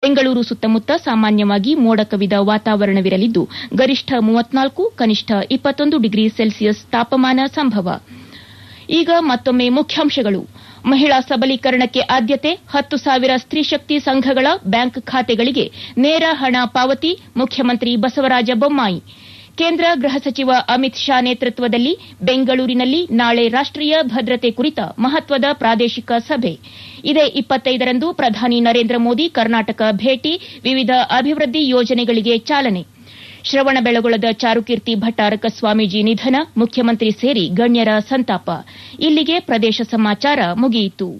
ಬೆಂಗಳೂರು ಸುತ್ತಮುತ್ತ ಸಾಮಾನ್ಯವಾಗಿ ಮೋಡ ಕವಿದ ವಾತಾವರಣವಿರಲಿದ್ದು ಗರಿಷ್ಠ ಮೂವತ್ನಾಲ್ಕು ಕನಿಷ್ಠ ಇಪ್ಪತ್ತೊಂದು ಡಿಗ್ರಿ ಸೆಲ್ಸಿಯಸ್ ತಾಪಮಾನ ಸಂಭವ ಈಗ ಮತ್ತೊಮ್ಮೆ ಮುಖ್ಯಾಂಶಗಳು ಮಹಿಳಾ ಸಬಲೀಕರಣಕ್ಕೆ ಆದ್ಯತೆ ಹತ್ತು ಸಾವಿರ ಸ್ತ್ರೀಶಕ್ತಿ ಸಂಘಗಳ ಬ್ಯಾಂಕ್ ಖಾತೆಗಳಿಗೆ ನೇರ ಹಣ ಪಾವತಿ ಮುಖ್ಯಮಂತ್ರಿ ಬಸವರಾಜ ಬೊಮ್ಮಾಯಿ ಕೇಂದ್ರ ಗೃಹ ಸಚಿವ ಅಮಿತ್ ಶಾ ನೇತೃತ್ವದಲ್ಲಿ ಬೆಂಗಳೂರಿನಲ್ಲಿ ನಾಳೆ ರಾಷ್ಟೀಯ ಭದ್ರತೆ ಕುರಿತ ಮಹತ್ವದ ಪ್ರಾದೇಶಿಕ ಸಭೆ ಇದೇ ಇಪ್ಪತ್ತೈದರಂದು ಪ್ರಧಾನಿ ನರೇಂದ್ರ ಮೋದಿ ಕರ್ನಾಟಕ ಭೇಟಿ ವಿವಿಧ ಅಭಿವೃದ್ಧಿ ಯೋಜನೆಗಳಿಗೆ ಚಾಲನೆ ಶ್ರವಣಬೆಳಗೊಳದ ಚಾರುಕೀರ್ತಿ ಭಟ್ಟಾರಕ ಸ್ವಾಮೀಜಿ ನಿಧನ ಮುಖ್ಯಮಂತ್ರಿ ಸೇರಿ ಗಣ್ಯರ ಸಂತಾಪ ಇಲ್ಲಿಗೆ ಪ್ರದೇಶ ಸಮಾಚಾರ ಮುಗಿಯಿತು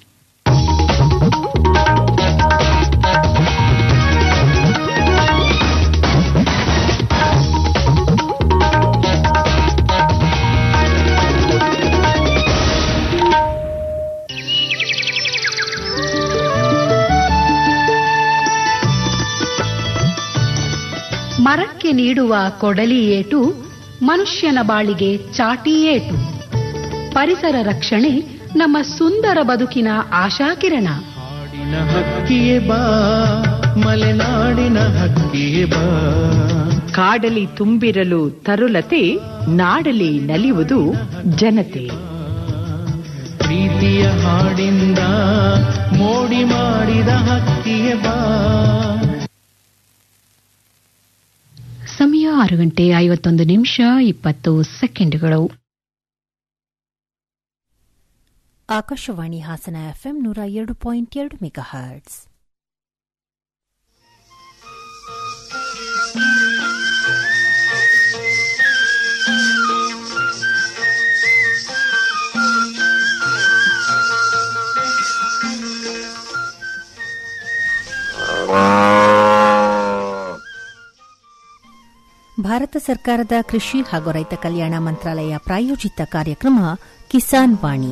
ಮರಕ್ಕೆ ನೀಡುವ ಕೊಡಲಿ ಏಟು ಮನುಷ್ಯನ ಬಾಳಿಗೆ ಚಾಟಿ ಏಟು ಪರಿಸರ ರಕ್ಷಣೆ ನಮ್ಮ ಸುಂದರ ಬದುಕಿನ ಆಶಾಕಿರಣ ಹಾಡಿನ ಹಕ್ಕಿಯೇ ಬಾ ಮಲೆನಾಡಿನ ಹಕ್ಕಿಯೇ ಬಾ ಕಾಡಲಿ ತುಂಬಿರಲು ತರುಲತೆ ನಾಡಲಿ ನಲಿಯುವುದು ಜನತೆ ಪ್ರೀತಿಯ ಹಾಡಿಂದ ಮೋಡಿ ಮಾಡಿದ ಹಕ್ಕಿಯೇ ಬಾ ಸಮಯ ಆರು ಗಂಟೆ ಐವತ್ತೊಂದು ನಿಮಿಷ ಇಪ್ಪತ್ತು ಸೆಕೆಂಡ್ಗಳು ಆಕಾಶವಾಣಿ ಹಾಸನ ಎಫ್ಎಂ ನೂರ ಎರಡು ಪಾಯಿಂಟ್ ಎರಡು ಮೆಗಾ ಹರ್ಟ್ಸ್ ಭಾರತ ಸರ್ಕಾರದ ಕೃಷಿ ಹಾಗೂ ರೈತ ಕಲ್ಯಾಣ ಮಂತ್ರಾಲಯ ಪ್ರಾಯೋಜಿತ ಕಾರ್ಯಕ್ರಮ ಕಿಸಾನ್ ವಾಣಿ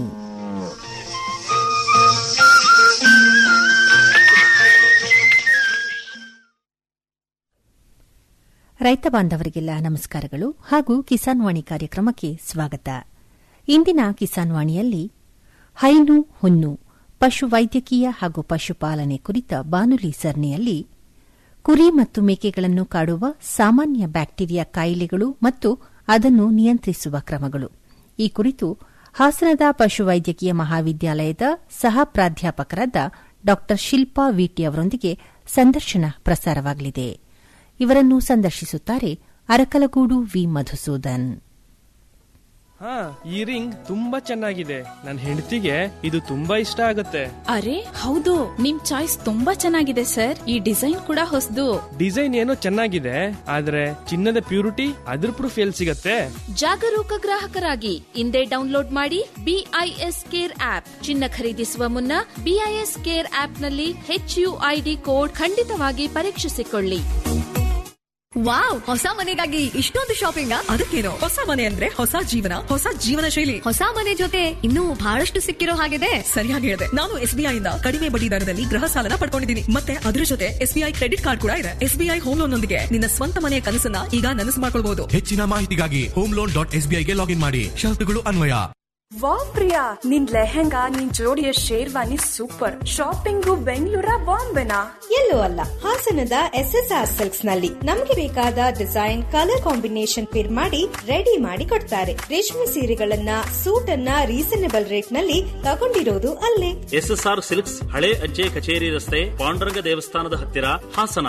ರೈತ ಬಾಂಧವರಿಗೆಲ್ಲ ನಮಸ್ಕಾರಗಳು ಹಾಗೂ ಕಿಸಾನ್ ವಾಣಿ ಕಾರ್ಯಕ್ರಮಕ್ಕೆ ಸ್ವಾಗತ ಇಂದಿನ ಕಿಸಾನ್ ವಾಣಿಯಲ್ಲಿ ಹೈನು ಹುನ್ನು ಪಶು ವೈದ್ಯಕೀಯ ಹಾಗೂ ಪಶುಪಾಲನೆ ಕುರಿತ ಬಾನುಲಿ ಸರಣಿಯಲ್ಲಿ ಕುರಿ ಮತ್ತು ಮೇಕೆಗಳನ್ನು ಕಾಡುವ ಸಾಮಾನ್ಯ ಬ್ಯಾಕ್ಟೀರಿಯಾ ಕಾಯಿಲೆಗಳು ಮತ್ತು ಅದನ್ನು ನಿಯಂತ್ರಿಸುವ ಕ್ರಮಗಳು ಈ ಕುರಿತು ಹಾಸನದ ಪಶುವೈದ್ಯಕೀಯ ಮಹಾವಿದ್ಯಾಲಯದ ಸಹ ಪ್ರಾಧ್ಯಾಪಕರಾದ ಡಾ ಶಿಲ್ಪಾ ವಿಟಿ ಅವರೊಂದಿಗೆ ಸಂದರ್ಶನ ಪ್ರಸಾರವಾಗಲಿದೆ ಇವರನ್ನು ಸಂದರ್ಶಿಸುತ್ತಾರೆ ಅರಕಲಗೂಡು ವಿ ಮಧುಸೂದನ್ ಹಾ ಈ ರಿಂಗ್ ತುಂಬಾ ಚೆನ್ನಾಗಿದೆ ನನ್ನ ಹೆಂಡತಿಗೆ ಇದು ತುಂಬಾ ಇಷ್ಟ ಆಗುತ್ತೆ ಅರೆ ಹೌದು ನಿಮ್ ಚಾಯ್ಸ್ ತುಂಬಾ ಚೆನ್ನಾಗಿದೆ ಸರ್ ಈ ಡಿಸೈನ್ ಕೂಡ ಹೊಸದು ಡಿಸೈನ್ ಏನೋ ಚೆನ್ನಾಗಿದೆ ಆದ್ರೆ ಚಿನ್ನದ ಪ್ಯೂರಿಟಿ ಅದ್ರ ಪ್ರೂಫ್ ಎಲ್ ಸಿಗತ್ತೆ ಜಾಗರೂಕ ಗ್ರಾಹಕರಾಗಿ ಇಂದೇ ಡೌನ್ಲೋಡ್ ಮಾಡಿ ಬಿಐಎಸ್ ಕೇರ್ ಆಪ್ ಚಿನ್ನ ಖರೀದಿಸುವ ಮುನ್ನ ಬಿಐಎಸ್ ಕೇರ್ ಆಪ್ ನಲ್ಲಿ ಹೆಚ್ಯುಐಡಿ ಕೋಡ್ ಖಂಡಿತವಾಗಿ ಪರೀಕ್ಷಿಸಿಕೊಳ್ಳಿ ವಾವ್ ಹೊಸ ಮನೆಗಾಗಿ ಇಷ್ಟೊಂದು ಶಾಪಿಂಗ್ ಅದಕ್ಕೇನು ಹೊಸ ಮನೆ ಅಂದ್ರೆ ಹೊಸ ಜೀವನ ಹೊಸ ಜೀವನ ಶೈಲಿ ಹೊಸ ಮನೆ ಜೊತೆ ಇನ್ನೂ ಬಹಳಷ್ಟು ಸಿಕ್ಕಿರೋ ಹಾಗಿದೆ ಸರಿಯಾಗಿ ಹೇಳಿದೆ ನಾನು ಎಸ್ಬಿಐ ಇಂದ ಕಡಿಮೆ ಬಡ್ಡಿ ದರದಲ್ಲಿ ಗೃಹ ಸಾಲನ ಪಡ್ಕೊಂಡಿದ್ದೀನಿ ಮತ್ತೆ ಅದ್ರ ಜೊತೆ ಎಸ್ಬಿಐ ಕ್ರೆಡಿಟ್ ಕಾರ್ಡ್ ಕೂಡ ಇದೆ ಎಸ್ಬಿಐ ಹೋಮ್ ಲೋನ್ ನೊಂದಿಗೆ ನಿನ್ನ ಸ್ವಂತ ಮನೆಯ ಕನಸನ್ನ ಈಗ ನನಸು ಮಾಡ್ಕೊಳ್ಬಹುದು ಹೆಚ್ಚಿನ ಮಾಹಿತಿಗಾಗಿ ಹೋಮ್ ಲೋನ್ ಡಾಟ್ ಎಸ್ಬಿಐಗೆ ಲಾಗಿನ್ ಮಾಡಿ ಷರತ್ತುಗಳು ಅನ್ವಯ ವಾವ್ ಪ್ರಿಯಾ ನಿನ್ ಲೆಹೆಂಗಾ ನಿನ್ ಜೋಡಿಯ ಶೇರ್ವಾನಿ ಸೂಪರ್ ಶಾಪಿಂಗು ಬೆಂಗಳೂರ ಬಾಂಬೆನಾ ಎಲ್ಲೂ ಅಲ್ಲ ಹಾಸನದ ಎಸ್ ಎಸ್ ಆರ್ ಸಿಲ್ಕ್ಸ್ ನಲ್ಲಿ ನಮ್ಗೆ ಬೇಕಾದ ಡಿಸೈನ್ ಕಲರ್ ಕಾಂಬಿನೇಷನ್ ಪಿರ್ ಮಾಡಿ ರೆಡಿ ಮಾಡಿ ಕೊಡ್ತಾರೆ ರೇಷ್ಮೆ ಸೀರೆಗಳನ್ನ ಸೂಟ್ ಅನ್ನ ರೀಸನೇಬಲ್ ರೇಟ್ ನಲ್ಲಿ ತಗೊಂಡಿರೋದು ಅಲ್ಲೇ ಎಸ್ಎಸ್ಆರ್ ಸಿಲ್ಕ್ಸ್ ಹಳೆ ಅಜ್ಜೆ ಕಚೇರಿ ರಸ್ತೆ ಪಾಂಡುರಂಗ ದೇವಸ್ಥಾನದ ಹತ್ತಿರ ಹಾಸನ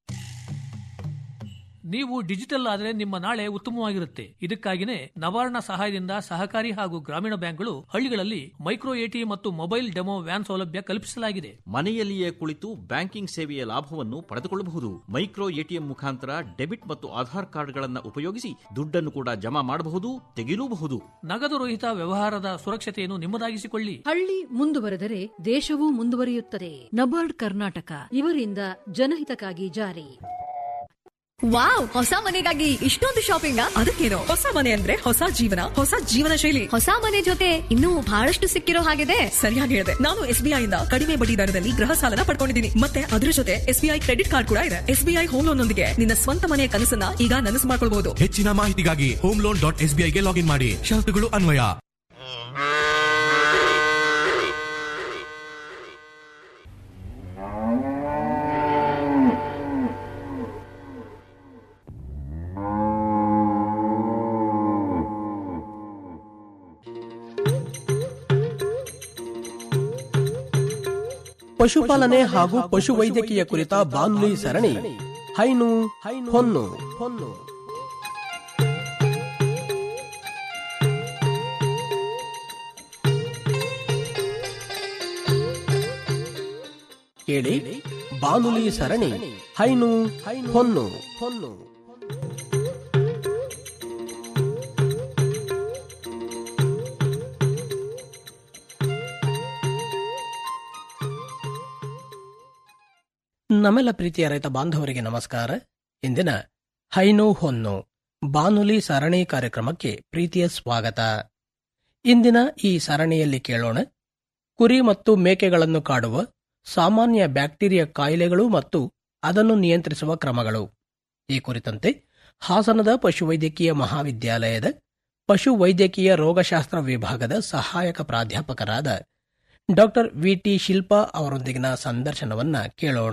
ನೀವು ಡಿಜಿಟಲ್ ಆದರೆ ನಿಮ್ಮ ನಾಳೆ ಉತ್ತಮವಾಗಿರುತ್ತೆ ಇದಕ್ಕಾಗಿನೇ ನವಾರ್ಣ ಸಹಾಯದಿಂದ ಸಹಕಾರಿ ಹಾಗೂ ಗ್ರಾಮೀಣ ಬ್ಯಾಂಕ್ಗಳು ಹಳ್ಳಿಗಳಲ್ಲಿ ಮೈಕ್ರೋ ಎಟಿ ಮತ್ತು ಮೊಬೈಲ್ ಡೆಮೋ ವ್ಯಾನ್ ಸೌಲಭ್ಯ ಕಲ್ಪಿಸಲಾಗಿದೆ ಮನೆಯಲ್ಲಿಯೇ ಕುಳಿತು ಬ್ಯಾಂಕಿಂಗ್ ಸೇವೆಯ ಲಾಭವನ್ನು ಪಡೆದುಕೊಳ್ಳಬಹುದು ಮೈಕ್ರೋ ಎಟಿಎಂ ಮುಖಾಂತರ ಡೆಬಿಟ್ ಮತ್ತು ಆಧಾರ್ ಕಾರ್ಡ್ಗಳನ್ನು ಉಪಯೋಗಿಸಿ ದುಡ್ಡನ್ನು ಕೂಡ ಜಮಾ ಮಾಡಬಹುದು ತೆಗೆಯಲೂಬಹುದು ನಗದು ರಹಿತ ವ್ಯವಹಾರದ ಸುರಕ್ಷತೆಯನ್ನು ನಿಮ್ಮದಾಗಿಸಿಕೊಳ್ಳಿ ಹಳ್ಳಿ ಮುಂದುವರೆದರೆ ದೇಶವೂ ಮುಂದುವರಿಯುತ್ತದೆ ನಬಾರ್ಡ್ ಕರ್ನಾಟಕ ಇವರಿಂದ ಜನಹಿತಕ್ಕಾಗಿ ಜಾರಿ ವಾವ್ ಹೊಸ ಮನೆಗಾಗಿ ಇಷ್ಟೊಂದು ಶಾಪಿಂಗ್ ಅದಕ್ಕೇನು ಹೊಸ ಮನೆ ಅಂದ್ರೆ ಹೊಸ ಜೀವನ ಹೊಸ ಜೀವನ ಶೈಲಿ ಹೊಸ ಮನೆ ಜೊತೆ ಇನ್ನೂ ಬಹಳಷ್ಟು ಸಿಕ್ಕಿರೋ ಹಾಗಿದೆ ಸರಿಯಾಗಿ ಹೇಳಿದೆ ನಾನು ಎಸ್ಬಿಐ ಇಂದ ಕಡಿಮೆ ಬಡ್ಡಿ ದರದಲ್ಲಿ ಗೃಹ ಸಾಲನ ಪಡ್ಕೊಂಡಿದ್ದೀನಿ ಮತ್ತೆ ಅದ್ರ ಜೊತೆ ಎಸ್ಬಿಐ ಕ್ರೆಡಿಟ್ ಕಾರ್ಡ್ ಕೂಡ ಇದೆ ಎಸ್ಬಿಐ ಹೋಮ್ ಲೋನ್ ನೊಂದಿಗೆ ನಿನ್ನ ಸ್ವಂತ ಮನೆಯ ಕನಸನ್ನ ಈಗ ನನಸು ಮಾಡ್ಕೊಳ್ಬಹುದು ಹೆಚ್ಚಿನ ಮಾಹಿತಿಗಾಗಿ ಹೋಮ್ ಲೋನ್ ಡಾಟ್ ಎಸ್ಬಿಐಗೆ ಲಾಗಿನ್ ಮಾಡಿ ಷರತ್ತುಗಳು ಅನ್ವಯ ಪಶುಪಾಲನೆ ಹಾಗೂ ಪಶುವೈದ್ಯಕೀಯ ಕುರಿತ ಬಾನುಲಿ ಸರಣಿ ಹೈನು ಹೊನ್ನು ಹೊನ್ನು ಕೇಳಿ ಬಾನುಲಿ ಸರಣಿ ಹೈನು ಹೊನ್ನು ಹೊನ್ನು ನಮ್ಮೆಲ್ಲ ಪ್ರೀತಿಯ ರೈತ ಬಾಂಧವರಿಗೆ ನಮಸ್ಕಾರ ಇಂದಿನ ಹೈನು ಹೊನ್ನು ಬಾನುಲಿ ಸರಣಿ ಕಾರ್ಯಕ್ರಮಕ್ಕೆ ಪ್ರೀತಿಯ ಸ್ವಾಗತ ಇಂದಿನ ಈ ಸರಣಿಯಲ್ಲಿ ಕೇಳೋಣ ಕುರಿ ಮತ್ತು ಮೇಕೆಗಳನ್ನು ಕಾಡುವ ಸಾಮಾನ್ಯ ಬ್ಯಾಕ್ಟೀರಿಯಾ ಕಾಯಿಲೆಗಳು ಮತ್ತು ಅದನ್ನು ನಿಯಂತ್ರಿಸುವ ಕ್ರಮಗಳು ಈ ಕುರಿತಂತೆ ಹಾಸನದ ಪಶುವೈದ್ಯಕೀಯ ಮಹಾವಿದ್ಯಾಲಯದ ಪಶುವೈದ್ಯಕೀಯ ರೋಗಶಾಸ್ತ್ರ ವಿಭಾಗದ ಸಹಾಯಕ ಪ್ರಾಧ್ಯಾಪಕರಾದ ಡಾಕ್ಟರ್ ವಿಟಿ ಶಿಲ್ಪಾ ಅವರೊಂದಿಗಿನ ಸಂದರ್ಶನವನ್ನ ಕೇಳೋಣ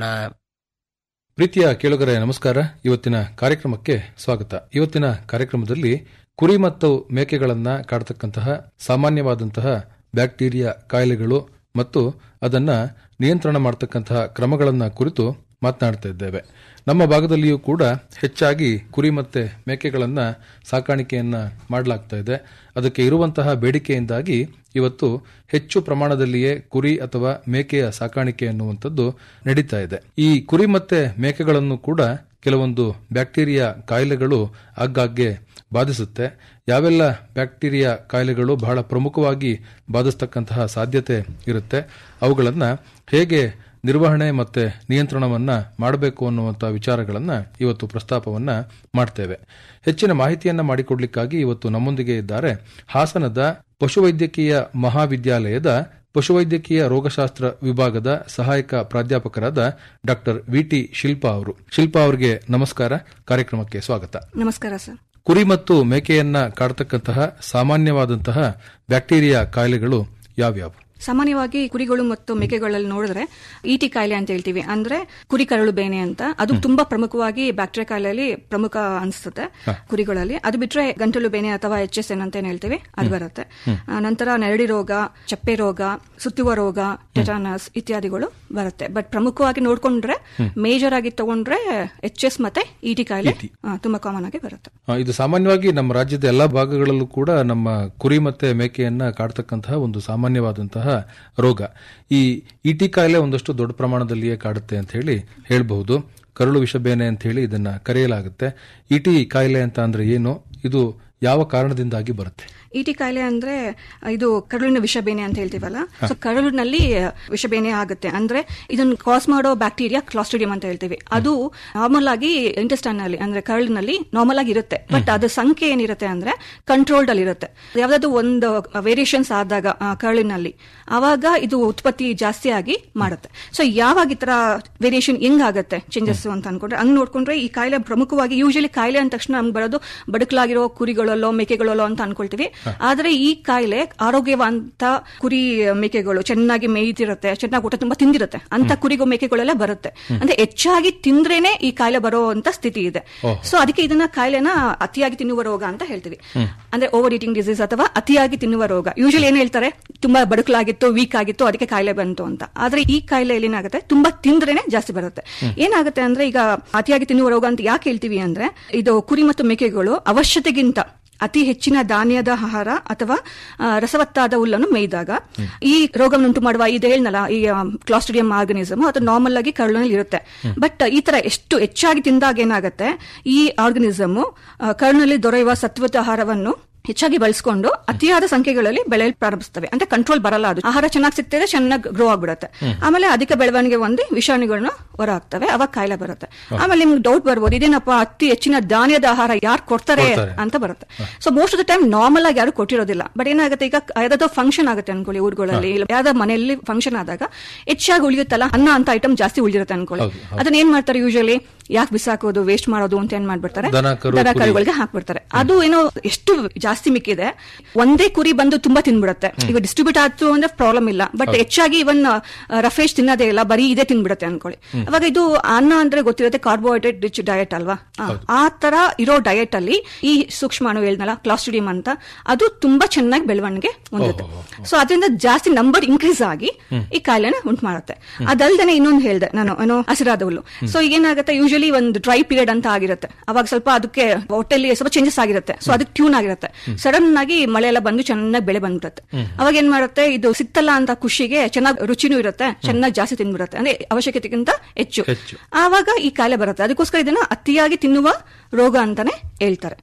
ಪ್ರೀತಿಯ ಕೇಳುಗರೆ ನಮಸ್ಕಾರ ಇವತ್ತಿನ ಕಾರ್ಯಕ್ರಮಕ್ಕೆ ಸ್ವಾಗತ ಇವತ್ತಿನ ಕಾರ್ಯಕ್ರಮದಲ್ಲಿ ಕುರಿ ಮತ್ತು ಮೇಕೆಗಳನ್ನ ಕಾಡ್ತಕ್ಕಂತಹ ಸಾಮಾನ್ಯವಾದಂತಹ ಬ್ಯಾಕ್ಟೀರಿಯಾ ಕಾಯಿಲೆಗಳು ಮತ್ತು ಅದನ್ನ ನಿಯಂತ್ರಣ ಮಾಡತಕ್ಕಂತಹ ಕ್ರಮಗಳನ್ನ ಕುರಿತು ಮಾತನಾಡ್ತಾ ಇದ್ದೇವೆ ನಮ್ಮ ಭಾಗದಲ್ಲಿಯೂ ಕೂಡ ಹೆಚ್ಚಾಗಿ ಕುರಿ ಮತ್ತೆ ಮೇಕೆಗಳನ್ನ ಸಾಕಾಣಿಕೆಯನ್ನ ಮಾಡಲಾಗ್ತಾ ಇದೆ ಅದಕ್ಕೆ ಇರುವಂತಹ ಬೇಡಿಕೆಯಿಂದಾಗಿ ಇವತ್ತು ಹೆಚ್ಚು ಪ್ರಮಾಣದಲ್ಲಿಯೇ ಕುರಿ ಅಥವಾ ಮೇಕೆಯ ಸಾಕಾಣಿಕೆ ಅನ್ನುವಂಥದ್ದು ನಡೀತಾ ಇದೆ ಈ ಕುರಿ ಮತ್ತೆ ಮೇಕೆಗಳನ್ನು ಕೂಡ ಕೆಲವೊಂದು ಬ್ಯಾಕ್ಟೀರಿಯಾ ಕಾಯಿಲೆಗಳು ಆಗಾಗ್ಗೆ ಬಾಧಿಸುತ್ತೆ ಯಾವೆಲ್ಲ ಬ್ಯಾಕ್ಟೀರಿಯಾ ಕಾಯಿಲೆಗಳು ಬಹಳ ಪ್ರಮುಖವಾಗಿ ಬಾಧಿಸ್ತಕ್ಕಂತಹ ಸಾಧ್ಯತೆ ಇರುತ್ತೆ ಅವುಗಳನ್ನ ಹೇಗೆ ನಿರ್ವಹಣೆ ಮತ್ತೆ ನಿಯಂತ್ರಣವನ್ನ ಮಾಡಬೇಕು ಅನ್ನುವಂಥ ವಿಚಾರಗಳನ್ನ ಇವತ್ತು ಪ್ರಸ್ತಾಪವನ್ನ ಮಾಡ್ತೇವೆ ಹೆಚ್ಚಿನ ಮಾಹಿತಿಯನ್ನ ಮಾಡಿಕೊಡ್ಲಿಕ್ಕಾಗಿ ಇವತ್ತು ನಮ್ಮೊಂದಿಗೆ ಇದ್ದಾರೆ ಹಾಸನದ ಪಶುವೈದ್ಯಕೀಯ ಮಹಾವಿದ್ಯಾಲಯದ ಪಶುವೈದ್ಯಕೀಯ ರೋಗಶಾಸ್ತ್ರ ವಿಭಾಗದ ಸಹಾಯಕ ಪ್ರಾಧ್ಯಾಪಕರಾದ ಡಾಕ್ಟರ್ ವಿಟಿ ಶಿಲ್ಪಾ ಅವರು ಶಿಲ್ಪಾ ಅವರಿಗೆ ನಮಸ್ಕಾರ ಕಾರ್ಯಕ್ರಮಕ್ಕೆ ಸ್ವಾಗತ ನಮಸ್ಕಾರ ಸರ್ ಕುರಿ ಮತ್ತು ಮೇಕೆಯನ್ನ ಕಾಡ್ತಕ್ಕಂತಹ ಸಾಮಾನ್ಯವಾದಂತಹ ಬ್ಯಾಕ್ಟೀರಿಯಾ ಕಾಯಿಲೆಗಳು ಯಾವ್ಯಾವು ಸಾಮಾನ್ಯವಾಗಿ ಕುರಿಗಳು ಮತ್ತು ಮೇಕೆಗಳಲ್ಲಿ ನೋಡಿದ್ರೆ ಈಟಿ ಕಾಯಿಲೆ ಅಂತ ಹೇಳ್ತೀವಿ ಅಂದ್ರೆ ಕುರಿ ಕರಳು ಬೇನೆ ಅಂತ ಅದು ತುಂಬಾ ಪ್ರಮುಖವಾಗಿ ಬ್ಯಾಕ್ಟೀರಿಯಾ ಕಾಯಿಲೆಯಲ್ಲಿ ಪ್ರಮುಖ ಅನಿಸುತ್ತೆ ಕುರಿಗಳಲ್ಲಿ ಅದು ಬಿಟ್ರೆ ಗಂಟಲು ಬೇನೆ ಅಥವಾ ಎಚ್ ಎಸ್ ಎನ್ ಅಂತ ಏನ್ ಹೇಳ್ತೀವಿ ಅದು ಬರುತ್ತೆ ಆ, ನಂತರ ನೆರಡಿ ರೋಗ ಚಪ್ಪೆ ರೋಗ ಸುತ್ತುವ ರೋಗ ಟೆಟಾನಸ್ ಇತ್ಯಾದಿಗಳು ಬರುತ್ತೆ ಬಟ್ ಪ್ರಮುಖವಾಗಿ ನೋಡ್ಕೊಂಡ್ರೆ ಮೇಜರ್ ಆಗಿ ತಗೊಂಡ್ರೆ ಎಚ್ ಎಸ್ ಮತ್ತೆ ಇಟಿ ಕಾಯಿಲೆ ಆ, ತುಂಬಾ ಕಾಮನ್ ಆಗಿ ಬರುತ್ತೆ ಆ, ಇದು ಸಾಮಾನ್ಯವಾಗಿ ನಮ್ಮ ರಾಜ್ಯದ ಎಲ್ಲಾ ಭಾಗಗಳಲ್ಲೂ ಕೂಡ ನಮ್ಮ ಕುರಿ ಮತ್ತೆ ಮೇಕೆಯನ್ನ ಕಾಡ್ತಕ್ಕಂತಹ ಒಂದು ಸಾಮಾನ್ಯವಾದಂತಹ ರೋಗ ಈ ಇಟಿ ಕಾಯಿಲೆ ಒಂದಷ್ಟು ದೊಡ್ಡ ಪ್ರಮಾಣದಲ್ಲಿಯೇ ಕಾಡುತ್ತೆ ಅಂತ ಹೇಳಿ ಹೇಳಬಹುದು ಕರುಳು ವಿಷಬೇನೆ ಅಂತ ಹೇಳಿ ಇದನ್ನ ಕರೆಯಲಾಗುತ್ತೆ ಇಟಿ ಕಾಯಿಲೆ ಅಂತ ಅಂದ್ರೆ ಏನು ಇದು ಯಾವ ಕಾರಣದಿಂದಾಗಿ ಬರುತ್ತೆ ಇಟಿ ಕಾಯಿಲೆ ಅಂದ್ರೆ ಇದು ಕರುಳಿನ ವಿಷಬೇನೆ ಅಂತ ಹೇಳ್ತೀವಲ್ಲ ಸೊ ಕರುಳಿನಲ್ಲಿ ವಿಷಬೇನೆ ಆಗುತ್ತೆ ಅಂದ್ರೆ ಇದನ್ನ ಕಾಸ್ ಮಾಡೋ ಬ್ಯಾಕ್ಟೀರಿಯಾ ಕ್ಲಾಸ್ಟ್ರಿಡಿಯಂ ಅಂತ ಹೇಳ್ತೀವಿ ಅದು ನಾರ್ಮಲ್ ಆಗಿ ಇಂಟೆಸ್ಟೈನ್ ನಲ್ಲಿ ಅಂದ್ರೆ ಕರುಳಿನಲ್ಲಿ ನಾರ್ಮಲ್ ಆಗಿ ಇರುತ್ತೆ ಬಟ್ ಅದ್ರ ಸಂಖ್ಯೆ ಏನಿರುತ್ತೆ ಅಂದ್ರೆ ಕಂಟ್ರೋಲ್ಡ್ ಅಲ್ಲಿ ಇರುತ್ತೆ ಯಾವ್ದಾದ್ರು ಒಂದು ವೇರಿಯೇಷನ್ಸ್ ಆದಾಗ ಆ, ಕರುಳಿನಲ್ಲಿ ಆವಾಗ ಇದು ಉತ್ಪತ್ತಿ ಜಾಸ್ತಿ ಆಗಿ ಮಾಡುತ್ತೆ ಸೊ ಯಾವಾಗ ಈ ತರ ವೇರಿಯೇಷನ್ ಹೆಂಗಾಗತ್ತೆ ಚೇಂಜಸ್ ಅಂತ ಅನ್ಕೊಂಡ್ರೆ ಹಂಗ್ ನೋಡ್ಕೊಂಡ್ರೆ ಈ ಕಾಯಿಲೆ ಪ್ರಮುಖವಾಗಿ ಯೂಶಲಿ ಕಾಯಿಲೆ ಅಂದ ತಕ್ಷಣ ನಮ್ಗೆ ಬರೋದು ಬದುಕಲಾಗಿರೋ ಕುರಿಗಳಲ್ಲೋ ಮೇಕೆಗಳಲ್ಲೋ ಅಂತ ಅನ್ಕೊಳ್ತೀವಿ ಆದ್ರೆ ಈ ಕಾಯಿಲೆ ಆರೋಗ್ಯವಂತ ಕುರಿ ಮೇಕೆಗಳು ಚೆನ್ನಾಗಿ ಮೇಯ್ತಿರುತ್ತೆ ಚೆನ್ನಾಗಿ ಊಟ ತುಂಬಾ ತಿಂದಿರುತ್ತೆ ಅಂತ ಕುರಿಗೋ ಮೇಕೆಗಳೆಲ್ಲ ಬರುತ್ತೆ ಅಂದ್ರೆ ಹೆಚ್ಚಾಗಿ ತಿಂದ್ರೇನೆ ಈ ಕಾಯಿಲೆ ಬರೋ ಅಂತ ಸ್ಥಿತಿ ಇದೆ ಓಹೋ. ಸೊ ಅದಕ್ಕೆ ಇದನ್ನ ಕಾಯಿಲೆನ ಅತಿಯಾಗಿ ತಿನ್ನುವ ರೋಗ ಅಂತ ಹೇಳ್ತೀವಿ ಅಂದ್ರೆ ಓವರ್ ಈಟಿಂಗ್ ಡಿಸೀಸ್ ಅಥವಾ ಅತಿಯಾಗಿ ತಿನ್ನುವ ರೋಗ ಯೂಶಲಿ ಏನ್ ಹೇಳ್ತಾರೆ ತುಂಬಾ ಬಡುಕಲಾಗಿತ್ತು ವೀಕ್ ಆಗಿತ್ತು ಅದಕ್ಕೆ ಕಾಯಿಲೆ ಬಂತು ಅಂತ ಆದ್ರೆ ಈ ಕಾಯಿಲೆಯಲ್ಲಿ ಏನಾಗುತ್ತೆ ತುಂಬಾ ತಿಂದ್ರೇನೆ ಜಾಸ್ತಿ ಬರುತ್ತೆ ಏನಾಗುತ್ತೆ ಅಂದ್ರೆ ಈಗ ಅತಿಯಾಗಿ ತಿನ್ನುವ ರೋಗ ಅಂತ ಯಾಕೆ ಹೇಳ್ತೀವಿ ಅಂದ್ರೆ ಇದು ಕುರಿ ಮತ್ತು ಮೇಕೆಗಳು ಅವಶ್ಯತೆಗಿಂತ ಅತಿ ಹೆಚ್ಚಿನ ಧಾನ್ಯದ ಆಹಾರ ಅಥವಾ ಆ, ರಸವತ್ತಾದ ಹುಲ್ಲನ್ನು ಮೇಯ್ದಾಗ ಈ ರೋಗವನ್ನುಂಟು ಮಾಡುವ ಇದು ಹೇಳ್ನಲ್ಲ ಈ ಕ್ಲಾಸ್ಟ್ರಿಡಿಯಂ ಆರ್ಗನಿಸಮ್ ಅದು ನಾರ್ಮಲ್ ಆಗಿ ಕರುಳಿನಲ್ಲಿ ಇರುತ್ತೆ ಬಟ್ ಈ ತರ ಎಷ್ಟು ಹೆಚ್ಚಾಗಿ ತಿಂದಾಗ ಏನಾಗುತ್ತೆ ಈ ಆರ್ಗನಿಸಮ್ ಕರುಳಿನಲ್ಲಿ ದೊರೆಯುವ ಸತ್ವದ ಆಹಾರವನ್ನು ಹೆಚ್ಚಾಗಿ ಬಳಸ್ಕೊಂಡು ಅತಿಯಾದ ಸಂಖ್ಯೆಗಳಲ್ಲಿ ಬೆಳೆಯಲು ಪ್ರಾರಂಭಿಸ್ತವೆ ಅಂದ್ರೆ ಕಂಟ್ರೋಲ್ ಬರಲ್ಲ ಅದು ಆಹಾರ ಚೆನ್ನಾಗಿ ಸಿಗ್ತಿದೆ ಚೆನ್ನಾಗಿ ಗ್ರೋ ಆಗ್ಬಿಡುತ್ತೆ ಆಮೇಲೆ ಅಧಿಕ ಬೆಳವಣಿಗೆ ಹೊಂದಿ ವಿಷಾಣುಗಳನ್ನ ಹೊರ ಹಾಕ್ತವೆ ಅವಾಗ ಕಾಯಿಲೆ ಬರುತ್ತೆ ಆಮೇಲೆ ನಿಮ್ಗೆ ಡೌಟ್ ಬರ್ಬೋದು ಇದೇನಪ್ಪ ಅತಿ ಹೆಚ್ಚಿನ ಧಾನ್ಯದ ಆಹಾರ ಯಾರು ಕೊಡ್ತಾರೆ ಕೊಡ್ತಾರೆ. ಅಂತ ಬರುತ್ತೆ so most of the time normal ಆಗಿ ಯಾರು ಕೊಟ್ಟಿರೋದಿಲ್ಲ ಬಟ್ ಏನಾಗುತ್ತೆ ಈಗ ಯಾವ್ದಾದ್ರು ಫಂಕ್ಷನ್ ಆಗುತ್ತೆ ಅನ್ಕೊಳ್ಳಿ ಊರುಗಳಲ್ಲಿ ಇಲ್ಲ ಯಾವ್ದೋ ಮನೆಯಲ್ಲಿ ಫಂಕ್ಷನ್ ಆದಾಗ ಹೆಚ್ಚಾಗಿ ಉಳಿಯುತ್ತಲ್ಲ ಅನ್ನ ಅಂತ ಐಟಮ್ ಜಾಸ್ತಿ ಉಳಿದಿರುತ್ತೆ ಅನ್ಕೊಳ್ಳಿ ಹೌದು, ಹೌದು. ಅದನ್ನ ಏನ್ ಮಾಡ್ತಾರೆ ಯೂಶಲಿ ಯಾಕೆ ಬಿಸಾಕೋದು ವೇಸ್ಟ್ ಮಾಡೋದು ಅಂತ ಏನ್ ಮಾಡ್ಬಿಡ್ತಾರೆ ದನ, ಕರು, ದನ ಕುರಿ. ಕರುಗಳಿಗೆ ಹಾಕ್ಬಿಡ್ತಾರೆ ಅದು ಏನೋ ಎಷ್ಟು ಜಾಸ್ತಿ ಮಿಕ್ಕಿದೆ ಒಂದೇ ಕುರಿ ಬಂದು ತುಂಬಾ ತಿನ್ಬಿಡುತ್ತೆ ಈಗ ಡಿಸ್ಟ್ರಿಬ್ಯೂಟ್ ಆಯ್ತು ಅಂದ್ರೆ ಪ್ರಾಬ್ಲಮ್ ಇಲ್ಲ ಬಟ್ ಹೌದು. ಹೆಚ್ಚಾಗಿ ಇವನ್ ರಫೇಶ್ ತಿನ್ನೋದೇ ಇಲ್ಲ ಬರೀ ಇದೇ ತಿನ್ಬಿಡುತ್ತೆ ಅನ್ಕೊಳ್ಳಿ ಹ್ಮ್. ಅವಾಗ ಇದು ಅನ್ನ ಅಂದ್ರೆ ಗೊತ್ತಿರುತ್ತೆ ಕಾರ್ಬೋಹೈಡ್ರೇಟ್ ರಿಚ್ ಡಯಟ್ ಅಲ್ವಾ ಆ, ಆ ತರ ಇರೋ ಡಯಟ್ ಅಲ್ಲಿ ಈ ಸೂಕ್ಷ್ಮಾಣು ಹೇಳ್ನಲ್ಲ ಕ್ಲಾಸ್ಟ್ರಿಡಿಯಂ ಅಂತ ಅದು ತುಂಬಾ ಚೆನ್ನಾಗಿ ಬೆಳವಣಿಗೆ ಹೊಂದುತ್ತೆ ಸೊ ಅದರಿಂದ ಜಾಸ್ತಿ ನಂಬರ್ ಇನ್ಕ್ರೀಸ್ ಆಗಿ ಹ್ಮ್. ಈ ಕಾಯಿಲೆನ ಉಂಟು ಮಾಡುತ್ತೆ ಅದಲ್ದೇನೆ ಇನ್ನೊಂದು ಹೇಳ್ದೆ ನಾನು ಏನೋ ಹಸಿರಾದ ಹುಲ್ಲು ಸೊ ಏನಾಗುತ್ತೆ ಯೂಶಲಿ ಒಂದು ಡ್ರೈ ಪೀರಿಯಡ್ ಅಂತ ಆಗಿರುತ್ತೆ ಅವಾಗ ಸ್ವಲ್ಪ ಅದಕ್ಕೆ ಹೊಟ್ಟೆಲಿ ಸ್ವಲ್ಪ ಚೇಂಜಸ್ ಆಗಿರುತ್ತೆ ಸೊ ಅದಕ್ಕೆ ಟ್ಯೂನ್ ಆಗಿರುತ್ತೆ ಸಡನ್ ಆಗಿ ಮಳೆ ಎಲ್ಲ ಬಂದು ಚೆನ್ನಾಗಿ ಬೆಳೆ ಬಂದ್ಬಿಡುತ್ತೆ ಹ್ಮ್. ಅವಾಗ ಏನ್ ಮಾಡುತ್ತೆ ಇದು ಸಿಕ್ತಲ್ಲ ಅಂತ ಖುಷಿಗೆ ಚೆನ್ನಾಗಿ ರುಚಿನೂ ಇರುತ್ತೆ ಚೆನ್ನಾಗಿ ಜಾಸ್ತಿ ತಿನ್ಬಿಡುತ್ತೆ ಅಂದ್ರೆ ಅವಶ್ಯಕತೆಗಿಂತ ಹೆಚ್ಚು ಹೆಚ್ಚು. ಆವಾಗ ಈ ಕಾಯಿಲೆ ಬರುತ್ತೆ ಅದಕ್ಕೋಸ್ಕರ ಇದನ್ನ ಅತಿಯಾಗಿ ತಿನ್ನುವ ರೋಗ ಅಂತಾನೆ ಹೇಳ್ತಾರೆ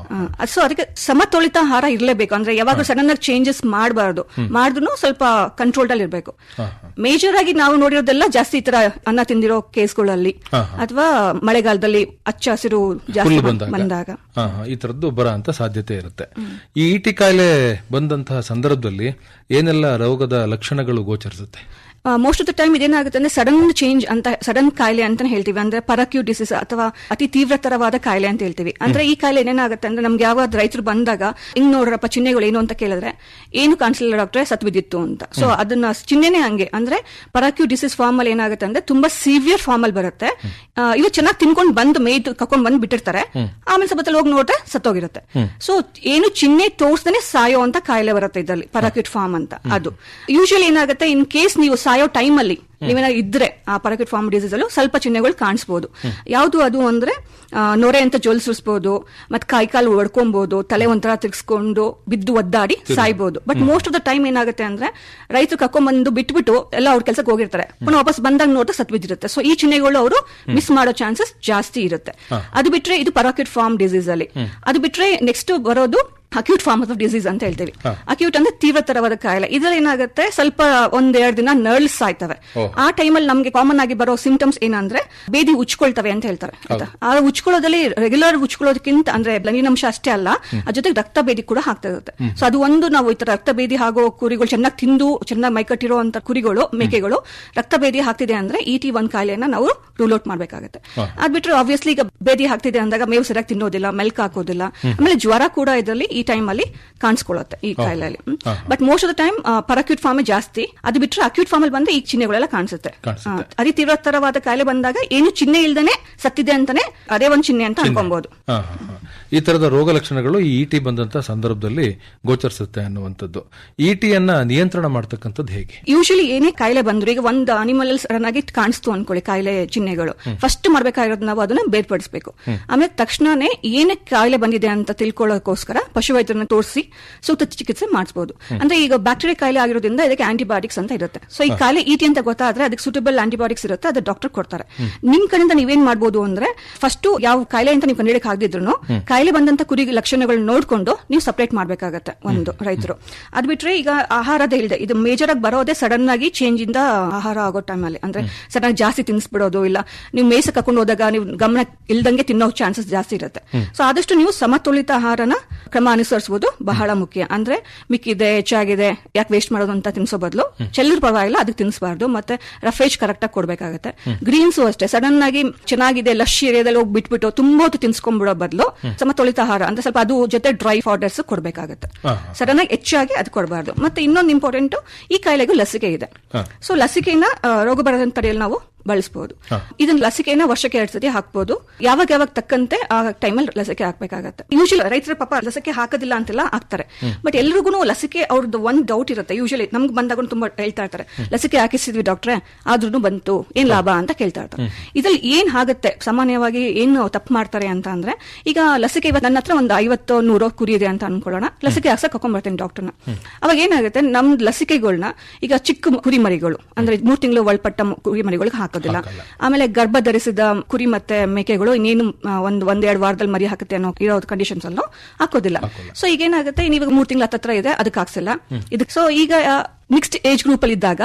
ಸೊ ಅದಕ್ಕೆ ಸಮತೋಲಿತ ಆಹಾರ ಇರಲೇಬೇಕು ಅಂದ್ರೆ ಯಾವಾಗ ಸಡನ್ ಆಗಿ ಚೇಂಜಸ್ ಮಾಡಬಾರ್ದು ಹ್ಮ್. ಮಾಡಿದ್ರು ಸ್ವಲ್ಪ ಕಂಟ್ರೋಲ್ ಅಲ್ಲಿ ಇರಬೇಕು ಮೇಜರ್ ಆಗಿ ನಾವು ನೋಡಿರೋದೆಲ್ಲ ಜಾಸ್ತಿ ಈ ತರ ಅನ್ನ ತಿಂದಿರೋ ಕೇಸ್ಗಳಲ್ಲಿ ಹಾ, ಅಥವಾ ಮಳೆಗಾಲದಲ್ಲಿ ಹಚ್ಚ ಹಸಿರು ಜಾಸ್ತಿ ಹುಲ್ಲು ಬಂದಾಗ ಬಂದಾಗ ಹಾ, ಹಾ, ಈ ತರದ್ದು ಬರ ಅಂತ ಸಾಧ್ಯತೆ ಇರುತ್ತೆ ಈ ಈಟಿ ಕಾಯಿಲೆ ಬಂದಂತಹ ಸಂದರ್ಭದಲ್ಲಿ ಏನೆಲ್ಲ ರೋಗದ ಲಕ್ಷಣಗಳು ಗೋಚರಿಸುತ್ತೆ ಮೋಸ್ಟ್ ಆಫ್ ದ ಟೈಮ್ ಇದೇನಾಗುತ್ತೆ ಅಂದ್ರೆ ಸಡನ್ ಚೇಂಜ್ ಅಂತ ಸಡನ್ ಕಾಯಿಲೆ ಅಂತಾನೆ ಹೇಳ್ತೀವಿ ಅಂದ್ರೆ ಪರಕ್ಯೂ ಡಿಸೀಸ್ ಅಥವಾ ಅತಿ ತೀವ್ರತರವಾದ ಕಾಯಿಲೆ ಅಂತ ಹೇಳ್ತೀವಿ ಅಂದ್ರೆ ಈ ಕಾಯಿಲೆ ಏನಾಗುತ್ತೆ ಅಂದ್ರೆ ನಮ್ಗೆ ಯಾವ ರೈತರು ಬಂದಾಗ ಹಿಂಗ್ ನೋಡ್ರಪ್ಪ ಚಿಹ್ನೆಗಳು ಏನು ಅಂತ ಕೇಳಿದ್ರೆ ಏನು ಕಾಣಿಸಲಿಲ್ಲ ಡಾಕ್ಟ್ರೆ ಸತ್ ಬಿದ್ದಿತ್ತು ಅಂತ ಸೊ ಅದನ್ನ ಚಿಹ್ನೆನೇ ಹಂಗೆ ಅಂದ್ರೆ ಪರಕ್ಯೂ ಡಿಸೀಸ್ ಫಾರ್ಮ್ ಅಲ್ಲಿ ಏನಾಗುತ್ತೆ ಅಂದ್ರೆ ತುಂಬಾ ಸಿವಿಯರ್ ಫಾರ್ಮ್ ಅಲ್ಲಿ ಬರುತ್ತೆ ಆ, ಇವು ಚೆನ್ನಾಗಿ ತಿನ್ಕೊಂಡು ಬಂದು ಮೇಯ್ದು ಕರ್ಕೊಂಡ್ ಬಂದು ಬಿಟ್ಟಿರ್ತಾರೆ ಆಮೇಲೆ ಸ್ವಲ್ಪ ಹೊತ್ತಲ್ಲಿ ಹೋಗಿ ನೋಡಿದ್ರೆ ಸತ್ತೋಗಿರುತ್ತೆ ಸೊ ಏನು ಚಿಹ್ನೆ ತೋರಿಸ್ದೇನೆ ಸಾಯೋ ಅಂತ ಕಾಯಿಲೆ ಬರುತ್ತೆ ಇದರಲ್ಲಿ ಪರಾಕ್ಯೂಟ್ ಫಾರ್ಮ್ ಅಂತ ಅದು ಯೂಶಲಿ ಏನಾಗುತ್ತೆ ಇನ್ ಕೇಸ್ ನೀವು ಸಾಯೋ ಟೈಮ್ ಅಲ್ಲಿ ನೀವೇನಾದ್ರು ಇದ್ರೆ ಆ ಪರಾಕ್ಯೂಟ್ ಫಾರ್ಮ್ ಡಿಸೀಸ್ ಅಲ್ಲೂ ಸ್ವಲ್ಪ ಚಿಹ್ನೆಗಳು ಕಾಣಿಸಬಹುದು ಯಾವುದು ಅದು ಅಂದ್ರೆ ಆ, ನೊರೆ ಅಂತ ಜೋಲ್ ಸುರಿಸಬಹುದು ಮತ್ತೆ ಕೈ ಕಾಲು ಒಡ್ಕೊಬಹುದು ತಲೆ ಒಂಥರ ತಿರ್ಗಿಸ್ಕೊಂಡು ಬಿದ್ದು ಒದ್ದಾಡಿ ಸಾಯ್ಬೋದು but most of the time ಏನಾಗುತ್ತೆ ಅಂದ್ರೆ ರೈತರು ಕರ್ಕೊಂಡ್ಬಂದು ಬಿಟ್ಬಿಟ್ಟು ಎಲ್ಲ ಅವ್ರ ಕೆಲಸಕ್ಕೆ ಹೋಗಿರ್ತಾರೆ ಪುನಃ ವಾಪಸ್ ಬಂದಾಗ ನೋಡಿದ್ರೆ ಸತ್ ಬಿದ್ದಿರುತ್ತೆ ಸೊ ಈ ಚಿಹ್ನೆಗಳು ಅವರು ಮಿಸ್ ಮಾಡೋ ಚಾನ್ಸಸ್ ಜಾಸ್ತಿ ಇರುತ್ತೆ ಅದು ಬಿಟ್ರೆ ಇದು ಪರಾಕ್ಯೂಟ್ ಫಾರ್ಮ್ ಡಿಸೀಸ್ ಅಲ್ಲಿ ಅದು ಬಿಟ್ರೆ ನೆಕ್ಸ್ಟ್ ಬರೋದು ಅಕ್ಯೂಟ್ ಫಾರ್ಮ್ ಆಫ್ ಡಿಸೀಸ್ ಅಂತ ಹೇಳ್ತೀವಿ ಅಕ್ಯೂಟ್ ಅಂದ್ರೆ ತೀವ್ರತರವಾದ ಕಾಯಿಲೆ ಇದ್ರಲ್ಲಿ ಏನಾಗುತ್ತೆ ಸ್ವಲ್ಪ ಒಂದೆರಡು ದಿನ ನರ್ಲ್ಸ್ ಆಯ್ತವೆ ಆ ಟೈಮಲ್ಲಿ ನಮ್ಗೆ ಕಾಮನ್ ಆಗಿ ಬರೋ ಸಿಂಟಮ್ಸ್ ಏನಂದ್ರೆ ಬೇದಿ ಉಚ್ಕೊಳ್ತವೆ ಅಂತ ಹೇಳ್ತಾರೆ ಆಯ್ತಾ ಆ ಉಚ್ಕೊಳ್ಳೋದಲ್ಲಿ ರೆಗ್ಯುಲರ್ ಉಚ್ಕೊಳ್ಳೋದಕ್ಕಿಂತ ಅಂದ್ರೆ ಬ್ಲನಿನಂಶ ಅಷ್ಟೇ ಅಲ್ಲ ಅದ್ರ ಜೊತೆಗೆ ರಕ್ತ ಬೇದಿ ಕೂಡ ಆಗ್ತಾ ಇರುತ್ತೆ ಸೊ ಅದು ಒಂದು ನಾವು ಈ ತರ ರಕ್ತ ಬೇದಿ ಆಗೋ ಕುರಿಗಳು ಚೆನ್ನಾಗಿ ತಿಂದು ಚೆನ್ನಾಗಿ ಮೈಕಟ್ಟಿರೋ ಅಂತ ಕುರಿಗಳು ಮೇಕೆಗಳು ರಕ್ತ ಬೇದಿ ಆಗ್ತಿದೆ ಅಂದ್ರೆ ಇ ಟಿ ಒನ್ ಕಾಯಿಲೆನ ನಾವು ರೂಲ್ ಔಟ್ ಮಾಡ್ಬೇಕಾಗುತ್ತೆ ಅದ್ ಬಿಟ್ರೆ ಆಬ್ವಿಯಸ್ಲಿ ಈಗ ಬೇದಿ ಆಗ್ತಿದೆ ಅಂದಾಗ ಮೇವು ಸರಿಯಾಗಿ ತಿನ್ನೋದಿಲ್ಲ ಮೆಲ್ಕ್ ಹಾಕೋದಿಲ್ಲ ಆಮೇಲೆ ಜ್ವರ ಕೂಡ ಇದರಲ್ಲಿ ಈ ಟೈಮ್ ಅಲ್ಲಿ ಕಾಣಿಸ್ಕೊಳ್ಳುತ್ತೆ ಈ ಕಾಯಿಲೆಯಲ್ಲಿ but most of the time peracute form ಜಾಸ್ತಿ ಅದು ಬಿಟ್ರೆ ಅಕ್ಯೂಟ್ ಫಾರ್ಮ್ ಅಲ್ಲಿ ಬಂದ್ರೆ ಈ ಚಿಹ್ನೆಗಳೆಲ್ಲ ಕಾಣಿಸುತ್ತೆ ಕಾಣಿಸುತ್ತೆ. ಆ, ಅತಿ ತೀವ್ರತರವಾದ ಕಾಯಿಲೆ ಬಂದಾಗ ಏನು ಚಿಹ್ನೆ ಇಲ್ದೇನೆ ಸತ್ತಿದೆ ಅಂತಾನೆ ಅದೇ ಒಂದು ಚಿಹ್ನೆ ಅಂತ ಅನ್ಕೊಬಹುದು ಹಾ, ಹಾ, ಹಾ. ಈ ತರದ ರೋಗ ಲಕ್ಷಣಗಳು ಈ ಇಟಿ ಬಂದಂತಹ ಸಂದರ್ಭದಲ್ಲಿ ಗೋಚರಿಸುತ್ತೆ ಅನ್ನುವಂಥದ್ದು ಇಟಿಯನ್ನ ನಿಯಂತ್ರಣ ಮಾಡ್ತಕ್ಕಂಥದ್ದು ಹೇಗೆ ಯೂಶಲಿ ಏನೇ ಕಾಯಿಲೆ ಬಂದ್ರು ಈಗ ಒಂದು ಅನಿಮಲ್ ಸಡನ್ ಆಗಿ ಕಾಣಿಸ್ತು ಅನ್ಕೊಳ್ಳಿ ಕಾಯಿಲೆ ಚಿಹ್ನೆಗಳು ಫಸ್ಟ್ ಮಾಡ್ಬೇಕಾಗಿರೋದು ನಾವು ಅದನ್ನ ಬೇರ್ಪಡಿಸಬೇಕು ಆಮೇಲೆ ತಕ್ಷಣನೇ ಏನಕ್ಕೆ ಕಾಯಿಲೆ ಬಂದಿದೆ ಅಂತ ತಿಳ್ಕೊಳ್ಳೋಕೋಸ್ಕರ ಪಶುವೈದ್ಯರನ್ನ ತೋರಿಸಿ ಸೂಕ್ತ ಚಿಕಿತ್ಸೆ ಮಾಡಿಸಬಹುದು ಅಂದ್ರೆ ಈಗ ಬ್ಯಾಕ್ಟೀರಿಯಾ ಕಾಯಿಲೆ ಆಗಿರೋದ್ರಿಂದ ಇದಕ್ಕೆ ಆಂಟಿಬಯೋಟಿಕ್ಸ್ ಅಂತ ಇರುತ್ತೆ ಸೊ ಈ ಕಾಯಿಲೆ ಇಟಿ ಅಂತ ಗೊತ್ತಾದ್ರೆ ಅದಕ್ಕೆ ಸೂಟಬಲ್ ಆಂಟಿಬಯೋಟಿಕ್ಸ್ ಇರುತ್ತೆ ಅದು ಡಾಕ್ಟರ್ ಕೊಡ್ತಾರೆ ನಿಮ್ ಕಡೆಯಿಂದ ನೀವೇನ್ ಮಾಡ್ಬೋದು ಅಂದ್ರೆ ಫಸ್ಟ್ ಯಾವ ಕಾಯಿಲೆ ಅಂತ ನೀವು ಕಂಡಿಡಕ್ ಆಗದಿದ್ರು ಕಾಯಿಲೆ ಬಂದಂತ ಕುರಿ ಲಕ್ಷಣಗಳನ್ನ ನೋಡ್ಕೊಂಡು ನೀವು ಸಪರೇಟ್ ಮಾಡ್ಬೇಕಾಗತ್ತೆ ಒಂದು ರೈತರು ಅದ್ ಬಿಟ್ರೆ ಈಗ ಆಹಾರದ ಇಲ್ದೆ ಇದು ಮೇಜರ್ ಆಗಿ ಬರೋದೇ ಸಡನ್ ಆಗಿ ಚೇಂಜ್ ಇಂದ ಆಹಾರ ಆಗೋ ಟೈಮಲ್ಲಿ ಅಂದ್ರೆ ಸಡನ್ ಆಗಿ ಜಾಸ್ತಿ ತಿನ್ಸ್ಬಿಡೋದು ಇಲ್ಲ ನೀವು ಮೇಸ ಕರ್ಕೊಂಡು ಹೋದಾಗ ನೀವು ಗಮನ ಇಲ್ದಂಗೆ ತಿನ್ನೋ ಚಾನ್ಸಸ್ ಜಾಸ್ತಿ ಇರುತ್ತೆ ಸೊ ಆದಷ್ಟು ನೀವು ಸಮತೋಲಿತ ಆಹಾರನ ಕ್ರಮ ಅನುಸರಿಸುವುದು ಬಹಳ ಮುಖ್ಯ ಅಂದ್ರೆ ಮಿಕ್ಕಿದೆ ಹೆಚ್ಚಾಗಿದೆ ಯಾಕೆ ವೇಸ್ಟ್ ಮಾಡೋದು ಅಂತ ತಿನ್ಸೋ ಬದಲು ಚೆಲ್ಲರ್ ಪರವಾಗಿಲ್ಲ ಅದಕ್ಕೆ ತಿನ್ಸಬಾರ್ದು ಮತ್ತೆ ರಫೇಜ್ ಕರೆಕ್ಟ್ ಆಗಿ ಕೊಡ್ಬೇಕಾಗತ್ತೆ ಗ್ರೀನ್ಸು ಅಷ್ಟೇ ಸಡನ್ ಆಗಿ ಚೆನ್ನಾಗಿದೆ ಲಶ್ ಏರಿಯಾದಲ್ಲಿ ಹೋಗಿ ಬಿಟ್ಬಿಟ್ಟು ತುಂಬಾ ಹೊತ್ತು ತಿನ್ಸ್ಕೊಂಡ್ಬಿಡೋ ಬದಲು ಸಮತೋಲಿತ ಆಹಾರ ಅಂದ್ರೆ ಸ್ವಲ್ಪ ಅದು ಜೊತೆ ಡ್ರೈ ಫಾರ್ಡರ್ಸ್ ಕೊಡ್ಬೇಕಾಗತ್ತೆ ಸಡನ್ ಆಗಿ ಹೆಚ್ಚಾಗಿ ಅದು ಕೊಡಬಾರ್ದು ಮತ್ತೆ ಇನ್ನೊಂದು ಇಂಪಾರ್ಟೆಂಟ್ ಈ ಕಾಯಿಲೆಗೂ ಲಸಿಕೆ ಇದೆ ಸೊ ಲಸಿಕೆನ ಆ, ರೋಗ ಬರದಂತ ತಡೆಯಲು ನಾವು ಬಳಸಬಹುದು ಇದನ್ನ ಲಸಿಕೆನ ವರ್ಷಕ್ಕೆ ಎರಡ್ ಸತಿ ಹಾಕ್ಬೋದು ಯಾವಾಗ ಯಾವಾಗ ತಕ್ಕಂತೆ ಆ ಟೈಮಲ್ಲಿ ಲಸಿಕೆ ಹಾಕ್ಬೇಕಾಗತ್ತೆ ಯೂಶಲಿ ರೈತರ ಪಾಪ ಲಸಿಕೆ ಹಾಕೋದಿಲ್ಲ ಅಂತೆಲ್ಲ ಹಾಕ್ತಾರೆ ಬಟ್ ಎಲ್ರಿಗೂ ಲಸಿಕೆ ಅವ್ರದ್ದು ಒಂದ್ ಡೌಟ್ ಇರುತ್ತೆ ಯೂಶಲಿ ನಮ್ಗೆ ಬಂದಾಗ ತುಂಬಾ ಹೇಳ್ತಾ ಇರ್ತಾರೆ ಲಸಿಕೆ ಹಾಕಿಸಿದ್ವಿ ಡಾಕ್ಟ್ರೆ ಆದ್ರೂ ಬಂತು ಏನ್ ಲಾಭ ಅಂತ ಕೇಳ್ತಾ ಇರ್ತಾರೆ ಇದ್ರಲ್ಲಿ ಏನ್ ಆಗುತ್ತೆ ಸಾಮಾನ್ಯವಾಗಿ ಏನು ತಪ್ಪು ಮಾಡ್ತಾರೆ ಅಂತ ಅಂದ್ರೆ ಈಗ ಲಸಿಕೆ ಇವತ್ತು ನನ್ನ ಹತ್ರ ಒಂದು ಐವತ್ತು ನೂರೋ ಕುರಿ ಇದೆ ಅಂತ ಅನ್ಕೊಳ್ಳೋಣ ಲಸಿಕೆ ಹಾಕ್ಸಕ್ ಕರ್ಕೊಂಡ್ ಬರ್ತೀನಿ ಡಾಕ್ಟರ್ನ ಅವಾಗ ಏನಾಗುತ್ತೆ ನಮ್ ಲಸಿಕೆಗಳನ್ನ ಈಗ ಚಿಕ್ಕ ಕುರಿ ಮರಿಗಳು ಅಂದ್ರೆ ಮೂರ್ ತಿಂಗಳು ಒಳಪಟ್ಟ ಮ- ಕುರಿ ಮರಿಗಳಿಗೆ ಹಾಕೋದಿಲ್ಲ ಆಮೇಲೆ ಗರ್ಭ ಧರಿಸಿದ ಕುರಿ ಮತ್ತೆ ಮೇಕೆಗಳು ಇನ್ನೇನು ಆ, ಒಂದ್ ಒಂದೆರಡು ವಾರದಲ್ಲಿ ಮರಿ ಹಾಕುತ್ತೆ ಅನ್ನೋ ಇರೋ ಕಂಡೀಷನ್ಸ್ ಅಲ್ಲೂ ಹಾಕೋದಿಲ್ಲ ಸೊ ಈಗ ಏನಾಗುತ್ತೆ ನೀವು ಮೂರ್ ತಿಂಗಳ ಹತ್ತತ್ರ ಇದೆ ಅದಕ್ಕೆ ಹಾಕ್ಸಿಲ್ಲ ಇದಕ್ಕೆ ಸೊ ಈಗ ಮಿಕ್ಸ್ಡ್ ಏಜ್ ಗ್ರೂಪ್ ಅಲ್ಲಿ ಇದ್ದಾಗ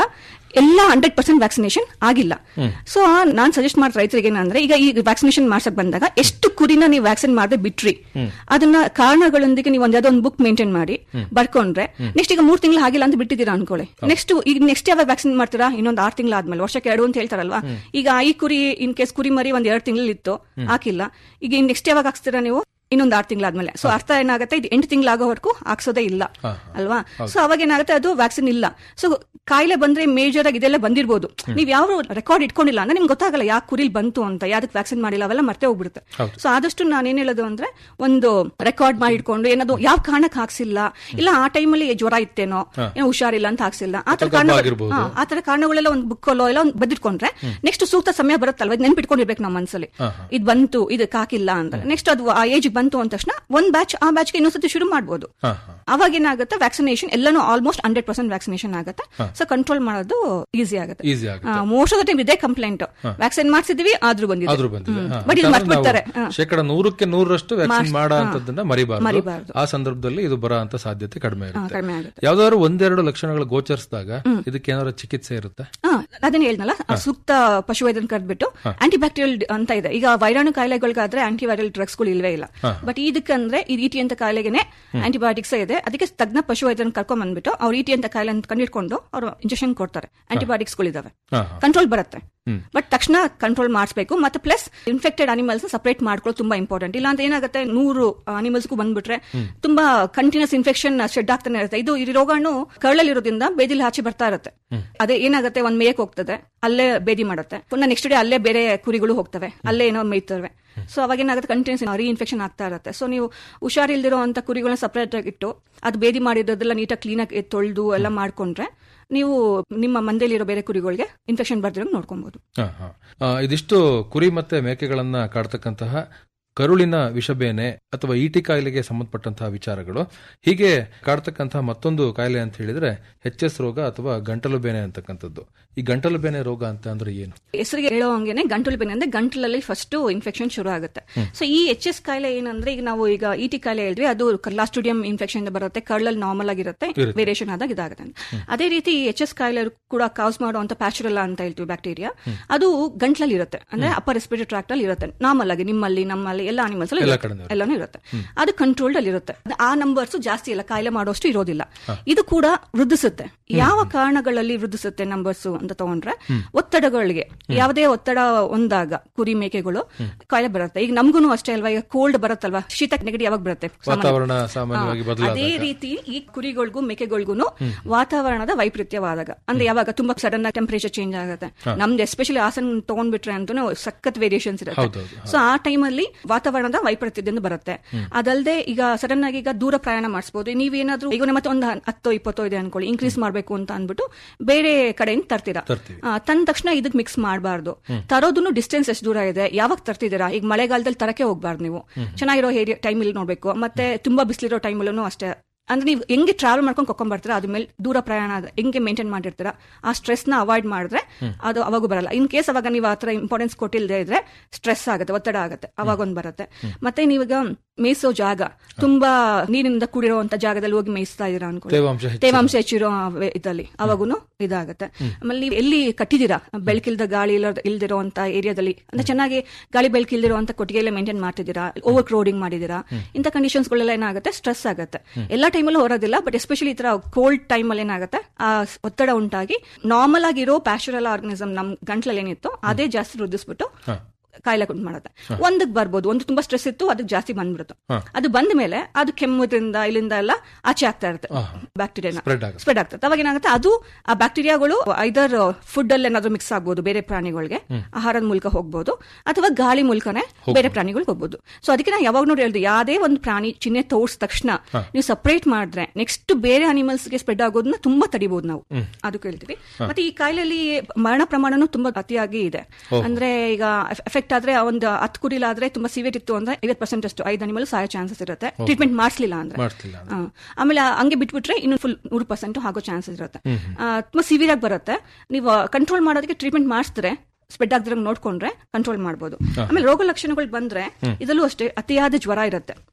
ಎಲ್ಲ ಹಂಡ್ರೆಡ್ ಪರ್ಸೆಂಟ್ ವ್ಯಾಕ್ಸಿನೇಷನ್ ಆಗಿಲ್ಲ ಸೊ ನಾನ್ ಸಜೆಸ್ಟ್ ಮಾಡಿದ ರೈತರಿಗೆ ಏನಂದ್ರೆ ಈಗ ಈ ವ್ಯಾಕ್ಸಿನೇಷನ್ ಮಾಡ್ಸಕ್ ಬಂದಾಗ ಎಷ್ಟು ಕುರಿನ ನೀವು ವ್ಯಾಕ್ಸಿನ್ ಮಾಡದೆ ಬಿಟ್ರಿ ಅದನ್ನ ಕಾರಣಗಳೊಂದಿಗೆ ನೀವು ಒಂದ್ ಯಾವ್ದೋ ಒಂದು ಬುಕ್ ಮೇಂಟೈನ್ ಮಾಡಿ ಬರ್ಕೊಂಡ್ರೆ ನೆಕ್ಸ್ಟ್ ಈಗ ಮೂರ್ ತಿಂಗಳು ಆಗಿಲ್ಲ ಅಂತ ಬಿಟ್ಟಿದ್ದೀರಾ ಅನ್ಕೊಳ್ಳಿ ನೆಕ್ಸ್ಟ್ ಈಗ ನೆಕ್ಸ್ಟ್ ಯಾವಾಗ ವ್ಯಾಕ್ಸಿನ್ ಮಾಡ್ತೀರಾ ಇನ್ನೊಂದು ಆರು ತಿಂಗಳು ಆದ್ಮೇಲೆ ವರ್ಷಕ್ಕೆ ಎರಡು ಅಂತ ಹೇಳ್ತಾರಲ್ವಾ ಈಗ ಈ ಕುರಿ ಇನ್ ಕೇಸ್ ಕುರಿ ಮರಿ ಒಂದ್ ಎರಡು ತಿಂಗಳು ಇತ್ತು ಹಾಕಿಲ್ಲ ಈಗ ನೆಕ್ಸ್ಟ್ ಯಾವಾಗ ಹಾಕ್ಸ್ತೀರಾ ನೀವು ಇನ್ನೊಂದು ಆರು ತಿಂಗಳಾದ್ಮೇಲೆ ಸೊ ಅರ್ಥ ಏನಾಗುತ್ತೆ ಇದು ಎಂಟು ತಿಂಗಳಾಗೋವರೆಗೂ ಹಾಕ್ಸೋದೇ ಇಲ್ಲ ಅಲ್ವಾ ಸೊ ಅವಾಗ ಏನಾಗುತ್ತೆ ಅದು ವ್ಯಾಕ್ಸಿನ್ ಇಲ್ಲ ಸೊ ಕಾಯಿಲೆ ಬಂದ್ರೆ ಮೇಜರ್ ಆಗಿ ಇದೆಲ್ಲ ಬಂದಿರ್ಬೋದು ನೀವ್ ಯಾವ ರೆಕಾರ್ಡ್ ಇಟ್ಕೊಂಡಿಲ್ಲ ಅಂದ್ರೆ ನಿಮ್ಗೆ ಗೊತ್ತಾಗಲ್ಲ ಯಾಕೆ ಕುರಿಲ್ ಬಂತು ಅಂತ ಯಾವ್ದಕ್ಕೆ ವ್ಯಾಕ್ಸಿನ್ ಮಾಡಿಲ್ಲ ಅವೆಲ್ಲ ಮರ್ತೇ ಹೋಗ್ಬಿಡುತ್ತೆ ಸೊ ಆದಷ್ಟು ನಾನೇನ್ ಹೇಳೋದು ಅಂದ್ರೆ ಒಂದು ರೆಕಾರ್ಡ್ ಮಾಡಿ ಇಟ್ಕೊಂಡು ಏನಾದ್ರು ಯಾವ ಕಾರಣಕ್ಕೆ ಹಾಕ್ಸಿಲ್ಲ ಇಲ್ಲ ಆ ಟೈಮಲ್ಲಿ ಜ್ವರ ಇತ್ತೇನೋ ಏನೋ ಹುಷಾರಿಲ್ಲ ಅಂತ ಹಾಕ್ಸಿಲ್ಲ ಆ ತರ ಅಥವಾ ಕಾರಣ ಗಬ್ಬ ಆಗಿರ್ಬೋದು. ಹಾ, ಆ ತರ ಕಾರಣಗಳೆಲ್ಲ ಒಂದು ಬುಕ್ಕಲ್ಲೋ ಎಲ್ಲ ಒಂದು ಬದಿಟ್ಕೊಂಡ್ರೆ ನೆಕ್ಸ್ಟ್ ಸೂಕ್ತ ಸಮಯ ಬರುತ್ತಲ್ವ ಇದು ನೆನ್ಪಿಟ್ಕೊಂಡಿರ್ಬೇಕು ನಮ್ಮ ಮನಸ್ಸಲ್ಲಿ ಇದು ಬಂತು ಇದಕ್ಕೆ ಹಾಕಿಲ್ಲ ಅಂತ ನೆಕ್ಸ್ಟ್ ಅದು ಆ ಏಜ್ ಬಂತು ಅಂದ ತಕ್ಷಣ ಒಂದ್ ಬ್ಯಾಚ್ ಆ ಬ್ಯಾಚ್ಗೆ ಇನ್ನೊಂದ್ಸತಿ ಶುರು ಮಾಡ್ಬೋದು ಅವಾಗ ಏನಾಗುತ್ತೆ ವ್ಯಾಕ್ಸಿನೇಷನ್ ಎಲ್ಲಾನು ಆಲ್ಮೋಸ್ಟ್ ಹಂಡ್ರೆಡ್ ಪರ್ಸೆಂಟ್ ವ್ಯಾಕ್ಸಿನೇಷನ್ ಆಗುತ್ತೆ ಸೊ ಕಂಟ್ರೋಲ್ ಮಾಡೋದು ಈಸಿ ಆಗುತ್ತೆ ಈಸಿ ಆಗುತ್ತೆ ಮೋಸ್ಟ್ ಆಫ್ ದ ಟೈಮ್ ಇದೇ ಕಂಪ್ಲೇಂಟ್ ವ್ಯಾಕ್ಸಿನ್ ಮಾಡಿಸಿದೀವಿ ಆದ್ರೂ ಬಂದಿದೆ ಆದ್ರೂ ಬಂದಿದೆ ಹಾ. ಬಟ್ ಇದು ಯಾಕಂದ್ರೆ ಮರ್ತ್ ಬಿಡ್ತಾರೆ ನಾವು ಶೇಕಡ ನೂರಕ್ಕೆ ನೂರರಷ್ಟು ವ್ಯಾಕ್ಸಿನ್ ಮಾರ್ಕ್ಸ್- ಮಾಡೋ ಹಾ. ಅಂತದನ್ನ ಮರಿಬಾರದು ಮರಿಬಾರ್ದು. ಆ ಸಂದರ್ಭದಲ್ಲಿ ಇದು ಬರೋ ಅಂತ ಸಾಧ್ಯತೆ ಕಡಿಮೆ ಹಾ, ಇರುತ್ತೆ ಕಡಿಮೆ ಆಗುತ್ತೆ ಯಾವ್ದಾದ್ರು ಒಂದೆರಡು ಲಕ್ಷಣಗಳು ಗೋಚರಿಸಿದಾಗ ಇದಕ್ಕೆ ಏನಾದ್ರು ಚಿಕಿತ್ಸೆ ಇರುತ್ತೆ ಹಾ, ಅದನ್ನ ಹೇಳಿದ್ನಲ್ಲ ಆ ಸೂಕ್ತ ಪಶುವೈದ್ಯನ್ ಕರೆದ್ಬಿಟ್ಟು ಆಂಟಿಬ್ಯಾಕ್ಟೀರಿಯಲ್ ಅಂತ ಇದೆ ಈಗ ವೈರಾಣು ಕಾಯಿಲೆಗಳಿಗಾದ್ರೆ ಆಂಟಿವೈರಲ್ ಡ್ರಗ್ಸ್ ಗಳು ಇಲ್ವೇ ಇಲ್ಲ ಹಾ. ಬಟ್ ಇದಕ್ಕಂದ್ರೆ ಈ ಇಟಿ ಅಂತ ಕಾಯಿಲೆಗೆ ಆಂಟಿಬಯೋಟಿಕ್ಸ್ ಇದೆ ಅದಕ್ಕೆ ತಜ್ಞ ಪಶುವೈದ್ಯರನ್ನ ಕರ್ಕೊಂಡ್ ಬಂದ್ಬಿಟ್ಟು ಅವ್ರು ಇಟಿ ಅಂತ ಕಾಯಿಲೆ ಅಂತ ಕಂಡಿಡ್ಕೊಂಡು ಅವರು ಇಂಜೆಕ್ಷನ್ ಕೊಡ್ತಾರೆ ಆಂಟಿಬಯೋಟಿಕ್ಸ್ ಗಳಿದಾವೆ ಹಾ, ಕಂಟ್ರೋಲ್ ಬರುತ್ತೆ ಹ್ಮ್. ಬಟ್ ತಕ್ಷಣ ಕಂಟ್ರೋಲ್ ಮಾಡಿಸಬೇಕು ಮತ್ತೆ ಪ್ಲಸ್ ಇನ್ಫೆಕ್ಟೆಡ್ ಅನಿಮಲ್ಸ್ ಸಪರೇಟ್ ಮಾಡ್ಕೊಳ್ಳೋದು ತುಂಬಾ ಇಂಪಾರ್ಟೆಂಟ್ ಇಲ್ಲ ಅಂತ ಏನಾಗುತ್ತೆ ನೂರು ಅನಿಮಲ್ಸ್ಗೂ ಬಂದ್ಬಿಟ್ರೆ ತುಂಬಾ ಕಂಟಿನ್ಯೂಸ್ ಇನ್ಫೆಕ್ಷನ್ ಶೆಡ್ ಆಗ್ತಾನೆ ಇರುತ್ತೆ ಇದು ಈ ರೋಗಾಣು ಕರಳಲ್ಲಿರೋದ್ರಿಂದ ಬೇದಿಲಿ ಆಚೆ ಬರ್ತಾ ಇರುತ್ತೆ ಅದೇ ಏನಾಗುತ್ತೆ ಒಂದ್ ಮೇಯಕ್ ಹೋಗ್ತದೆ ಅಲ್ಲೇ ಬೇದಿ ಮಾಡುತ್ತೆ ಪುನಃ ನೆಕ್ಸ್ಟ್ ಡೇ ಅಲ್ಲೇ ಬೇರೆ ಕುರಿಗಳು ಹೋಗ್ತವೆ ಅಲ್ಲೇ ಏನೋ ಮೇಯ್ತವೆ ಸೊ ಅವಾಗ ಏನಾಗುತ್ತೆ ಕಂಟಿನ್ಯೂಸ್ ರೀ ಇನ್ಫೆಕ್ಷನ್ ಆಗ್ತಾ ಇರುತ್ತೆ ಸೊ ನೀವು ಹುಷಾರಿಲ್ದಿರೋ ಅಂತ ಕುರಿಗಳನ್ನ ಸಪರೇಟ್ ಆಗಿ ಇಟ್ಟು ಅದು ಬೇದಿ ಮಾಡಿರೋದೆಲ್ಲ ನೀಟಾಗಿ ಕ್ಲೀನಾಗಿ ತೊಳೆದು ಎಲ್ಲ ಮಾಡ್ಕೊಂಡ್ರೆ ನೀವು ನಿಮ್ಮ ಮಂದೇಲಿರೋ ಬೇರೆ ಕುರಿಗಳಿಗೆ ಇನ್ಫೆಕ್ಷನ್ ಬರ್ದಿರೋ ನೋಡ್ಕೊಬಹುದು ಹಾ, ಹಾ. ಆ, ಇದಿಷ್ಟು ಕುರಿ ಮತ್ತೆ ಮೇಕೆಗಳನ್ನ ಕಾಡ್ತಕ್ಕಂತಹ ಕರುಳಿನ ವಿಷಬೇನೆ ಅಥವಾ ಈಟಿ ಕಾಯಿಲೆಗೆ ಸಂಬಂಧಪಟ್ಟಂತಹ ವಿಚಾರಗಳು ಹೀಗೆ ಕಾಡ್ತಕ್ಕಂತಹ ಮತ್ತೊಂದು ಕಾಯಿಲೆ ಅಂತ ಹೇಳಿದ್ರೆ ಎಚ್ ಎಸ್ ರೋಗ ಅಥವಾ ಗಂಟಲು ಬೇನೆ ಅಂತಕ್ಕಂಥದ್ದು ಈ ಗಂಟಲು ಬೇನೆ ರೋಗ ಅಂತ ಅಂದ್ರೆ ಏನು ಹೆಸರಿಗೆ ಹೇಳೋ ಹಂಗೆನೆ ಗಂಟಲು ಬೇನೆ ಅಂದ್ರೆ ಗಂಟಲಲ್ಲಿ ಫಸ್ಟ್ ಇನ್ಫೆಕ್ಷನ್ ಶುರು ಆಗುತ್ತೆ ಸೊ ಈ ಎಚ್ ಎಸ್ ಕಾಯಿಲೆ ಏನಂದ್ರೆ ಈಗ ನಾವು ಈಗ ಇಟಿ ಕಾಯಿಲೆ ಹೇಳಿದ್ವಿ ಅದು ಕ್ಲಾಸ್ಟುಡಿಯಂ ಇನ್ಫೆಕ್ಷನ್ ಬರುತ್ತೆ ಕರ್ಳಲ್ಲಿ ನಾರ್ಮಲ್ ಆಗಿರುತ್ತೆ ಇರುತ್ತೆ. ವೇರಿಯೇಷನ್ ಆದಾಗ ಇದಾಗುತ್ತೆ ಅದೇ ರೀತಿ ಎಚ್ ಎಸ್ ಕಾಯಿಲೆ ಕೂಡ ಕಾಸ್ ಮಾಡುವಂತ ಪ್ಯಾಚುರಲ್ಲ ಅಂತ ಹೇಳ್ತೀವಿ ಬ್ಯಾಕ್ಟೀರಿಯಾ ಅದು ಗಂಟ್ಲಲ್ಲಿ ಇರುತ್ತೆ ಅಂದ್ರೆ ಅಪ್ಪರ್ ರೆಸ್ಪಿರೇಟರಿ ಟ್ರಾಕ್ಟ್ ಅಲ್ಲಿ ಇರುತ್ತೆ ನಾರ್ಮಲ್ ಆಗಿ ನಿಮ್ಮಲ್ಲಿ ನಮ್ಮಲ್ಲಿ ಎಲ್ಲ ಅನಿಮಲ್ಸ್ ಎಲ್ಲ ಕಡೆನೂ ಇರುತ್ತೆ. ಎಲ್ಲಾನು ಇರುತ್ತೆ ಅದು ಕಂಟ್ರೋಲ್ಡ್ ಅಲ್ಲಿ ಇರುತ್ತೆ ಆ ನಂಬರ್ಸ್ ಜಾಸ್ತಿ ಇಲ್ಲ ಕಾಯಿಲೆ ಮಾಡೋಷ್ಟು ಇರೋದಿಲ್ಲ ಇದು ಕೂಡ ವೃದ್ಧಿಸುತ್ತೆ ಯಾವ ಕಾರಣಗಳಲ್ಲಿ ವೃದ್ಧಿಸುತ್ತೆ ನಂಬರ್ಸ್ ಅಂತ ತಗೊಂಡ್ರೆ ಒತ್ತಡಗಳಿಗೆ ಯಾವುದೇ ಒತ್ತಡ ಒಂದಾಗ ಕುರಿ ಮೇಕೆಗಳು ಕಾಯಿಲೆ ಬರುತ್ತೆ ಈಗ ನಮ್ಗೂ ಅಷ್ಟೇ ಅಲ್ವಾ ಈಗ ಕೋಲ್ಡ್ ಬರುತ್ತಲ್ವಾ ಶೀತ ನೆಗಡಿ ಯಾವಾಗ ಬರುತ್ತೆ ಸಾಮಾನ್ಯ- ವಾತಾವರಣ ಸಾಮಾನ್ಯವಾಗಿ ಹಾ, ಬದಲಾದಾಗ. ಅದೇ ರೀತಿ ಈ ಕುರಿಗಳಿಗೂ ಮೇಕೆಗಳಿಗೂ ವಾತಾವರಣದ ವೈಪರೀತ್ಯವಾದಾಗ ಅಂದ್ರೆ ಯಾವಾಗ ತುಂಬಾ ಸಡನ್ ಆಗಿ ಟೆಂಪರೇಚರ್ ಚೇಂಜ್ ಆಗುತ್ತೆ ಹಾ. ನಮ್ದು ಎಸ್ಪೆಷಲಿ ಹಾಸನ್ ತಗೊಂಡ್ಬಿಟ್ರೆ ಅಂತೂ ಸಖತ್ ವೇರಿಯೇಷನ್ಸ್ ಇರುತ್ತೆ ಹೌದೌದು, ಸೊ ಆ ಟೈಮಲ್ಲಿ ವಾತಾವರಣದ ವೈಪರೀತ್ಯದಿಂದ ಬರುತ್ತೆ ಅದಲ್ಲದೆ ಈಗ ಸಡನ್ ಆಗಿ ಈಗ ದೂರ ಪ್ರಯಾಣ ಮಾಡಿಸಬಹುದು ನೀವೇನಾದ್ರೂ ಈಗ ನಮ್ಮ ಹತ್ರ ಒಂದು ಹತ್ತೋ ಇಪ್ಪತ್ತೋ ಇದೆ ಅನ್ಕೊಳ್ಳಿ ಇನ್ಕ್ರೀಸ್ ಮಾಡಬೇಕು ಅಂತ ಅಂದ್ಬಿಟ್ಟು ಬೇರೆ ಕಡೆಯಿಂದ ತರ್ತೀರಾ ತರ್ತೀವಿ. ಆ, ತಂದ ತಕ್ಷಣ ಇದಕ್ಕೆ ಮಿಕ್ಸ್ ಮಾಡಬಾರ್ದು ತರೋದನ್ನು ಡಿಸ್ಟೆನ್ಸ್ ಎಷ್ಟು ದೂರ ಇದೆ ಯಾವಾಗ ತರ್ತಿದ್ದೀರಾ ಈಗ ಮಳೆಗಾಲದಲ್ಲಿ ತರಕ್ಕೆ ಹೋಗ್ಬಾರ್ದು ನೀವು ಚೆನ್ನಾಗಿರೋ ಏರಿಯಾ ಟೈಮಲ್ಲಿ ನೋಡ್ಬೇಕು ಮತ್ತೆ ತುಂಬಾ ಬಿಸಿಲಿರೋ ಟೈಮಲ್ಲೂ ಅಷ್ಟೇ ಅಂದ್ರೆ ನೀವು ಹೆಂಗೆ ಟ್ರಾವೆಲ್ ಮಾಡ್ಕೊಂಡು ಕರ್ಕೊಂಡ್ ಬರ್ತೀರಾ ಅದ್ರ ಮೇಲೆ ದೂರ ಪ್ರಯಾಣ ಅದ- ಹೆಂಗೆ ಮೇಂಟೈನ್ ಮಾಡಿರ್ತೀರಾ ಆ ಸ್ಟ್ರೆಸ್ ನ ಅವಾಯ್ಡ್ ಮಾಡಿದ್ರೆ ಅದು ಅವಾಗೂ ಬರಲ್ಲ ಇನ್ ಕೇಸ್ ಅವಾಗ ನೀವು ಆ ತರ ಇಂಪಾರ್ಟೆನ್ಸ್ ಕೊಟ್ಟಿಲ್ಲದೆ ಇದ್ರೆ ಸ್ಟ್ರೆಸ್ ಆಗುತ್ತೆ ಒತ್ತಡ ಆಗುತ್ತೆ ಅವಾಗ ಒಂದ್ ಬರುತ್ತೆ ಮತ್ತೆ ನೀವೀಗ ಮೇಯಿಸೋ ಜಾಗ ತುಂಬಾ ನೀರಿನಿಂದ ಕೂಡಿರುವಂತ ಜಾಗದಲ್ಲಿ ಹೋಗಿ ಮೇಯಿಸ್ತಾ ಇದೀರಾ ಅನ್ಕೊಳ್ಳಿ ತೇವಾಂಶ ಹೆಚ್ಚಿರೋ- ತೇವಾಂಶ ಹೆಚ್ಚಿರೋ ವೆ- ಇದಲ್ಲಿ ಅವಾಗೂ ಇದಾಗುತ್ತೆ ಆಮೇಲೆ ನೀವು ಎಲ್ಲಿ ಕಟ್ಟಿದೀರಾ ಬೆಳಕಿಲ್ದ ಗಾಳಿ ಇಲ್ಲದ ಇಲ್ದಿರೋಂತ ಏರಿಯಾದಲ್ಲಿ ಅಂದ್ರೆ ಚೆನ್ನಾಗಿ ಗಾಳಿ ಬೆಳಕಿಲ್ದಿರೋಂತ ಕೊಟ್ಟಿಗೆಲ್ಲ ಮೇಂಟೈನ್ ಮಾಡ್ತಿದ್ದೀರಾ ಓವರ್ ಕ್ರೋಡಿಂಗ್ ಮಾಡಿದೀರಾ ಇಂಥ ಕಂಡೀಷನ್ಸ್ ಗಳೆಲ್ಲ ಏನಾಗುತ್ತೆ ಸ್ಟ್ರೆಸ್ ಆಗುತ್ತೆ ಎಲ್ಲ ಟೈಮಲ್ಲೂ ಹೊರೋದಿಲ್ಲ ಬಟ್ ಎಸ್ಪೆಷಲಿ ಈ ತರ ಕೋಲ್ಡ್ ಟೈಮಲ್ಲಿ ಏನಾಗುತ್ತೆ ಆ ಒತ್ತಡ ಉಂಟಾಗಿ ನಾರ್ಮಲ್ ಆಗಿರೋ ಪ್ಯಾಶುರಲ್ ಆರ್ಗನಿಸಮ್ ನಮ್ ಗಂಟ್ಲಲ್ಲಿ ಏನಿತ್ತು ಅದೇ ಜಾಸ್ತಿ ವೃದ್ಧಿಸ್ಬಿಟ್ಟು ಕಾಯಿಲೆ ಉಂಟು ಮಾಡುತ್ತೆ ಒಂದಕ್ಕೆ ಬರ್ಬೋದು ಒಂದು ತುಂಬಾ ಸ್ಟ್ರೆಸ್ ಇತ್ತು ಅದಕ್ಕೆ ಜಾಸ್ತಿ ಬಂದ್ಬಿಡುತ್ತೆ ಅದು ಬಂದ ಮೇಲೆ ಅದು ಕೆಮ್ಮುದ್ರಿಂದ ಇಲ್ಲಿಂದ ಎಲ್ಲ ಆಚೆ ಆಗ್ತಾ ಇರುತ್ತೆ ಬ್ಯಾಕ್ಟೀರಿಯಾನ Spread ಆಗುತ್ತೆ. ಸ್ಪ್ರೆಡ್ ಆಗ್ತದೆ ಅವಾಗ ಏನಾಗುತ್ತೆ ಅದು ಆ ಬ್ಯಾಕ್ಟೀರಿಯಾಗಳು ಐದರ್ ಫುಡ್ ಅಲ್ಲಿ ಏನಾದ್ರು ಮಿಕ್ಸ್ ಆಗ್ಬೋದು ಬೇರೆ ಪ್ರಾಣಿಗಳಿಗೆ ಆಹಾರದ ಮೂಲಕ ಹೋಗ್ಬೋದು ಅಥವಾ ಗಾಳಿ ಮೂಲಕನೇ ಬೇರೆ ಪ್ರಾಣಿಗಳಿಗೆ ಹೋಗ್ಬೋದು ಸೊ ಅದಕ್ಕೆ ನಾನು ಯಾವಾಗ ನೋಡಿ ಹೇಳಿದೆ ಯಾವುದೇ ಒಂದು ಪ್ರಾಣಿ ಚಿಹ್ನೆ ತೋರ್ಸ್ ತಕ್ಷಣ ನೀವು ಸಪರೇಟ್ ಮಾಡಿದ್ರೆ ನೆಕ್ಸ್ಟ್ ಬೇರೆ ಅನಿಮಲ್ಸ್ ಗೆ ಸ್ಪ್ರೆಡ್ ಆಗೋದನ್ನ ತುಂಬಾ ತಡಿಬಹುದು ನಾವು ಅದು ಕೇಳ್ತೀವಿ ಮತ್ತೆ ಈ ಕಾಯಿಲೆಯಲ್ಲಿ ಮರಣ ಪ್ರಮಾಣನೂ ತುಂಬಾ ಅತಿಯಾಗಿ ಇದೆ ಓಹೋ. ಅಂದ್ರೆ ಈಗ ಎಫೆಕ್ಟ್ ಆದ್ರೆ ಒಂದು ಹತ್ತು ಕುರಿಲಾದ್ರೆ ತುಂಬಾ ಸಿವಿಯರ್ ಇತ್ತು ಅಂದ್ರೆ ಐವತ್ತು ಪರ್ಸೆಂಟ್ ಅಷ್ಟು ಐದು ಅನಿಮಲ್ ಸಾಯೋ ಚಾನ್ಸಸ್ ಇರುತ್ತೆ ಓಹೋ. ಟ್ರೀಟ್ಮೆಂಟ್ ಮಾಡಿಸ್ಲಿಲ್ಲ ಅಂದ್ರೆ ಮಾಡಿಸ್ಲಿಲ್ಲ ಆ, ಆಮೇಲೆ ಹಂಗೆ ಬಿಟ್ಬಿಟ್ರೆ ಇನ್ನು ಫುಲ್ ನೂರು ಪರ್ಸೆಂಟ್ ಆಗೋ ಚಾನ್ಸಸ್ ಇರುತ್ತೆ ಆ, ತುಂಬಾ ಸಿವಿಯರ್ ಆಗಿ ಬರುತ್ತೆ ನೀವು ಕಂಟ್ರೋಲ್ ಮಾಡೋದಕ್ಕೆ ಟ್ರೀಟ್ಮೆಂಟ್ ಮಾಡಿಸಿದ್ರೆ ಸ್ಪ್ರೆಡ್ ಆಗದಿರಂಗ್ ನೋಡ್ಕೊಂಡ್ರೆ ಕಂಟ್ರೋಲ್ ಮಾಡ್ಬೋದು ಆಮೇಲೆ ರೋಗ ಲಕ್ಷಣಗಳು ಬಂದ್ರೆ ಇದರಲ್ಲೂ ಅಷ್ಟೇ ಅತಿಯಾದ ಜ್ವರ ಇರುತ್ತೆ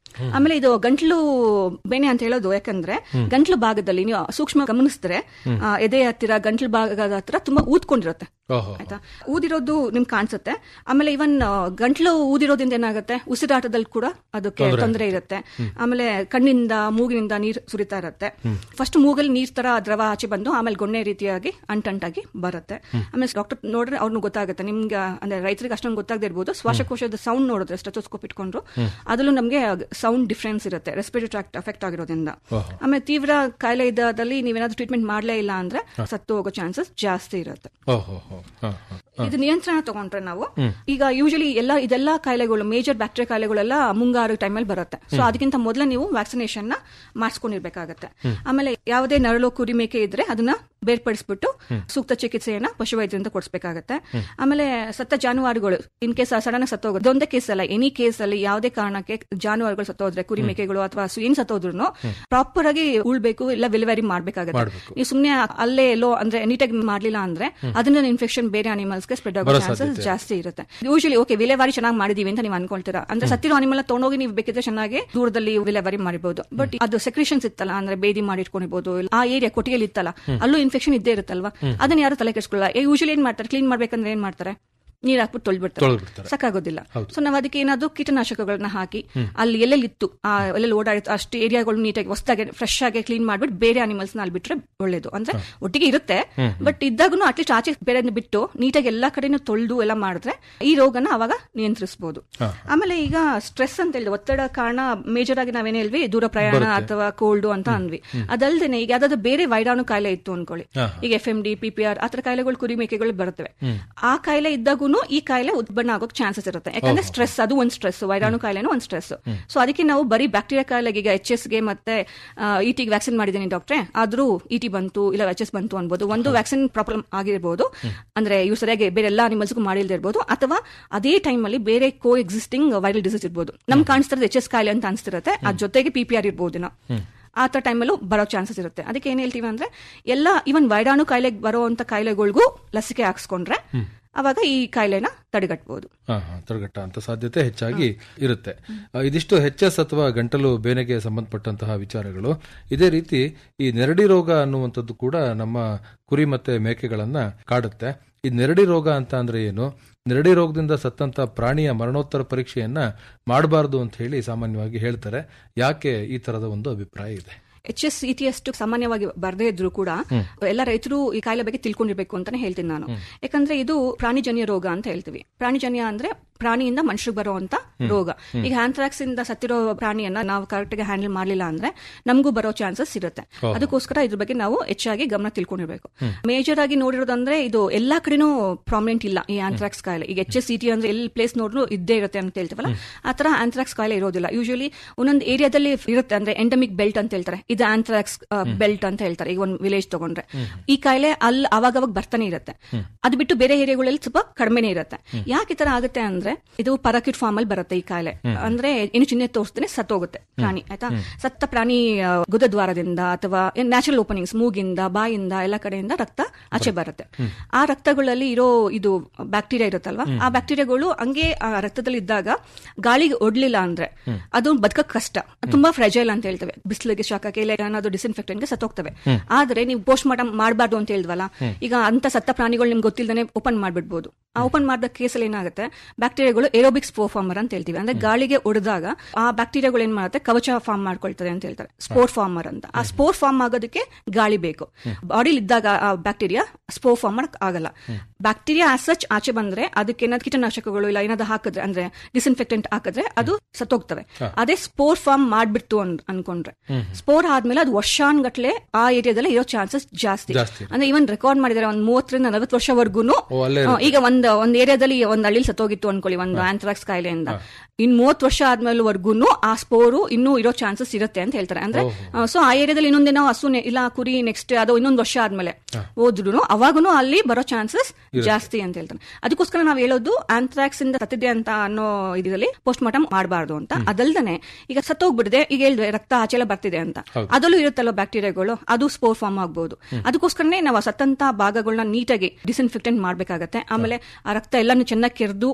ಆಮೇಲೆ ಇದು ಗಂಟ್ಲು ಬೇನೆ ಅಂತ ಹೇಳೋದು ಯಾಕಂದ್ರೆ ಹ್ಮ್. ಗಂಟ್ಲು ಭಾಗದಲ್ಲಿ ನೀವು ಸೂಕ್ಷ್ಮ ಗಮನಿಸಿದ್ರೆ ಹ್ಮ್. ಆ, ಎದೆ ಹತ್ತಿರ ಗಂಟ್ಲು ಭಾಗದ ಹತ್ರ ತುಂಬಾ ಊದ್ಕೊಂಡಿರುತ್ತೆ ಓಹೋ ಆಯ್ತಾ ಊದಿರೋದು ನಿಮ್ಗೆ ಕಾಣಿಸುತ್ತೆ ಆಮೇಲೆ ಇವನ್ ಗಂಟ್ಲು ಊದಿರೋದ್ರಿಂದ ಏನಾಗುತ್ತೆ ಉಸಿರಾಟದಲ್ಲಿ ಕೂಡ ಅದಕ್ಕೆ ತೊಂದ್ರೆ ತೊಂದರೆ ಇರುತ್ತೆ ಆಮೇಲೆ ಕಣ್ಣಿಂದ ಮೂಗಿನಿಂದ ನೀರು ಸುರಿತಾ ಇರುತ್ತೆ ಫಸ್ಟ್ ಮೂಗಲ್ಲಿ ನೀರ್ ತರ ದ್ರವ ಆಚೆ ಬಂದು ಆಮೇಲೆ ಗೊಣ್ಣೆ ರೀತಿಯಾಗಿ ಅಂಟಂಟಾಗಿ ಬರುತ್ತೆ ಆಮೇಲೆ ಡಾಕ್ಟರ್ ನೋಡ್ರೆ ಅವ್ರಿಗೆ ಗೊತ್ತಾಗುತ್ತೆ ನಿಮ್ಗೆ ಅಂದ್ರೆ ರೈತರಿಗೆ ಅಷ್ಟೊಂದು ಗೊತ್ತಾಗದೇ ಇರ್ಬೋದು ಶ್ವಾಸಕೋಶದ ಸೌಂಡ್ ನೋಡಿದ್ರೆ ಸ್ಟೆಥೋಸ್ಕೋಪ್ ಇಟ್ಕೊಂಡ್ರು ಹ್ಮ್. ಅದರಲ್ಲೂ ನಮಗೆ ಸೌಂಡ್ ಡಿಫ್ರೆನ್ಸ್ ಇರುತ್ತೆ ರೆಸ್ಪಿರೇಟರಿ ಟ್ರಾಕ್ಟ್ ಅಫೆಕ್ಟ್ ಆಗಿರೋದ್ರಿಂದ ಓಹೋ. ಆಮೇಲೆ ತೀವ್ರ ಕಾಯಿಲೆ ಇದ್ದಲ್ಲಿ ನೀವೇನಾದ್ರೂ ಟ್ರೀಟ್ಮೆಂಟ್ ಮಾಡಲೇ ಇಲ್ಲ ಅಂದ್ರೆ ಸತ್ತು ಹೋಗೋ ಚಾನ್ಸಸ್ ಜಾಸ್ತಿ ಇರುತ್ತೆ ಓಹೋ ಹೋ ಹಾ ಹಾ ಹಾ. ಇದು ನಿಯಂತ್ರಣ ತಗೊಂಡ್ರೆ ನಾವು ಹ್ಮ್. ಈಗ ಯೂಶಲಿ ಎಲ್ಲ ಇದೆಲ್ಲ ಕಾಯಿಲೆಗಳು ಮೇಜರ್ ಬ್ಯಾಕ್ಟೀರಿಯಾ ಕಾಯಿಲೆಗಳೆಲ್ಲ ಮುಂಗಾರು ಟೈಮಲ್ಲಿ ಬರುತ್ತೆ ಸೊ ಹ್ಮ್. ಅದಕ್ಕಿಂತ ಮೊದಲೇ ನೀವು ವ್ಯಾಕ್ಸಿನೇಷನ್ ನ ಮಾಡಿಸ್ಕೊಂಡಿರ್ಬೇಕಾಗತ್ತೆ ಹ್ಮ್. ಆಮೇಲೆ ಯಾವುದೇ ನರಳು ಕುರಿ ಮೇಕೆ ಇದ್ರೆ ಅದನ್ನ ಬೇರ್ಪಡಿಸ್ಬಿಟ್ಟು ಹ್ಮ್. ಸೂಕ್ತ ಚಿಕಿತ್ಸೆಯನ್ನ ಪಶುವೈದ್ಯರಿಂದ ಕೊಡಿಸಬೇಕಾಗತ್ತೆ ಹ್ಮ್. ಆಮೇಲೆ ಸತ್ತ ಜಾನುವಾರುಗಳು ಇನ್ ಕೇಸ್ ಸಡನ್ ಆಗಿ ಸತ್ತೋಗುತ್ತೆ ಇದೊಂದೇ ಕೇಸ್ ಅಲ್ಲ ಎನಿ ಕೇಸ್ ಅಲ್ಲಿ ಯಾವುದೇ ಕಾರಣಕ್ಕೆ ಜಾನುವಾರುಗಳು ಸತ್ತೋದ್ರೆ ಕುರಿ ಹ್ಮ್. ಮೇಕೆಗಳು ಅಥವಾ ಹಸು ಏನ್ ಸತ್ತೋದ್ರು ಹ್ಮ್. ಪ್ರಾಪರ್ ಆಗಿ ಉಳ್ಬೇಕು ಇಲ್ಲ ವಿಲೇವಾರಿ ಮಾಡ್ಬೇಕಾಗತ್ತೆ ಮಾಡ್ಬೇಕು. ನೀವು ಸುಮ್ನೆ ಅಲ್ಲೇ ಎಲ್ಲೋ ಅಂದ್ರೆ ನೀಟಾಗಿ ಮಾಡ್ಲಿಲ್ಲ ಅಂದ್ರೆ ಹ್ಮ್. ಅದನ್ನ ಇನ್ಫೆಕ್ಷನ್ ಬೇರೆ ಅನಿಮಲ್ಸ್ಗೆ ಸ್ಪ್ರೆಡ್ ಆಗೋ ಬರೋ ಚಾನ್ಸಸ್ ಸಾಧ್ಯತೆ. ಜಾಸ್ತಿ ಇರುತ್ತೆ ಯೂಶಲಿ ಓಕೆ ವಿಲೇವಾರಿ ಚೆನ್ನಾಗಿ ಮಾಡಿದೀವಿ ಅಂತ ನೀವು ಅನ್ಕೊಳ್ತೀರಾ ಅಂದ್ರೆ ಹ್ಮ್. ಸತ್ತಿರೋ ಅನಿಮಲ್ ತಗೊಂಡೋಗಿ ನೀವು ಬೇಕಿದ್ರೆ ಚೆನ್ನಾಗಿ ದೂರದಲ್ಲಿ ವಿಲೇವಾರಿ ಮಾಡಿಬಹುದು ಬಟ್ ಅದು ಸೆಕ್ರೇಷನ್ಸ್ ಇತ್ತಲ್ಲ ಅಂದ್ರೆ ಬೇದಿ ಮಾಡಿಟ್ಕೊಂಡಿರ್ಬೋದು ಇಲ್ಲ ಆ ಏರಿಯಾ ಕೊಟ್ಟಿಗೆಲಿ ಇತ್ತಲ್ಲ ಹ್ಮ್. ಅಲ್ಲೂ ಇನ್ಫೆಕ್ಷನ್ ಇದ್ದೇ ಇರುತ್ತಲ್ವಾ ಹ್ಮ್. ಅದನ್ನ ಯಾರು ತಲೆ ಕೆಡಿಸ್ಕೊಳ್ಳಲ್ಲ ಯೂಶಲಿ ಏನ್ ಮಾಡ್ತಾರೆ ಕ್ಲೀನ್ ಮಾಡ್ಬೇಕಂದ್ರೆ ಏನ್ ಮಾಡ್ತಾರೆ ನೀರ್ ಹಾಕ್ಬಿಟ್ಟು ತೊಳ್ಬಿಡ್ತಾರೆ ತೊಳ್ದ್ಬಿಡ್ತಾರೆ. ಸಾಕಾಗೋದಿಲ್ಲ ಹೌದು. ಸೊ ನಾವು ಅದಕ್ಕೆ ಏನಾದ್ರು ಕೀಟನಾಶಕಗಳನ್ನ ಹಾಕಿ ಹ್ಮ್. ಅಲ್ಲಿ ಎಲ್ಲೆಲ್ಲಿ ಇತ್ತು ಆ ಎಲ್ಲೆಲ್ಲಿ ಓಡಾಡಿತ್ತು ಅಷ್ಟು ಏರಿಯಾಗಳು ನೀಟಾಗಿ ಹೊಸದಾಗಿ ಫ್ರೆಶ್ ಆಗಿ ಕ್ಲೀನ್ ಮಾಡ್ಬಿಟ್ಟು ಬೇರೆ ಅನಿಮಲ್ಸ್ ನ ಅಲ್ಲಿ ಬಿಟ್ರೆ ಒಳ್ಳೇದು ಅಂದ್ರೆ ಒಟ್ಟಿಗೆ ಇರುತ್ತೆ ಹ್ಮ್. ಬಟ್ ಇದ್ದಾಗೂ ಅಟ್ಲೀಸ್ಟ್ ಆಚೆ ಬೇರೆ ಬಿಟ್ಟು ನೀಟಾಗಿ ಎಲ್ಲಾ ಕಡೆನೂ ತೊಳೆದು ಎಲ್ಲ ಮಾಡಿದ್ರೆ ಈ ರೋಗನ ಅವಾಗ ನಿಯಂತ್ರಿಸಬಹುದು ಹಾ. ಆಮೇಲೆ ಈಗ ಸ್ಟ್ರೆಸ್ ಅಂತ ಹೇಳಿದ್ರೆ ಒತ್ತಡ ಕಾರಣ ಮೇಜರ್ ಆಗಿ ನಾವೇನ್ ಹೇಳ್ವಿ ದೂರ ಪ್ರಯಾಣ ಬರುತ್ತೆ. ಅಥವಾ ಕೋಲ್ಡ್ ಅಂತ ಅಂದ್ವಿ ಹ್ಮ್. ಅದಲ್ದೇನೆ ಈಗ ಯಾವ್ದಾದ್ರು ಬೇರೆ ವೈರಾಣು ಕಾಯಿಲೆ ಇತ್ತು ಅನ್ಕೊಳ್ಳಿ ಹಾ. ಈಗ F M D P P R ಆತರ ಕಾಯಿಲೆಗಳು ಕುರಿ ಮೇಕೆಗಳು ಬರ್ತವೆ ಹ್ಮ್. ಆ ಕಾಯಿಲೆ ಇದ್ದಾಗೂ ಈ ಕಾಯಿಲೆ ಉದ್ಬಣ್ಣ ಆಗೋಕ್ ಚಾನ್ಸಸ್ ಇರುತ್ತೆ ಯಾಕಂದ್ರೆ ಓಹೋ. ಸ್ಟ್ರೆಸ್ ಅದು ಒಂದು ಸ್ಟ್ರೆಸ್ ವೈರಾಣು ಕಾಯಿಲೆನೂ ಒಂದು ಸ್ಟ್ರೆಸ್ ಹ್ಮ್. ಸೊ ಅದಕ್ಕೆ ನಾವು ಬರೀ ಬ್ಯಾಕ್ಟೀರಿಯಾ ಕಾಯಿಲೆಗೆ ಈಗ ಎಚ್ ಎಸ್ ಗೆ ಮತ್ತೆ ಇಟಿಗೆ ವ್ಯಾಕ್ಸಿನ್ ಮಾಡಿದ್ದೀನಿ ಡಾಕ್ಟ್ರೆ ಆದ್ರೂ ಇಟಿ ಬಂತು ಇಲ್ಲ ಎಚ್ ಎಸ್ ಬಂತು ಅನ್ಬೋದು ಒಂದು ವ್ಯಾಕ್ಸಿನ್ ಪ್ರಾಬ್ಲಮ್ ಆಗಿರ್ಬೋದು ಅಂದ್ರೆ ಇವು ಸರಿಯಾಗಿ ಬೇರೆ ಎಲ್ಲ ಅನಿಮಲ್ಸ್ಗೂ ಮಾಡಿಲ್ದೇ ಇರ್ಬೋದು ಅಥವಾ ಅದೇ ಟೈಮ್ ಅಲ್ಲಿ ಬೇರೆ ಕೋ ಎಕ್ಸಿಸ್ಟಿಂಗ್ ವೈರಲ್ ಡಿಸೀಸ್ ಇರ್ಬೋದು ನಮ್ಗೆ ಕಾಣಿಸ್ತಿರೋದು ಎಚ್ ಎಸ್ ಕಾಯಿಲೆ ಅಂತ ಅನ್ಸ್ತಿರುತ್ತೆ ಅದ್ರ ಜೊತೆಗೆ ಪಿ ಪಿ ಆರ್ ಇರ್ಬೋದು ನಾವು ಹ್ಮ್. ಆ ತರ ಟೈಮಲ್ಲೂ ಬರೋ ಚಾನ್ಸಸ್ ಇರುತ್ತೆ ಅದಕ್ಕೆ ಏನ್ ಹೇಳ್ತೀವಿ ಅಂದ್ರೆ ಎಲ್ಲ ಇವನ್ ವೈರಾಣು ಕಾಯಿಲೆಗೆ ಬರುವಂತ ಕಾಯಿಲೆಗಳಿಗೂ ಲಸಿಕೆ ಹಾಕ್ಸ್ಕೊಂಡ್ರೆ ಹ್ಮ್. ಅವಾಗ ಈ ಕಾಯಿಲೆನ ತಡೆಗಟ್ಟಬಹುದು ಹಾ ಹಾ ತಡೆಗಟ್ಟ ಅಂತ ಸಾಧ್ಯತೆ ಹೆಚ್ಚಾಗಿ ಇರುತ್ತೆ ಆ, ಇದಿಷ್ಟು ಎಚ್ ಎಸ್ ಅಥವಾ ಗಂಟಲು ಬೇನೆಗೆ ಸಂಬಂಧಪಟ್ಟಂತಹ ವಿಚಾರಗಳು ಇದೇ ರೀತಿ ಈ ನೆರಡಿ ರೋಗ ಅನ್ನುವಂಥದ್ದು ಕೂಡ ನಮ್ಮ ಕುರಿ ಮತ್ತೆ ಮೇಕೆಗಳನ್ನ ಕಾಡುತ್ತೆ ಈ ನೆರಡಿ ರೋಗ ಅಂತ ಅಂದ್ರೆ ಏನು ನೆರಡಿ ರೋಗದಿಂದ ಸತ್ತಂತ ಪ್ರಾಣಿಯ ಮರಣೋತ್ತರ ಪರೀಕ್ಷೆಯನ್ನ ಮಾಡಬಾರದು ಅಂತ ಹೇಳಿ ಸಾಮಾನ್ಯವಾಗಿ ಹೇಳ್ತಾರೆ ಯಾಕೆ ಈ ತರದ ಒಂದು ಅಭಿಪ್ರಾಯ ಇದೆ ಎಚ್ ಎಸ್ ಇ ಟಿ ಅಷ್ಟು ಸಾಮಾನ್ಯವಾಗಿ ಬರದೇ ಇದ್ರು ಕೂಡ ಹ್ಮ್. ಎಲ್ಲ ರೈತರು ಈ ಕಾಯಿಲೆ ಬಗ್ಗೆ ತಿಳ್ಕೊಂಡಿರ್ಬೇಕು ಅಂತಾನೆ ಹೇಳ್ತೀನಿ ನಾನು ಹ್ಮ್. ಯಾಕಂದ್ರೆ ಇದು ಪ್ರಾಣಿಜನ್ಯ ರೋಗ ಅಂತ ಹೇಳ್ತೀವಿ ಪ್ರಾಣಿಜನ್ಯ ಅಂದ್ರೆ ಪ್ರಾಣಿಯಿಂದ ಮನುಷ್ಯರಿಗೆ ಬರುವಂತ ಹ್ಮ್. ರೋಗ ಹ್ಮ್. ಈಗ ಆಂಥ್ರಾಕ್ಸ್ ಇಂದ ಸತ್ತಿರೋ ಪ್ರಾಣಿಯನ್ನ ನಾವು ಕರೆಕ್ಟ್ ಆಗಿ ಹ್ಯಾಂಡಲ್ ಮಾಡಲಿಲ್ಲ ಅಂದ್ರೆ ನಮಗೂ ಬರೋ ಚಾನ್ಸಸ್ ಇರುತ್ತೆ ಓಹೋ. ಅದಕ್ಕೋಸ್ಕರ ಇದ್ರ ಬಗ್ಗೆ ನಾವು ಹೆಚ್ಚಾಗಿ ಗಮನ ತಿಳ್ಕೊಂಡಿರ್ಬೇಕು ಹ್ಮ್. ಮೇಜರ್ ಆಗಿ ನೋಡಿರೋದಂದ್ರೆ ಇದು ಎಲ್ಲಾ ಕಡೆನೂ ಪ್ರಾಮಿನೆಂಟ್ ಇಲ್ಲ ಈ ಆಂಥ್ರಾಕ್ಸ್ ಕಾಯಿಲೆ ಈಗ ಎಚ್ ಎಸ್ ಸಿ ಟಿ ಅಂದ್ರೆ ಎಲ್ಲಿ ಪ್ಲೇಸ್ ನೋಡ್ರು ಇದ್ದೇ ಇರುತ್ತೆ ಅಂತ ಹೇಳ್ತೀವಲ್ಲ ಆ ತರ ಆಂಥ್ರಾಕ್ಸ್ ಕಾಯಿಲೆ ಇರೋದಿಲ್ಲ ಯೂಶಲಿ ಒಂದೊಂದು ಏರಿಯಾದಲ್ಲಿ ಇರುತ್ತೆ ಅಂದ್ರೆ ಎಂಡಮಿಕ್ ಬೆಲ್ಟ್ ಅಂತ ಹೇಳ್ತಾರೆ ಇದು ಆಂಥ್ರಾಕ್ಸ್ ಬೆಲ್ಟ್ ಅಂತ ಹೇಳ್ತಾರೆ ಈಗ ಒಂದು ವಿಲೇಜ್ ತಗೊಂಡ್ರೆ ಈ ಕಾಯಿಲೆ ಅಲ್ಲಿ ಅವಾಗ ಅವಾಗ ಬರ್ತಾನೆ ಇರುತ್ತೆ ಅದು ಬಿಟ್ಟು ಬೇರೆ ಏರಿಯಾಗಳಲ್ಲಿ ಸ್ವಲ್ಪ ಕಡಿಮೆನೇ ಇರುತ್ತೆ ಯಾಕೆ ಈ ತರ ಆಗುತ್ತೆ ಅಂದ್ರೆ ಇದು ಪರಾಕಿಟ್ ಫಾರ್ಮ್ ಅಲ್ಲಿ ಬರುತ್ತೆ ಈ ಕಾಯಿಲೆ ಹ್ಮ್. ಅಂದ್ರೆ ಏನು ಚಿಹ್ನೆ ತೋರಿಸ್ತೇನೆ ಸತ್ತೋಗುತ್ತೆ ಪ್ರಾಣಿ ಆಯ್ತಾ ಹ್ಮ್. ಸತ್ತ ಪ್ರಾಣಿ ಆ, ಗುದದ್ವಾರದಿಂದ ಅಥವಾ ನ್ಯಾಚುರಲ್ ಓಪನಿಂಗ್ಸ್ ಮೂಗಿಂದ ಬಾಯಿಂದ ಎಲ್ಲ ಕಡೆಯಿಂದ ರಕ್ತ ಆಚೆ ಬರುತ್ತೆ ಹ್ಮ್. ಆ ರಕ್ತಗಳಲ್ಲಿ ಇರೋ ಇದು ಬ್ಯಾಕ್ಟೀರಿಯಾ ಇರುತ್ತಲ್ವಾ ಹ್ಮ್. ಆ ಬ್ಯಾಕ್ಟೀರಿಯಾಗಳು ಹಂಗೆ ಆ ರಕ್ತದಲ್ಲಿ ಇದ್ದಾಗ ಗಾಳಿಗೆ ಒಡ್ಲಿಲ್ಲ ಅಂದ್ರೆ ಹ್ಮ್. ಅದು ಬದುಕಕ್ ಕಷ್ಟ ಅದು ತುಂಬಾ ಫ್ರೆಜೈಲ್ ಅಂತ ಹೇಳ್ತೇವೆ ಬಿಸಿಲಿಗೆ ಶಾಖಕ್ಕೆ ಇಲ್ಲ ಏನಾದ್ರು ಡಿಸ್ಇನ್ಫೆಕ್ಟೆಂಟ್ ಗೆ ಸತ್ತೋಗ್ತವೆ ಹ್ಮ್. ಆದ್ರೆ ನೀವು ಪೋಸ್ಟ್ ಮಾರ್ಟಮ್ ಮಾಡಬಾರ್ದು ಅಂತ ಹೇಳಿದ್ವಲ್ಲ ಹ್ಮ್. ಈಗ ಅಂತ ಸತ್ತ ಪ್ರಾಣಿಗಳು ನಿಮ್ಗೆ ಗೊತ್ತಿಲ್ಲದೆ ಓಪನ್ ಮಾಡ್ಬಿಡ್ಬೋದು ಆ ಓಪನ್ ಮಾಡಿದ ಕೇಸಲ್ಲಿ ಏನಾಗುತ್ತೆ ಬ್ಯಾಕ್ಟೀರಿಯಾಗಳು ಏರೋಬಿಕ್ ಸ್ಪೋರ್ ಫಾರ್ಮರ್ ಅಂತ ಹೇಳ್ತೀವಿ ಅಂದ್ರೆ ಗಾಳಿಗೆ ಒಡೆದಾಗ ಆ ಬ್ಯಾಕ್ಟೀರಿಯಾಗಳು ಏನ್ ಮಾಡುತ್ತೆ ಕವಚ ಫಾರ್ಮ್ ಮಾಡ್ಕೊಳ್ತದೆ ಅಂತ ಹೇಳ್ತಾರೆ ಸ್ಪೋರ್ ಫಾರ್ಮರ್ ಅಂತ ಆ ಸ್ಪೋರ್ ಫಾರ್ಮ್ ಆಗೋದಕ್ಕೆ ಗಾಳಿ ಬೇಕು ಬಾಡಿಲಿ ಇದ್ದಾಗ ಆ ಬ್ಯಾಕ್ಟೀರಿಯಾ ಸ್ಪೋರ್ ಫಾರ್ಮ್ ಮಾಡಕ್ ಆಗಲ್ಲ ಬ್ಯಾಕ್ಟೀರಿಯಾ ಆಸ್ ಸಚ್ ಆಚೆ ಬಂದ್ರೆ ಅದಕ್ಕೆ ಏನಾದ್ರು ಕೀಟನಾಶಕಗಳು ಇಲ್ಲ ಏನಾದ್ರು ಹಾಕಿದ್ರೆ ಅಂದ್ರೆ ಡಿಸ್ಇನ್ಫೆಕ್ಟೆಂಟ್ ಹಾಕಿದ್ರೆ ಅದು ಸತ್ತೋಗ್ತವೆ ಹ. ಅದೇ ಸ್ಪೋರ್ ಫಾರ್ಮ್ ಮಾಡ್ಬಿಡ್ತು ಅನ್- ಅನ್ಕೊಂಡ್ರೆ ಹ್ಮ್. ಸ್ಪೋರ್ ಆದ್ಮೇಲೆ ಅದು ವರ್ಷಾನ್ಗಟ್ಲೆ ಆ ಏರಿಯಾದಲ್ಲಿ ಇರೋ ಚಾನ್ಸಸ್ ಜಾಸ್ತಿ ಜಾಸ್ತಿ. ಅಂದ್ರೆ ಇವನ್ ರೆಕಾರ್ಡ್ ಮಾಡಿದ್ದಾರೆ ಒಂದ್ ಮೂವತ್ತರಿಂದ ನಲವತ್ತು ವರ್ಷವರೆಗೂ ಓ, ಅಲ್ಲೇ ಇರುತ್ತೆ. ಈಗ ಒಂದ್ ಒಂದ್ ಏರಿಯಾದಲ್ಲಿ ಒಂದ್ ಹಳ್ಳಿ ಸತ್ತೋಗಿತ್ತು ಅನ್ಕೊಳ್ಳಿ ಒಂದು ಆಂಥ್ರಾಕ್ಸ್ ಕಾಯಿಲೆಯಿಂದ ಇನ್ ಮೂವತ್ತು ವರ್ಷ ಆದ್ಮೇಲೆವರೆಗೂ ಆ ಸ್ಪೋರು ಇನ್ನೂ ಇರೋ ಚಾನ್ಸಸ್ ಇರುತ್ತೆ ಅಂತ ಹೇಳ್ತಾರೆ ಅಂದ್ರೆ ಸೊ ಆ ಏರಿಯಾದಲ್ಲಿ ಇನ್ನೊಂದಿನ ಹಸು ನೆ- ಇಲ್ಲ ಕುರಿ ನೆಕ್ಸ್ಟ್ ಅದು ಇನ್ನೊಂದು ವರ್ಷ ಆದ್ಮೇಲೆ ಹೋದ್ರು ಅವಾಗೂ ಅಲ್ಲಿ ಬರೋ ಚಾನ್ಸಸ್ ಇರುತ್ತೆ. ಜಾಸ್ತಿ ಅಂತ ಹೇಳ್ತಾರೆ ಅದಕ್ಕೋಸ್ಕರ ನಾವು ಹೇಳೋದು ಆಂಥ್ರಾಕ್ಸ್ ಇಂದ ಸತ್ತಿದೆ ಅಂತ ಅನ್ನೋ ಇದರಲ್ಲಿ ಪೋಸ್ಟ್ ಮಾರ್ಟಮ್ ಮಾಡಬಾರ್ದು ಅಂತ ಅದಲ್ದನೆ ಈಗ ಸತ್ತೋಗ್ಬಿಟ್ಟಿದೆ ಈಗ ಹೇಳಿದ್ರೆ ರಕ್ತ ಆಚೆಲ್ಲ ಬರ್ತಿದೆ ಅಂತ ಹೌದು. ಅದರಲ್ಲೂ ಇರುತ್ತಲ್ಲ ಬ್ಯಾಕ್ಟೀರಿಯಾಗಳು ಅದು ಸ್ಪೋರ್ ಫಾರ್ಮ್ ಆಗ್ಬಹುದು ಅದಕ್ಕೋಸ್ಕರನೇ ನಾವು ಆ ಸತ್ತಂತ ಭಾಗಗಳನ್ನ ನೀಟಾಗಿ ಡಿಸ್ಇನ್ಫೆಕ್ಟೆಂಟ್ ಮಾಡ್ಬೇಕಾಗತ್ತೆ ಆಮೇಲೆ ಆ ರಕ್ತ ಎಲ್ಲಾನು ಚೆನ್ನಾಗಿ ಕೆರೆದು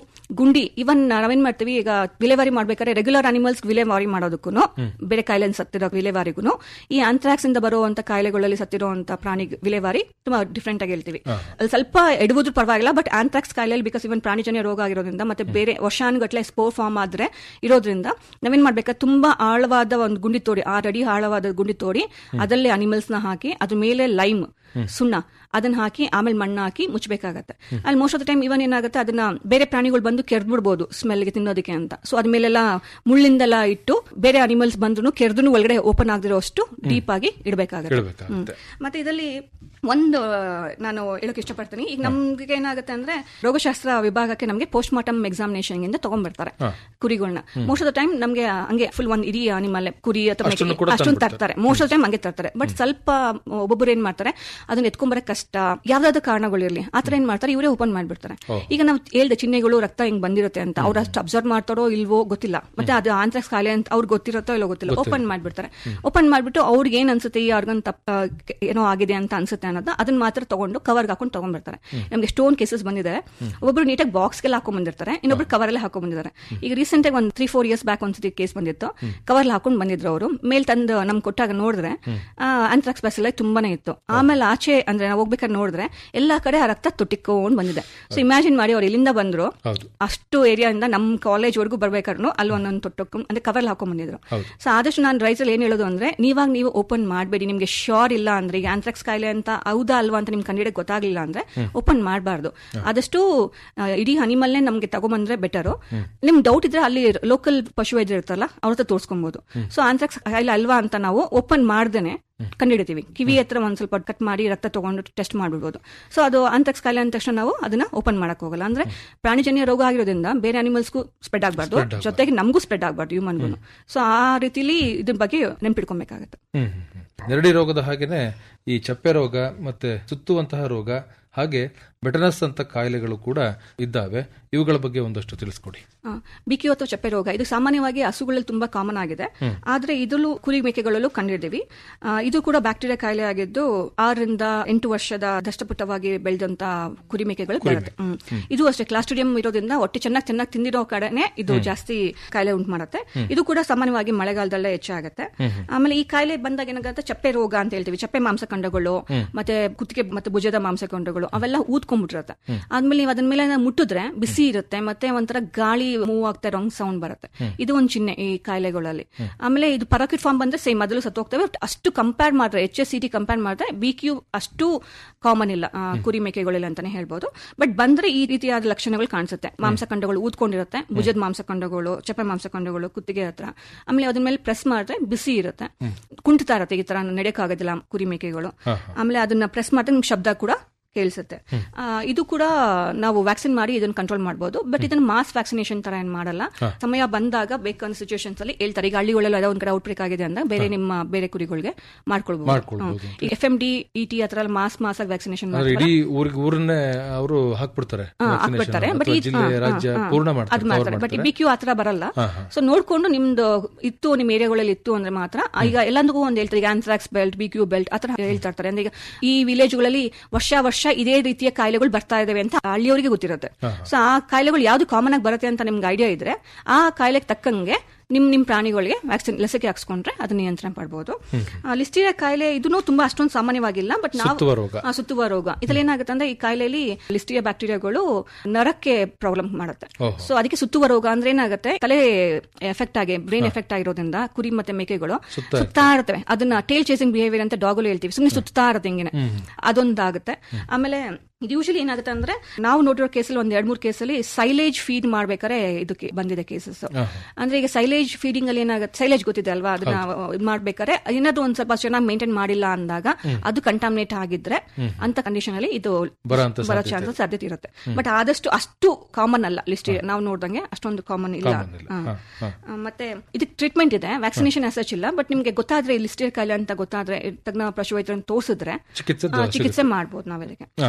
ಗುಂಡಿ ಇವನ್ ನಾವೇನ್ ಮಾಡ್ತೀವಿ ಈಗ ವಿಲೇವಾರಿ ಮಾಡ್ಬೇಕಾದ್ರೆ ರೆಗ್ಯುಲರ್ ಅನಿಮಲ್ಸ್ ವಿಲೇವಾರಿ ಮಾಡೋದಕ್ಕೂ ಬೇರೆ ಕಾಯಿಲೆ ಸತ್ತಿರೋ ವಿಲೇವಾರಿಗೂ ಈ ಆಂಥ್ರಾಕ್ಸ್ ಇಂದ ಬರುವಂತ ಕಾಯಿಲೆಗಳಲ್ಲಿ ಸತ್ತಿರುವಂತ ಪ್ರಾಣಿ ವಿಲೇವಾರಿ ತುಂಬಾ ಡಿಫ್ರೆಂಟ್ ಆಗಿ ಹೇಳ್ತೀವಿ ಅಲ್ಲಿ ಸ್ವಲ್ಪ ಎಡವುದ್ರು ಪರವಾಗಿಲ್ಲ ಬಟ್ ಆಂಥ್ರಾಕ್ಸ್ ಕಾಯಿಲೆಯಲ್ಲಿ ಬಿಕಾಸ್ ಇವನ್ ಪ್ರಾಣಿಜನ್ಯ ರೋಗ ಆಗಿರೋದ್ರಿಂದ ಮತ್ತೆ ಬೇರೆ ವರ್ಷಾನುಗಟ್ಲೆ ಸ್ಪೋರ್ ಫಾರ್ಮ್ ಆದ್ರೆ ಇರೋದ್ರಿಂದ ನಾವೇನ್ ಮಾಡ್ಬೇಕಾ ತುಂಬಾ ಆಳವಾದ ಒಂದು ಗುಂಡಿ ತೋಡಿ ಆರು ಅಡಿ ಆಳವಾದ ಗುಂಡಿ ತೋಡಿ ಅದರಲ್ಲಿ ಅನಿಮಲ್ಸ್ ನ ಹಾಕಿ ಅದ್ರ ಮೇಲೆ ಲೈಮ್ ಸುಣ್ಣ ಅದನ್ನ ಹಾಕಿ ಆಮೇಲೆ ಮಣ್ಣು ಹಾಕಿ ಮುಚ್ಚಬೇಕಾಗತ್ತೆ ಅಲ್ಲಿ most of the time even ಏನಾಗುತ್ತೆ ಅದನ್ನ ಬೇರೆ ಪ್ರಾಣಿಗಳು ಬಂದು ಕೆರ್ದ್ಬಿಡ್ಬೋದು ಸ್ಮೆಲ್ಗೆ ತಿನ್ನೋದಕ್ಕೆ ಅಂತ ಸೊ ಅದ್ಮೇಲೆಲ್ಲ ಮುಳ್ಳಿಂದೆಲ್ಲ ಇಟ್ಟು ಬೇರೆ ಅನಿಮಲ್ಸ್ ಬಂದ್ರು ಕೆರ್ದು ಒಳಗಡೆ ಓಪನ್ ಆಗದಿರೋ ಅಷ್ಟು ಡೀಪ್ ಆಗಿ ಇಡಬೇಕಾಗುತ್ತೆ ಇಡಬೇಕಾಗುತ್ತೆ ಮತ್ತೆ ಇದರಲ್ಲಿ ಒಂದು ನಾನು ಹೇಳಕ್ ಇಷ್ಟಪಡ್ತೀನಿ ಈಗ ನಮ್ಗೆ ಏನಾಗುತ್ತೆ ಅಂದ್ರೆ ರೋಗಶಾಸ್ತ್ರ ವಿಭಾಗಕ್ಕೆ ನಮಗೆ ಪೋಸ್ಟ್ ಮಾರ್ಟಮ್ ಎಕ್ಸಾಮಿನೇಷನ್ ಇಂದ ತಗೊಂಡ್ಬರ್ತಾರೆ ಕುರಿಗಳನ್ನ ಮೋಸ್ಟ್ ಆಫ್ ದ ಟೈಮ್ ನಮ್ಗೆ ಹಂಗೆ ಫುಲ್ ಒಂದ್ ಇಡೀ ಅನಿಮಲ್ ಕುರಿ ಅಥವಾ ಮೇಕೆ ಅಷ್ಟನ್ನು ಕೂಡ ಅಷ್ಟೊಂದು ತಂದ್ಬಿಡ್ತಾರೆ. ತರ್ತಾರೆ ಮೋಸ್ಟ್ ಆಫ್ ಟೈಮ್ ಹಂಗೆ ತರ್ತಾರೆ ಬಟ್ ಸ್ವಲ್ಪ ಒಬ್ಬೊಬ್ರು ಏನ್ ಮಾಡ್ತಾರೆ ಅದನ್ನ ಎತ್ಕೊಂಬರಕ್ ಕಷ್ಟ ಯಾವ್ದಾದ್ರು ಕಾರಣಗಳಿರ್ಲಿ ಆತರ ಏನ್ ಮಾಡ್ತಾರೆ ಇವರೇ ಓಪನ್ ಮಾಡ್ಬಿಡ್ತಾರೆ ಓ. ಈಗ ನಾವು ಹೇಳ್ದೆ ಚಿಹ್ನೆಗಳು ರಕ್ತ ಹಿಂಗ್ ಬಂದಿರುತ್ತೆ ಅಂತ ಅವ್ರು ಅಷ್ಟು ಅಬ್ಸರ್ವ್ ಮಾಡ್ತಾರೋ ಇಲ್ವೋ ಗೊತ್ತಿಲ್ಲ ಮತ್ತೆ ಅದು ಆಂಥ್ರಾಕ್ಸ್ ಕಾಯಿಲೆ ಅಂತ ಅವ್ರಿಗೆ ಗೊತ್ತಿರುತ್ತೋ ಇಲ್ಲೋ ಗೊತ್ತಿಲ್ಲ ಗೊತ್ತಿಲ್ಲ. ಓಪನ್ ಮಾಡ್ಬಿಡ್ತಾರೆ ಓಪನ್ ಮಾಡ್ಬಿಟ್ಟು ಅವ್ರಿಗೆ ಏನ್ ಅನ್ಸುತ್ತೆ ಈ ಆರ್ಗನ್ ತಪ್ಪ ಏನೋ ಆಗಿದೆ ಅಂತ ಅನ್ಸುತ್ತೆ ಅನ್ನೋದು ಅದನ್ನ ಮಾತ್ರ ತಗೊಂಡು ಕವರ್ಗೆ ಹಾಕೊಂಡು ತಗೊಂಡ್ಬರ್ತಾರೆ ನಮ್ಗೆ ಸ್ಟೋನ್ ಕೇಸಸ್ ಬಂದಿದೆ ಒಬ್ಬರು ನೀಟಾಗಿ ಬಾಕ್ಸ್ಗೆಲ್ಲ ಹಾಕೊಂಡ್ ಬಂದಿರ್ತಾರೆ ಇನ್ನೊಬ್ರು ಕವರ್ ಎಲ್ಲ ಹಾಕೊಂಡ್ ಬಂದಿದ್ದಾರೆ ಈಗ ರೀಸೆಂಟ್ ಆಗಿ ಒಂದು ತ್ರೀ ಫೋರ್ ಇಯರ್ಸ್ ಬ್ಯಾಕ್ ಒಂದ್ಸತಿ ಕೇಸ್ ಬಂದಿತ್ತು ಕವರ್ ಹಾಕೊಂಡ್ ಬಂದಿದ್ರು ಅವರು ಮೇಲ್ ತಂದು ನಮ್ ಕೊಟ್ಟಾಗ ನೋಡಿದ್ರೆ ಆಂಥ್ರಾಕ್ಸ್ ಬ್ಯಾಸಿಲ್ಲ ತುಂಬಾನೇ ಇತ್ತು ಆಮೇಲೆ ಆಚೆ ಅಂದ್ರೆ ನಾವು ಹೋಗ್ಬೇಕಾದ್ರೆ ನೋಡಿದ್ರೆ ಎಲ್ಲಾ ಕಡೆ ಆ ರಕ್ತ ತೊಟ್ಟಿಕೊಂಡ್ ಬಂದಿದೆ ಸೊ ಇಮ್ಯಾಜಿನ್ ಮಾಡಿ ಅವ್ರು ಎಲ್ಲಿಂದ ಬಂದ್ರು ಹೌದು ಅಷ್ಟು ಏರಿಯಾದಿಂದ ನಮ್ ಕಾಲೇಜ್ ವರ್ಗೂ ಬರ್ಬೇಕಾದ್ರು ಅಲ್ಲಿ ಒಂದೊಂದು ತೊಟ್ಟಕೊಂಡು ಅಂದ್ರೆ ಕವರ್ ಹಾಕೊಂಡ್ ಬಂದಿದ್ರು ಹೌದು ಸೊ ಆದಷ್ಟು ನಾನು ರೈತರಲ್ಲಿ ಏನ್ ಹೇಳೋದು ಅಂದ್ರೆ ನೀವಾಗ ನೀವು ಓಪನ್ ಮಾಡಬೇಡಿ ನಿಮ್ಗೆ ಶ್ಯೂರ್ ಇಲ್ಲ ಅಂದ್ರೆ ಈಗ ಆಂಥ್ರಾಕ್ಸ್ ಕಾಯಿಲೆ ಅಂತ ಹೌದಾ ಅಲ್ವಾ ಅಂತ ನಿಮ್ ಕಂಡಿಡಕ್ ಗೊತ್ತಾಗ್ಲಿಲ್ಲ ಅಂದ್ರೆ ಓಪನ್ ಮಾಡಬಾರ್ದು ಆದಷ್ಟು ಆ, ಇಡೀ ಅನಿಮಲ್ನೇ ನಮ್ಗೆ ತಗೊಂಬಂದ್ರೆ ಬೆಟರು ನಿಮ್ ಡೌಟ್ ಇದ್ರೆ ಅಲ್ಲಿ ಲೋಕಲ್ ಪಶು ವೈದ್ಯರು ಇರ್ತಾರಲ್ಲ ಅವ್ರ ಹತ್ರ ತೋರಿಸ್ಕೊಬಹುದು ಸೊ ಆಂಥ್ರಾಕ್ಸ್ ಕಾಯಿಲೆ ಅಲ್ವಾ ಅಂತ ನಾವು ಓಪನ್ ಮಾಡ್ದೇನೆ ಕಂಡಿಡಿತೀವಿ ಕಿವಿ ಹತ್ರ ಒಂದ್ ಸ್ವಲ್ಪ ಕಟ್ ಮಾಡಿ ರಕ್ತ ತಗೊಂಡು ಟೆಸ್ಟ್ ಮಾಡ್ಬಿಡ್ಬೋದು ಸೊ ಅದು ಆಂಥ್ರಾಕ್ಸ್ ಕಾಯಿಲೆ ಅಂದ ತಕ್ಷಣ ನಾವು ಅದನ್ನ ಓಪನ್ ಮಾಡಕ್ ಹೋಗಲ್ಲ ಅಂದ್ರೆ ಪ್ರಾಣಿಜನ್ಯ ರೋಗ ಆಗಿರೋದ್ರಿಂದ ಬೇರೆ ಅನಿಮಲ್ಸ್ಗೂ ಸ್ಪ್ರೆಡ್ ಆಗಬಾರ್ದು Spread ಆಗ್ಬಾರ್ದು. ಜೊತೆಗೆ ನಮಗೂ ಸ್ಪ್ರೆಡ್ ಆಗಬಾರ್ದು ಹ್ಯೂಮನ್ಗೂ ಸೊ ಆ ರೀತಿಲಿ ಇದ್ರ ಬಗ್ಗೆ ನೆನ್ಪಿಟ್ಕೊಬೇಕಾಗತ್ತೆ ಹ್ಮ್ ಹ್ಮ್, ಹ್ಮ್. ನೆರಡಿ ರೋಗದ ಹಾಗೇನೆ ಈ ಚಪ್ಪೆ ರೋಗ ಮತ್ತೆ ಸುತ್ತುವಂತಹ ರೋಗ ಹಾಗೆ ಬೆಟನಸ್ ಅಂತ ಕಾಯಿಲೆಗಳು ಕೂಡ ಇದ್ದಾವೆ ಇವುಗಳ ಬಗ್ಗೆ ಒಂದಷ್ಟು ತಿಳಿಸ್ಕೊಡಿ ಬಿಕಿಯು ಅಥವಾ ಚಪ್ಪೆ ರೋಗ ಇದು ಸಾಮಾನ್ಯವಾಗಿ ಹಸುಗಳಲ್ಲಿ ತುಂಬಾ ಕಾಮನ್ ಆಗಿದೆ ಹ್ಮ್. ಆದ್ರೆ ಇದರಲ್ಲೂ ಕುರಿ ಮೇಕೆಗಳಲ್ಲೂ ಕಂಡಿದ್ದೀವಿ ಆ, ಇದು ಕೂಡ ಬ್ಯಾಕ್ಟೀರಿಯಾ ಕಾಯಿಲೆ ಆಗಿದ್ದು ಆರರಿಂದ ಎಂಟು ವರ್ಷದ ದಷ್ಟಪುಟ್ಟವಾಗಿ ಬೆಳೆದಂತ ಕುರಿ ಮೇಕೆಗಳು ಕುರಿ ಬರುತ್ತೆ ಮೇಕೆ. ಹ್ಮ್. ಹ್ಮ್. ಇದು ಅಷ್ಟೇ ಕ್ಲಾಸ್ಟ್ರಿಡಿಯಂ ಇರೋದ್ರಿಂದ ಹೊಟ್ಟೆ ಚೆನ್ನಾಗಿ ಚೆನ್ನಾಗಿ ತಿಂದಿರೋ ಕಡೆನೆ ಇದು ಹ್ಮ್. ಜಾಸ್ತಿ ಕಾಯಿಲೆ ಉಂಟು ಮಾಡುತ್ತೆ ಹ್ಮ್. ಇದು ಕೂಡ ಸಾಮಾನ್ಯವಾಗಿ ಮಳೆಗಾಲದಲ್ಲೇ ಹೆಚ್ಚಾಗುತ್ತೆ ಹ್ಮ್ ಹ್ಮ್. ಆಮೇಲೆ ಈ ಕಾಯಿಲೆ ಬಂದಾಗ ಏನಾಗುತ್ತೆ ಚಪ್ಪೆ ರೋಗ ಅಂತ ಹೇಳ್ತೀವಿ ಚಪ್ಪೆ ಮಾಂಸಖಂಡಗಳು ಹ್ಮ್. ಮತ್ತೆ ಕುತ್ತಿಗೆ ಮತ್ತೆ ಭುಜದ ಮಾಂಸಖಂಡಗಳು ಅವೆಲ್ಲ ಊದ್ಕೊಂಡ್ಬಿಟ್ಟಿರುತ್ತೆ ಹ್ಮ್. ಆದ್ಮೇಲೆ ನೀವು ಅದನ್ನ ಮೇಲೆ ಮುಟ್ಟಿದ್ರೆ ಬಿಸಿ ಇರುತ್ತೆ ಮತ್ತೆ ಒಂಥರ ಗಾಳಿ ಮೂವ್ ಆಗ್ತಾ ಇರೋ ಸೌಂಡ್ ಬರುತ್ತೆ ಹ್ಮ್. ಇದು ಒಂದು ಚಿಹ್ನೆ ಈ ಕಾಯಿಲೆಗಳಲ್ಲಿ ಹ್ಮ್. ಆಮೇಲೆ ಇದು ಪರಾಕಿಟ್ ಫಾರ್ಮ್ ಬಂದ್ರೆ ಸೇಮ್ ಮೊದಲು ಸತ್ತೋಗ್ತವೆ ಬಟ್ ಅಷ್ಟು ಕಂಪೇರ್ ಮಾಡಿದ್ರೆ H S C T compare ಮಾಡಿದ್ರೆ ಬಿ ಕ್ಯೂ ಅಷ್ಟು ಕಾಮನ್ ಇಲ್ಲ ಆ, ಕುರಿ ಮೇಕೆಗಳಿಲ್ಲ ಅಂತಾನೆ ಹೇಳ್ಬೋದು ಬಟ್ ಬಂದ್ರೆ ಈ ರೀತಿಯಾದ ಲಕ್ಷಣಗಳು ಕಾಣಿಸುತ್ತೆ ಮಾಂಸಖಂಡಗಳು ಊದ್ಕೊಂಡಿರುತ್ತೆ ಭುಜದ ಮಾಂಸಖಂಡಗಳು ಚಪ್ಪೆ ಮಾಂಸಖಂಡಗಳು ಕುತ್ತಿಗೆ ಹತ್ರ ಆಮೇಲೆ ಅದ್ರ ಮೇಲೆ ಪ್ರೆಸ್ ಮಾಡಿದ್ರೆ ಬಿಸಿ ಇರುತ್ತೆ ಕುಂಟ್ತಾ ಇರುತ್ತೆ ಈ ತರ ನಡೆಯಕ್ಕಾಗೋದಿಲ್ಲ ಕುರಿ ಮೇಕೆಗಳು ಹಾ, ಆಮೇಲೆ ಅದನ್ನ ಪ್ರೆಸ್ ಮಾಡಿದ್ರೆ ನಿಮ್ಗೆ ಶಬ್ದ ಕೂಡ ಕೇಳಿಸುತ್ತೆ ಆ, ಇದು ಕೂಡ ನಾವು ವ್ಯಾಕ್ಸಿನ್ ಮಾಡಿ ಇದನ್ನ ಕಂಟ್ರೋಲ್ ಮಾಡಬಹುದು ಬಟ್ ಇದನ್ನ ಮಾಸ್ ವ್ಯಾಕ್ಸಿನೇಷನ್ ತರ ಏನ್ ಮಾಡಲ್ಲ ಹಾ. ಸಮಯ ಬಂದಾಗ ಬೇಕಂತ ಸಿಚುವೇಶನ್ಸ್ ಅಲ್ಲಿ ಹೇಳ್ತಾರೆ ಈಗ ಹಳ್ಳಿಗಳಲ್ಲಿ ಯಾವುದೋ ಒಂದ್ ಕಡೆ ಔಟ್ಬ್ರೇಕ್ ಆಗಿದೆ ಅಂದಾಗ ಬೇರೆ ನಿಮ್ಮ ಬೇರೆ ಕುರಿಗಳಿಗೆ ಮಾಡ್ಕೊಳ್ಬಹುದು ಮಾಡ್ಕೊಳ್ಬೋದು. F M D E T ಹತ್ರ ಮಾಸ್ ಮಾಸ್ ಆಗಿ ವ್ಯಾಕ್ಸಿನೇಷನ್ ಅಂದ್ರೆ ಇಡೀ ಊರಿಗೆ ಊರನ್ನೇ ಅವರು ಹಾಕ್ಬಿಡ್ತಾರೆ vaccination ಹಾಕ್ಬಿಡ್ತಾರೆ ಬಟ್ ಅಥವಾ ಜಿಲ್ಲೆ ರಾಜ್ಯ ಪೂರ್ಣ ಮಾಡ್ತಾರೆ ಅದು cover ಮಾಡ್ತಾರೆ ಬಟ್ ಮಾಡ್ತಾರೆ. ಬಿ ಕ್ಯೂ ಆತರ ಬರಲ್ಲ ಹಾ, ಹಾ. ಸೊ ನೋಡ್ಕೊಂಡು ನಿಮ್ದು ಇತ್ತು ನಿಮ್ ಏರಿಯಾಗಳಲ್ಲಿ ಇತ್ತು ಅಂದ್ರೆ ಮಾತ್ರ ಈಗ ಎಲ್ಲಂದಕ್ಕೂ ಒಂದ್ ಹೇಳ್ತಾರೆ ಈಗ anthrax belt B Q belt ಆತರ ಹೇಳ್ತಾ ಇರ್ತಾರೆ ಅಂದ್ರೆ ಈಗ ಈ ವಿಲೇಜ್ಗಳಲ್ಲಿ ವರ್ಷ ವರ್ಷ ಇದೇ ರೀತಿಯ ಕಾಯಿಲೆಗಳು ಬರ್ತಾ ಇದಾವೆ ಅಂತ ಹಳ್ಳಿಯವರಿಗೆ ಗೊತ್ತಿರುತ್ತೆ ಹಾ, ಸೊ ಆ ಕಾಯಿಲೆಗಳು ಯಾವ್ದು ಕಾಮನ್ ಆಗಿ ಬರುತ್ತೆ ಅಂತ ನಿಮ್ಗೆ ಐಡಿಯಾ ಇದ್ರೆ ಆ ಕಾಯಿಲೆಗೆ ತಕ್ಕಂಗೆ ನಿಮ್ ನಿಮ್ ಪ್ರಾಣಿಗಳಿಗೆ ವ್ಯಾಕ್ಸಿನ್ ಲಸಿಕೆ ಹಾಕ್ಸ್ಕೊಂಡ್ರೆ ಅದನ್ನ ನಿಯಂತ್ರಣ ಮಾಡಬಹುದು ಲಿಸ್ಟೀರಿಯಾ ಕಾಯಿಲೆ ಇದನ್ನು ತುಂಬಾ ಅಷ್ಟೊಂದು ಸಾಮಾನ್ಯವಾಗಿ but ನಾವು ಸುತ್ತುವ ರೋಗ. ಆ, ಸುತ್ತುವ ರೋಗ ಇದ್ರಲ್ಲಿ ಏನಾಗುತ್ತೆ ಅಂದ್ರೆ ಈ ಕಾಯಿಲೆಯಲ್ಲಿ ಲಿಸ್ಟಿಯಾ ಬ್ಯಾಕ್ಟೀರಿಯಾಗಳು ನರಕ್ಕೆ ಪ್ರಾಬ್ಲಮ್ ಮಾಡುತ್ತೆ ಓಹೋ. ಸೊ ಅದಕ್ಕೆ ಸುತ್ತುವ ರೋಗ ಅಂದ್ರೆ ಏನಾಗುತ್ತೆ ತಲೆ ಎಫೆಕ್ಟ್ ಆಗಿ ಬ್ರೈನ್ ಎಫೆಕ್ಟ್ ಆಗಿರೋದ್ರಿಂದ ಕುರಿ ಮತ್ತೆ ಮೇಕೆಗಳು ಸುತ್ತಾ ಸುತ್ತಾ ಇರ್ತವೆ ಅದನ್ನ ಟೇಲ್ ಚೇಸಿಂಗ್ ಬಿಹೇವಿಯರ್ ಅಂತ ಡಾಗಲು ಹೇಳ್ತೀವಿ ಸುಮ್ಮನೆ ಸುತ್ತಾ ಇರುತ್ತೆ ಹಿಂಗೆ ಹ್ಮ್. ಅದೊಂದಾಗುತ್ತೆ ಆಮೇಲೆ ಇದು ಯೂಶಲಿ ಏನಾಗುತ್ತೆ ಅಂದ್ರೆ ನಾವು ನೋಡಿರೋ ಕೇಸಲ್ಲಿ ಒಂದ್ ಎರಡ್ ಮೂರು ಕೇಸಲ್ಲಿ ಸೈಲೇಜ್ ಫೀಡ್ ಮಾಡ್ಬೇಕಾದ್ರೆ ಇದಕ್ಕೆ ಬಂದಿದೆ ಕೇಸಸ್ ಅಂದ್ರೆ ಈಗ ಸೈಲೇಜ್ ಫೀಡಿಂಗ್ ಅಲ್ಲಿ ಏನಾಗುತ್ತೆ ಸೈಲೇಜ್ ಗೊತ್ತಿದೆ ಅಲ್ವಾ ಅದನ್ನ ಇದು ಮಾಡ್ಬೇಕಾದ್ರೆ ಏನಾದ್ರು ಒಂದ್ ಸ್ವಲ್ಪ ಚೆನ್ನಾಗಿ ಮೇಂಟೈನ್ ಮಾಡಿಲ್ಲ ಅಂದಾಗ ಅದು ಕಂಟಾಮಿನೇಟ್ ಆಗಿದ್ರೆ ಅಂತ ಕಂಡೀಷನ್ ಅಲ್ಲಿ ಇದು ಬರೋಂಥ ಬರೋ ಸಾಧ್ಯತೆ ಚಾನ್ಸಸ್ ಸಾಧ್ಯತೆ ಇರುತ್ತೆ ಬಟ್ ಆದಷ್ಟು ಅಷ್ಟು ಕಾಮನ್ ಅಲ್ಲ ಲಿಸ್ಟ್ ನಾವು ನೋಡ್ದಂಗೆ ಅಷ್ಟೊಂದು ಕಾಮನ್ ಇಲ್ಲ Common ಇಲ್ಲ. ಹಾ. ಹಾ, ಹಾ. ಆ, ಮತ್ತೆ ಇದಕ್ಕೆ ಟ್ರೀಟ್ಮೆಂಟ್ ಇದೆ ವ್ಯಾಕ್ಸಿನೇಷನ್ ಅಸಚ್ ಇಲ್ಲ ಬಟ್ ನಿಮ್ಗೆ ಗೊತ್ತಾದ್ರೆ ಲಿಸ್ಟಿಯರ್ ಕಾಯಿಲೆ ಅಂತ ಗೊತ್ತಾದ್ರೆ ತಜ್ಞ ಪಶು ವೈದ್ಯರನ್ನು ತೋರಿಸಿದ್ರೆ ಚಿಕಿತ್ಸೆ ಆ, ಚಿಕಿತ್ಸೆ ಮಾಡ್ಬೋದು ನಾವು ಇದಕ್ಕೆ ಹಾ, ಹಾ.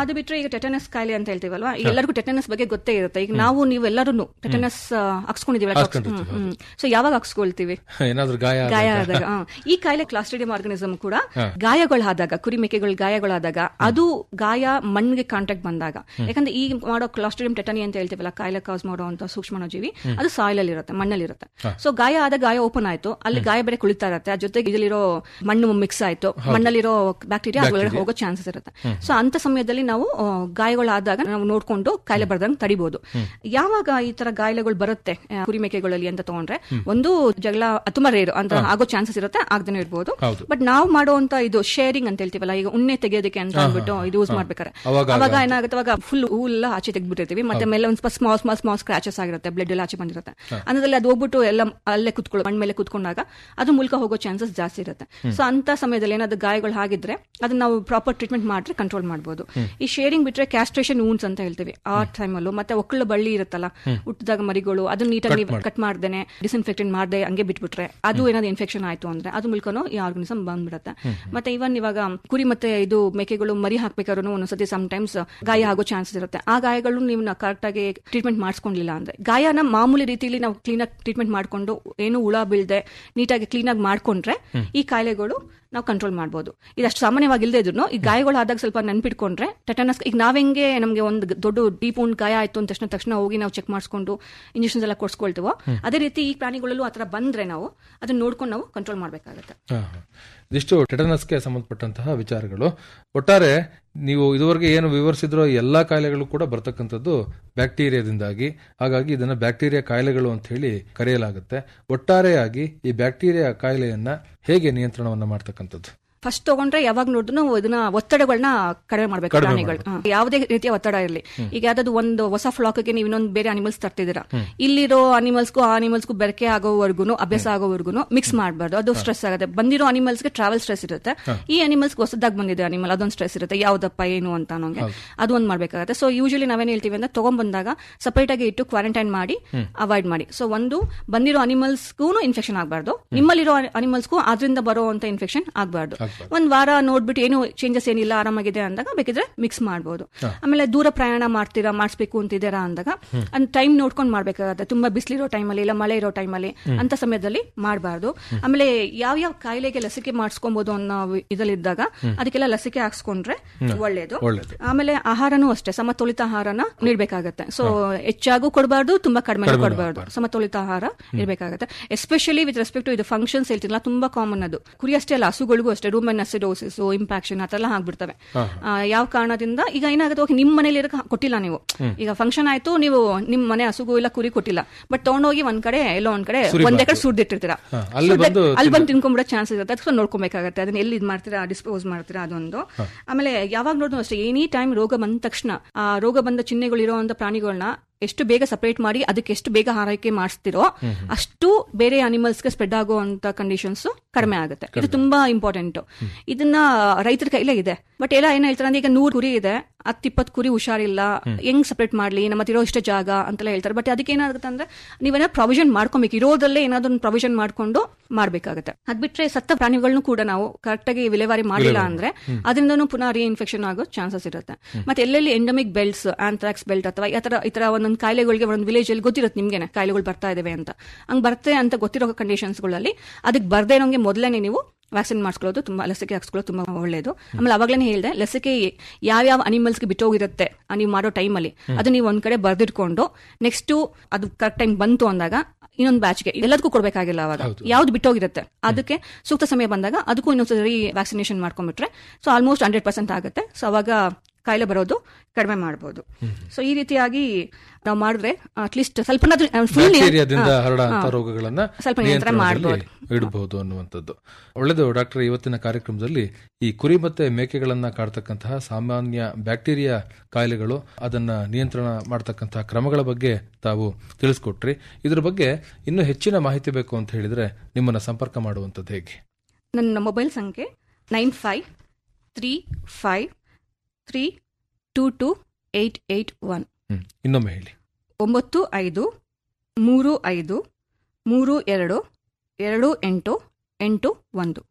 ಅದು ಬಿಟ್ರೆ ಈಗ ಟೆಟನಸ್ ಕಾಯಿಲೆ ಅಂತ ಹೇಳ್ತೀವಲ್ವಾ ಈಗ ಎಲ್ಲರಿಗೂ ಟೆಟನಸ್ ಬಗ್ಗೆ ಗೊತ್ತೇ ಇರುತ್ತೆ ಈಗ ನಾವು ನೀವು ಎಲ್ಲರೂ ಟೆಟನಸ್ ಹಾಕ್ಸ್ಕೊಂಡಿದೀವಿ ಹಾಕ್ಸ್ಕೊಂಡಿರ್ತೀವಿ, ಸೊ ಯಾವಾಗ ಹಾಕ್ಸ್ಕೊಳ್ತೀವಿ ಏನಾದ್ರೂ ಗಾಯ ಆದಾಗ? ಗಾಯ ಆದಾಗ ಆ. ಈ ಕಾಯಿಲೆ ಕ್ಲಾಸ್ಟ್ರಿಡಿಯಂ ಆರ್ಗನಿಸಮ್ ಕೂಡ ಹಾ. ಗಾಯಗಳಾದಾಗ ಕುರಿ ಮೇಕೆಗಳು ಗಾಯಗಳಾದಾಗ ಅದು ಗಾಯ ಮಣ್ಣಿಗೆ ಕಾಂಟ್ಯಾಕ್ಟ್ ಬಂದಾಗ ಹ್ಮ್. ಯಾಕಂದ್ರೆ ಈ ಮಾಡೋ ಕ್ಲಾಸ್ಟ್ರಿಡಿಯಂ ಟೆಟನಿ ಅಂತ ಹೇಳ್ತೀವಲ್ಲ ಕಾಯಿಲೆ ಕಾಸ್ ಮಾಡುವಂತ ಸೂಕ್ಷ್ಮಾಣುಜೀವಿ ಹ್ಮ್. ಅದು ಸಾಯಿಲ್ ಅಲ್ಲಿ ಇರುತ್ತೆ ಮಣ್ಣಲ್ಲಿ ಇರುತ್ತೆ ಹಾ. ಸೊ ಗಾಯ ಆದ ಗಾಯ ಓಪನ್ ಆಯ್ತು ಅಲ್ಲಿ ಗಾಯ ಬೇರೆ ಕುಳಿತಾ ಇರುತ್ತೆ ಅದ್ರ ಜೊತೆಗೆ ಇದರಲ್ಲಿರೋ ಮಣ್ಣು ಮಿಕ್ಸ್ ಆಯ್ತು ಹೌದು. ಮಣ್ಣಲ್ಲಿರೋ ಬ್ಯಾಕ್ಟೀರಿಯಾ ಒಳಗಡೆ Bacteria. ಹೋಗೋ ಚಾನ್ಸಸ್ ಇರುತ್ತೆ ಹ್ಮ್. ಸೊ ಅಂತ ಸಮಯದಲ್ಲಿ ನಾವು ಆ, ಗಾಯಗಳಾದಾಗ ನಾವು ನೋಡ್ಕೊಂಡು ಕಾಯಿಲೆ ಬರ್ದಂಗೆ ತಡಿಬಹುದು ಹ್ಮ್. ಯಾವಾಗ ಈ ತರ ಗಾಯಗಳು ಬರುತ್ತೆ ಆ, ಕುರಿ ಮೇಕೆಗಳಲ್ಲಿ ಅಂತ ತಗೊಂಡ್ರೆ ಹ್ಮ್. ಒಂದು ಜಗಳ ತುಂಬಾ ರೇರು ಅಂತ ಹಾ. ಆಗೋ ಚಾನ್ಸಸ್ ಇರುತ್ತೆ ಆಗದೇನೆ ಇರ್ಬೋದು ಹೌದು. ಬಟ್ ನಾವು ಮಾಡುವಂತ ಇದು ಶೇರಿಂಗ್ ಅಂತ ಹೇಳ್ತೀವಲ್ಲ ಈಗ ಉಣ್ಣೆ ತೆಗೆಯೋದಕ್ಕೆ ಅಂತ ಹಾ, ಅಂದ್ಬಿಟ್ಟು ಹಾ, ಇದು ಯೂಸ್ ಹಾ. ಮಾಡ್ಬೇಕಾರೆ ಅವಾಗ ಅವಾಗ ಆಗ- ಏನಾಗುತ್ತೆ ಅವಾಗ ಫುಲ್ ಹೂಲ್ಲ ಆಚೆ ತೆಗ್ದ್ಬಿಟ್ಟಿರ್ತೀವಿ ಮತ್ತೆ ಹೌದು. ಮೇಲೆ ಒಂದ್ ಸ್ವಲ್ಪ ಸ್ಮಾಲ್ ಸ್ಮಾಲ್ ಸ್ಮಾಲ್ ಸ್ಕ್ರಾಚಸ್ ಆಗಿರುತ್ತೆ ಬ್ಲಡ್ ಎಲ್ಲ ಆಚೆ ಬಂದಿರುತ್ತೆ ಹಾ. ಅನ್ನೋದ್ರಲ್ಲಿ ಅದು ಹೋಗ್ಬಿಟ್ಟು ಎಲ್ಲ ಅಲ್ಲೇ ಕುತ್ಕೊಳ್ಳೋ ಮಣ್ಣ ಮೇಲೆ ಕುತ್ಕೊಂಡಾಗ ಅದು ಮೂಲಕ ಹೋಗೋ ಚಾನ್ಸಸ್ ಜಾಸ್ತಿ ಇರುತ್ತೆ ಹ್ಮ್. ಸೊ ಅಂತ ಸಮಯದಲ್ಲಿ ಏನಾದ್ರು ಗಾಯಗಳು ಆಗಿದ್ರೆ ಅದನ್ನ ನಾವು ಪ್ರಾಪರ್ ಟ್ರೀಟ್ಮೆಂಟ್ ಮಾಡಿದ್ರೆ ಕಂಟ್ರೋಲ್ ಮಾಡಬಹುದು ಹ್ಮ್. ಈ ಶೇರಿಂಗ್ ಬಿಟ್ರೆ ಕ್ಯಾಸ್ಟ್ರೇಷನ್ ವೂನ್ಸ್ ಅಂತ ಹೇಳ್ತೀವಿ ಆ ಟೈಮಲ್ಲೂ ಮತ್ತೆ ಒಕ್ಕಳು ಬಳ್ಳಿ ಇರುತ್ತಲ್ಲ ಹ್ಮ್. ಹುಟ್ಟಿದಾಗ ಮರಿಗಳು ಅದನ್ನ ನೀಟಾಗಿ Cut ಮಾಡಿ. ಕಟ್ ಮಾಡ್ದೇನೆ ಡಿಸ್ಇನ್ಫೆಕ್ಟೆಂಟ್ ಮಾಡದೆ ಹಂಗೆ ಬಿಟ್ಬಿಟ್ರೆ ಅದು ಏನಾದ್ರು ಇನ್ಫೆಕ್ಷನ್ ಆಯ್ತು ಅಂದ್ರೆ ಅದು ಮೂಲಕನೂ ಈ ಆರ್ಗನಿಸಮ್ ಬಂದ್ಬಿಡುತ್ತೆ ಹ್ಮ್. ಮತ್ತೆ ಇವನ್ ಇವಾಗ ಕುರಿ ಮತ್ತೆ ಇದು ಮೇಕೆಗಳು ಮರಿ ಹಾಕ್ಬೇಕಾದ್ರೂ ಒಂದೊಂದ್ಸತಿ ಸಮ್ ಟೈಮ್ಸ್ ಗಾಯ ಆಗೋ ಚಾನ್ಸಸ್ ಇರುತ್ತೆ ಆ ಗಾಯಗಳು ನೀವು ಕರೆಕ್ಟ್ ಆಗಿ ಟ್ರೀಟ್ಮೆಂಟ್ ಮಾಡಿಸ್ಕೊಂಡಿಲ್ಲ ಅಂದ್ರೆ ಗಾಯನ ಮಾಮೂಲಿ ರೀತಿಯಲ್ಲಿ ನಾವು ಕ್ಲೀನ್ ಆಗಿ ಟ್ರೀಟ್ಮೆಂಟ್ ಮಾಡ್ಕೊಂಡು ಏನು ಹುಳ ಬೀಳದೆ ನೀಟಾಗಿ ಕ್ಲೀನ್ ಆಗಿ ಮಾಡ್ಕೊಂಡ್ರೆ ಹ್ಮ್. ಈ ಕಾಯಿಲೆಗಳು ನಾವು ಕಂಟ್ರೋಲ್ ಮಾಡ್ಬೋದು ಇದಷ್ಟು ಸಾಮಾನ್ಯವಾಗಿ ಇಲ್ಲದೆ ಇದ್ರು ಈ ಗಾಯಗಳು ಆದಾಗ ಸ್ವಲ್ಪ ನೆನ್ಪಿಟ್ಕೊಂಡ್ರೆ ಟೆಟನಸ್ ಈಗ ನಾವೆಂಗೆ ನಮಗೆ ಒಂದು ದೊಡ್ಡ ಡೀಪ್ ಒಂದು ಗಾಯ ಆಯ್ತು ಅಂತ ತಕ್ಷಣ ತಕ್ಷಣ ಹೋಗಿ ನಾವು ಚೆಕ್ ಮಾಡಿಸ್ಕೊಂಡು ಇಂಜೆಕ್ಷನ್ಸ್ ಎಲ್ಲ ಕೊಡ್ಸ್ಕೊಳ್ತೀವೋ ಹ್ಮ್. ಅದೇ ರೀತಿ ಈ ಪ್ರಾಣಿಗಳಲ್ಲೂ ಆ ಥರ ಬಂದ್ರೆ ನಾವು ಅದನ್ನ ನೋಡ್ಕೊಂಡು ನಾವು ಕಂಟ್ರೋಲ್ ಮಾಡಬೇಕಾಗುತ್ತೆ ಹಾ, ಹಾ. ಇದಿಷ್ಟು ಟೆಟನಸ್ಗೆ ಸಂಬಂಧಪಟ್ಟಂತಹ ವಿಚಾರಗಳು ಒಟ್ಟಾರೆ ನೀವು ಇದುವರೆಗೆ ಏನು ವಿವರಿಸಿದ್ರೋ ಎಲ್ಲಾ ಕಾಯಿಲೆಗಳು ಕೂಡ ಬರ್ತಕ್ಕಂಥದ್ದು ಬ್ಯಾಕ್ಟೀರಿಯಾದಿಂದಾಗಿ ಹಾಗಾಗಿ ಇದನ್ನ ಬ್ಯಾಕ್ಟೀರಿಯಾ ಕಾಯಿಲೆಗಳು ಅಂತ ಹೇಳಿ ಕರೆಯಲಾಗುತ್ತೆ ಒಟ್ಟಾರೆಯಾಗಿ ಈ ಬ್ಯಾಕ್ಟೀರಿಯಾ ಕಾಯಿಲೆಯನ್ನ ಹೇಗೆ ನಿಯಂತ್ರಣವನ್ನ ಮಾಡ್ತಕ್ಕಂಥದ್ದು ಫಸ್ಟ್ ತಗೊಂಡ್ರೆ ಯಾವಾಗ ನೋಡಿದ್ರು ನಾವು ಇದನ್ನ ಒತ್ತಡಗಳನ್ನ ಕಡಿಮೆ ಮಾಡ್ಬೇಕು ಕಡಿಮೆ ಪ್ರಾಣಿಗಳು ಹಾ. ಯಾವುದೇ ರೀತಿಯ ಒತ್ತಡ ಇರಲಿ ಹ್ಮ್. ಈಗ ಯಾವ್ದಾದ್ರು ಒಂದು ಹೊಸ ಫ್ಲಾಕ್ಗೆ ನೀವು ಇನ್ನೊಂದು ಬೇರೆ ಅನಿಮಲ್ಸ್ ತರ್ತಿದ್ದೀರಾ ಹ್ಮ್. ಇಲ್ಲಿರೋ ಅನಿಮಲ್ಸ್ಗೂ ಆ ಅನಿಮಲ್ಸ್ಗೂ ಬೆರಕೆ ಆಗೋವರೆಗೂ ಅಭ್ಯಾಸ ಆಗೋವರೆಗೂ ಮಿಕ್ಸ್ ಮಾಡಬಾರ್ದು ಅದು ಸ್ಟ್ರೆಸ್ ಆಗುತ್ತೆ ಬಂದಿರೋ ಅನಿಮಲ್ಸ್ಗೆ ಟ್ರಾವೆಲ್ ಸ್ಟ್ರೆಸ್ ಇರುತ್ತೆ ಹಾ. ಈ ಅನಿಮಲ್ಸ್ ಹೊಸದಾಗಿ ಬಂದಿದೆ ಅನಿಮಲ್ ಅದೊಂದು ಸ್ಟ್ರೆಸ್ ಇರುತ್ತೆ ಯಾವ್ದಪ್ಪ ಏನು ಅಂತ ಅನ್ನೋಂಗೆ ಹೌದು. ಅದು ಒಂದು ಮಾಡ್ಬೇಕಾಗುತ್ತೆ ಸೊ ಯೂಶಲಿ ನಾವೇನ್ ಹೇಳ್ತೀವಿ ಅಂದ್ರೆ ತಗೊಂಡ್ಬಂದಾಗ ಸಪರೇಟ್ ಆಗಿ ಇಟ್ಟು ಕ್ವಾರಂಟೈನ್ ಮಾಡಿ ಹ್ಮ್. ಅವಾಯ್ಡ್ ಮಾಡಿ ಸೊ ಒಂದು ಬಂದಿರೋ ಅನಿಮಲ್ಸ್ಗೂ ಇನ್ಫೆಕ್ಷನ್ ಆಗಬಾರ್ದು ನಿಮ್ಮಲ್ಲಿರೋ ಅನಿಮಲ್ಸ್ಗೂ ಅದರಿಂದ ಬರುವಂತ ಇನ್ಫೆಕ್ಷನ್ ಆಗಬಾರ್ದು ಆಗ್ಬಾರ್ದು. ಒಂದ್ ವಾರ ನೋಡ್ಬಿಟ್ಟು ಏನು ಚೇಂಜಸ್ ಏನಿಲ್ಲ ಆರಾಮಾಗಿದೆ ಅಂದಾಗ ಬೇಕಿದ್ರೆ ಮಿಕ್ಸ್ ಮಾಡಬಹುದು ಹಾ. ಆಮೇಲೆ ದೂರ ಪ್ರಯಾಣ ಮಾಡ್ತೀರಾ ಮಾಡಿಸ್ಬೇಕು ಅಂತಿದ್ದೀರಾ ಅಂದಾಗ ಹ್ಮ್. ಅದ್ ಟೈಮ್ ನೋಡ್ಕೊಂಡು ಮಾಡ್ಬೇಕಾಗತ್ತೆ ತುಂಬಾ ಬಿಸಿಲಿರೋ ಟೈಮಲ್ಲಿ ಇಲ್ಲ ಮಳೆ ಇರೋ ಟೈಮಲ್ಲಿ ಹ್ಮ್. ಅಂತ ಸಮಯದಲ್ಲಿ ಮಾಡಬಾರ್ದು ಹ್ಮ್. ಆಮೇಲೆ ಯಾವ ಯಾವ ಕಾಯಿಲೆಗೆ ಲಸಿಕೆ ಮಾಡಿಸ್ಕೊಬಹುದು ಅನ್ನೋ ಇದಲ್ಲಿದ್ದಾಗ ಹ್ಮ್. ಅದಕ್ಕೆಲ್ಲ ಲಸಿಕೆ ಹಾಕ್ಸ್ಕೊಂಡ್ರೆ ಹ್ಮ್. ಒಳ್ಳೇದು ಒಳ್ಳೇದು. ಆಮೇಲೆ ಆಹಾರನೂ ಅಷ್ಟೇ ಸಮತೋಲಿತ ಆಹಾರನ ನೀಡಬೇಕಾಗತ್ತೆ ಸೊ ಹೆಚ್ಚಾಗೂ ಕೊಡಬಾರ್ದು ತುಂಬಾ ಕಡಿಮೆ ಕಡಿಮೆನೂ ಕೊಡಬಾರ್ದು ಆಗ್ಬಾರ್ದು. ಸಮತೋಲಿತ ಆಹಾರ ಇರಬೇಕಾಗತ್ತೆ ಎಸ್ಪೆಷಲಿ ವಿತ್ ರೆಸ್ಪೆಕ್ಟ್ ಟು ಇದು ಫಂಕ್ಷನ್ಸ್ ಹೇಳ್ತಿಲ್ಲ ತುಂಬಾ ಕಾಮನ್ ಅದು ಕುರಿ ಅಷ್ಟೇ ಅಲ್ಲ ಹಸುಗಳಿಗೂ ಅಷ್ಟೇ ರೂಮನ್ ಅಸಿಡೋಸಿಸ್ ಇಂಪ್ಯಾಕ್ಷನ್ ಆ ಥರ ಆಗ್ಬಿಡ್ತವೆ ಹಾ. ಆ, ಯಾವ ಕಾರಣದಿಂದ ಈಗ ಏನಾಗುತ್ತೆ ಓಕೆ ನಿಮ್ಮ ಮನೇಲಿ ಇರಕ್ಕೆ ಕೊಟ್ಟಿಲ್ಲ ನೀವು ಹ್ಮ್. ಈಗ ಫಂಕ್ಷನ್ ಆಯ್ತು ನೀವು ನಿಮ್ಮ ಮನೆ ಹಸುಗೂ ಇಲ್ಲ ಕುರಿ ಕೊಟ್ಟಿಲ್ಲ ಬಟ್ ತಗೊಂಡೋಗಿ ಒಂದ್ ಕಡೆ ಎಲ್ಲೋ ಒಂದ್ ಕಡೆ ಸುರಿಬಾರ್ದು. ಒಂದೇ ಕಡೆ ಸುರ್ದಿಟ್ಟಿರ್ತೀರಾ ಹಾ, ಅಲ್ಲಿ ಸುರ್ದೆ- ಬಂದು ಅಲ್ಲಿ ಬಂದು ತಿನ್ನೋ- ತಿನ್ಕೊಂಡ್ಬಿಡೋ ಚಾನ್ಸ್ ಇರುತ್ತೆ ಅದಕ್ಕೆ ನೋಡ್ಕೊಬೇಕಾಗತ್ತೆ ಅದನ್ನ ಎಲ್ಲಿ ಇದ್ ಮಾಡ್ತೀರಾ ಡಿಸ್ಪೋಸ್ ಮಾಡ್ತೀರಾ ಅದೊಂದು ಹಾ. ಆಮೇಲೆ ಯಾವಾಗ ನೋಡಿದ್ರು ಅಷ್ಟೇ ಎನಿ ಟೈಮ್ ರೋಗ ಬಂದ ತಕ್ಷಣ ಆ ರೋಗ ಬಂದ ಚಿಹ್ನೆಗಳು ಇರುವಂತ ಪ್ರಾಣಿಗಳನ್ನ ಎಷ್ಟು ಬೇಗ ಸಪರೇಟ್ ಮಾಡಿ ಅದಕ್ಕೆ ಎಷ್ಟು ಬೇಗ ಆರೈಕೆ ಮಾಡಿಸ್ತಿರೋ ಹ್ಮ್ ಹ್ಮ್. ಅಷ್ಟು ಬೇರೆ ಅನಿಮಲ್ಸ್ಗೆ ಸ್ಪ್ರೆಡ್ ಆಗುವಂತ ಕಂಡೀಷನ್ಸ್ ಕಡಿಮೆ ಆಗುತ್ತೆ ಇದು ಕಡಿಮೆ. ತುಂಬಾ ಇಂಪಾರ್ಟೆಂಟ್ ಇದನ್ನ ರೈತರ ಕೈಲೇ ಇದೆ ಬಟ್ ಎಲ್ಲ ಏನ್ ಹೇಳ್ತಾರೆ ಅಂದ್ರೆ ಈಗ ನೂರು ಕುರಿ ಇದೆ ಹತ್ತು ಇಪ್ಪತ್ತು ಕುರಿ ಹುಷಾರಿಲ್ಲ ಹ್ಮ್. ಹೆಂಗ್ ಸಪರೇಟ್ ಮಾಡ್ಲಿ ನಮ್ಮ ಹತ್ರ ಇರೋ ಇಷ್ಟ ಜಾಗ ಅಂತೆಲ್ಲ ಹೇಳ್ತಾರೆ ಬಟ್ ಅದಕ್ಕೆ ಏನಾಗುತ್ತೆ ಅಂದ್ರೆ ನೀವೇನೋ ಪ್ರಾವಿಷನ್ ಮಾಡ್ಕೊಬೇಕು ಇರೋದಲ್ಲೇ ಏನಾದ್ರು ಒಂದು ಪ್ರಾವಿಷನ್ ಮಾಡ್ಕೊಂಡು ಮಾಡ್ಬೇಕಾಗುತ್ತೆ ಅದ್ ಬಿಟ್ರೆ ಸತ್ತ ಪ್ರಾಣಿಗಳನ್ನು ಕೂಡ ನಾವು ಕರೆಕ್ಟ್ ಆಗಿ ವಿಲೇವಾರಿ ಮಾಡಿಲ್ಲ ವಿಲೇವಾರಿ. ಅಂದ್ರೆ ಹ್ಮ್. ಅದರಿಂದನೂ ಪುನಃ ರೀಇನ್ಫೆಕ್ಷನ್ ಆಗೋ ಚಾನ್ಸಸ್ ಇರುತ್ತೆ ಮತ್ತೆ ಎಲ್ಲೆಲ್ಲಿ ಎಂಡಮಿಕ್ ಬೆಲ್ಟ್ಸ್ ಆಂಥ್ರಾಕ್ಸ್ ಬೆಲ್ಟ್ ಅಥವಾ ಈ ತರ ಈ ತರ ಒಂದೊಂದು ಕಾಯಿಲೆಗಳಿಗೆ ಒಂದೊಂದು ವಿಲೇಜ್ ಅಲ್ಲಿ ಗೊತ್ತಿರುತ್ತೆ ನಿಮ್ಗೆ ಕಾಯಿಲೆಗಳು ಬರ್ತಾ ಇದಾವೆ ಅಂತ ಹಂಗ್ ಬರುತ್ತೆ ಅಂತ ಗೊತ್ತಿರೋ ಕಂಡೀಷನ್ಸ್ಗಳಲ್ಲಿ ಅದಕ್ಕೆ ಬರ್ದೇ ಇರೋಂಗೆ ಮೊದಲನೇ ನೀವು ವ್ಯಾಕ್ಸಿನ್ ಮಾಡಿಸ್ಕೊಳ್ಳೋದು ತುಂಬಾ ಲಸಿಕೆ ಹಾಕ್ಸ್ಕೊಳ್ಳೋದು ತುಂಬಾ ಒಳ್ಳೇದು ಆಮೇಲೆ ಅವಾಗಲೇ ಹೇಳಿದೆ ಲಸಿಕೆ ಯಾವ್ಯಾವ ಅನಿಮಲ್ಸ್ಗೆ ಬಿಟ್ಟೋಗಿರುತ್ತೆ ಆ ನೀವು ಮಾಡೋ ಟೈಮಲ್ಲಿ ಅದು ನೀವು ಒಂದ್ ಕಡೆ ಬರ್ದಿಟ್ಕೊಂಡು ನೆಕ್ಸ್ಟ್ ಅದು ಕರೆಕ್ಟ್ ಟೈಮ್ ಬಂತು ಅಂದಾಗ ಇನ್ನೊಂದು ಬ್ಯಾಚ್ಗೆ ಎಲ್ಲದಕ್ಕೂ ಕೊಡಬೇಕಾಗಿಲ್ಲ ಅವಾಗ ಹೌದು. ಯಾವ್ದು ಬಿಟ್ಟೋಗಿರುತ್ತೆ ಅದಕ್ಕೆ ಸೂಕ್ತ ಸಮಯ ಬಂದಾಗ ಅದಕ್ಕೂ ಇನ್ನೊಂದ್ಸರಿ ವ್ಯಾಕ್ಸಿನೇಷನ್ ಮಾಡ್ಕೊಂಡ್ಬಿಟ್ರೆ ಸೊ ಆಲ್ಮೋಸ್ಟ್ ಹಂಡ್ರೆಡ್ ಪರ್ಸೆಂಟ್ ಆಗುತ್ತೆ ಸೊ ಅವಾಗ ಕಾಯಿಲೆ ಬರೋದು ಕಡಿಮೆ ಮಾಡಬಹುದು ಸೊ ಈ ರೀತಿಯಾಗಿ ನಾವು ಮಾಡಿದ್ರೆ ಅಟ್ಲೀಸ್ಟ್ ಸ್ವಲ್ಪ ಬ್ಯಾಕ್ಟೀರಿಯಾದಿಂದ ಹರಡುವಂತ ರೋಗಗಳನ್ನ ಸ್ವಲ್ಪ ನಿಯಂತ್ರಣ ನಿಯಂತ್ರಣದಲ್ಲಿ ಮಾಡಬಹುದು ಇಡಬಹುದು ಅನ್ನುವಂಥದ್ದು ಒಳ್ಳೆಯದು ಡಾಕ್ಟರ್ ಇವತ್ತಿನ ಕಾರ್ಯಕ್ರಮದಲ್ಲಿ ಈ ಕುರಿ ಮತ್ತೆ ಮೇಕೆಗಳನ್ನ ಕಾಡ್ತಕ್ಕಂತಹ ಸಾಮಾನ್ಯ ಬ್ಯಾಕ್ಟೀರಿಯಾ ಕಾಯಿಲೆಗಳು ಅದನ್ನ ನಿಯಂತ್ರಣ ಮಾಡತಕ್ಕಂತಹ ಕ್ರಮಗಳ ಬಗ್ಗೆ ತಾವು ತಿಳಿಸ್ಕೊಟ್ರಿ ಇದ್ರ ಬಗ್ಗೆ ಇನ್ನೂ ಹೆಚ್ಚಿನ ಮಾಹಿತಿ ಬೇಕು ಅಂತ ಹೇಳಿದ್ರೆ ನಿಮ್ಮನ್ನ ಸಂಪರ್ಕ ಮಾಡುವಂಥದ್ದು ಹೇಗೆ ನನ್ನ ಮೊಬೈಲ್ ಸಂಖ್ಯೆ nine five three five three two two eight eight one ಹ್ಮ್. ಇನ್ನೊಮ್ಮೆ ಹೇಳಿ ಒಂಬತ್ತು ಐದು ಮೂರು ಐದು ಮೂರು ಎರಡು ಎರಡು ಎಂಟು ಎಂಟು ಒಂದು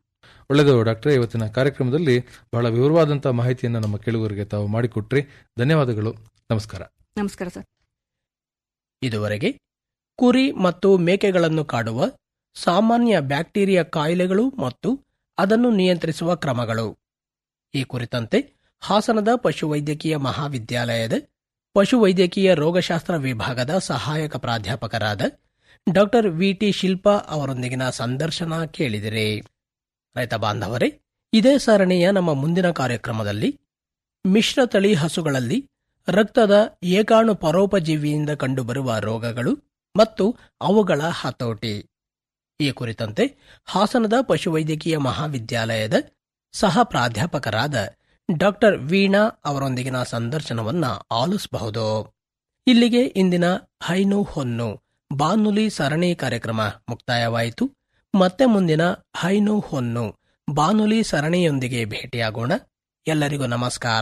ಒಳ್ಳೆಯದು ಡಾಕ್ಟರ್ ಇವತ್ತಿನ ಕಾರ್ಯಕ್ರಮದಲ್ಲಿ ಬಹಳ ವಿವರವಾದಂತಹ ಮಾಹಿತಿಯನ್ನು ನಮ್ಮ ಕೇಳುಗರಿಗೆ ತಾವು ಮಾಡಿಕೊಟ್ರಿ ಧನ್ಯವಾದಗಳು ನಮಸ್ಕಾರ ನಮಸ್ಕಾರ ಸರ್ ಇದುವರೆಗೆ ಕುರಿ ಮತ್ತು ಮೇಕೆಗಳನ್ನು ಕಾಡುವ ಸಾಮಾನ್ಯ ಬ್ಯಾಕ್ಟೀರಿಯಾ ಕಾಯಿಲೆಗಳು ಮತ್ತು ಅದನ್ನು ನಿಯಂತ್ರಿಸುವ ಕ್ರಮಗಳು ಈ ಕುರಿತಂತೆ ಹಾಸನದ ಪಶುವೈದ್ಯಕೀಯ ಮಹಾವಿದ್ಯಾಲಯದ ಪಶುವೈದ್ಯಕೀಯ ರೋಗಶಾಸ್ತ್ರ ವಿಭಾಗದ ಸಹಾಯಕ ಪ್ರಾಧ್ಯಾಪಕರಾದ ಡಾಕ್ಟರ್ ವಿಟಿ ಶಿಲ್ಪಾ ಅವರೊಂದಿಗಿನ ಸಂದರ್ಶನ ಕೇಳಿದಿರಿ ರೈತ ಬಾಂಧವರೇ ಇದೇ ಸರಣಿಯ ನಮ್ಮ ಮುಂದಿನ ಕಾರ್ಯಕ್ರಮದಲ್ಲಿ ಮಿಶ್ರತಳಿ ಹಸುಗಳಲ್ಲಿ ರಕ್ತದ ಏಕಾಣು ಪರೋಪಜೀವಿಯಿಂದ ಕಂಡುಬರುವ ರೋಗಗಳು ಮತ್ತು ಅವುಗಳ ಹತೋಟಿ ಈ ಕುರಿತಂತೆ ಹಾಸನದ ಪಶುವೈದ್ಯಕೀಯ ಮಹಾವಿದ್ಯಾಲಯದ ಸಹ ಪ್ರಾಧ್ಯಾಪಕರಾದ ಡಾಕ್ಟರ್ ವೀಣಾ ಅವರೊಂದಿಗಿನ ಸಂದರ್ಶನವನ್ನ ಆಲಿಸಬಹುದು ಇಲ್ಲಿಗೆ ಇಂದಿನ ಹೈನು ಹೊನ್ನು ಬಾನುಲಿ ಸರಣಿ ಕಾರ್ಯಕ್ರಮ ಮುಕ್ತಾಯವಾಯಿತು ಮತ್ತೆ ಮುಂದಿನ ಹೈನು ಹೊನ್ನು ಬಾನುಲಿ ಸರಣಿಯೊಂದಿಗೆ ಭೇಟಿಯಾಗೋಣ ಎಲ್ಲರಿಗೂ ನಮಸ್ಕಾರ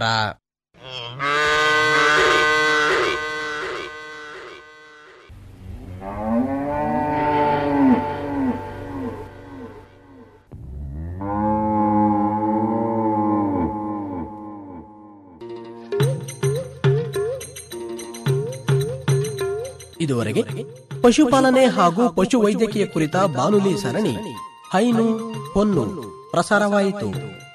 ಇದುವರೆಗೆ ಪಶುಪಾಲನೆ ಹಾಗೂ ಪಶುವೈದ್ಯಕೀಯ ಕುರಿತ ಬಾನುಲಿ ಸರಣಿ ಹೈನು ಹೊನ್ನು ಪ್ರಸಾರವಾಯಿತು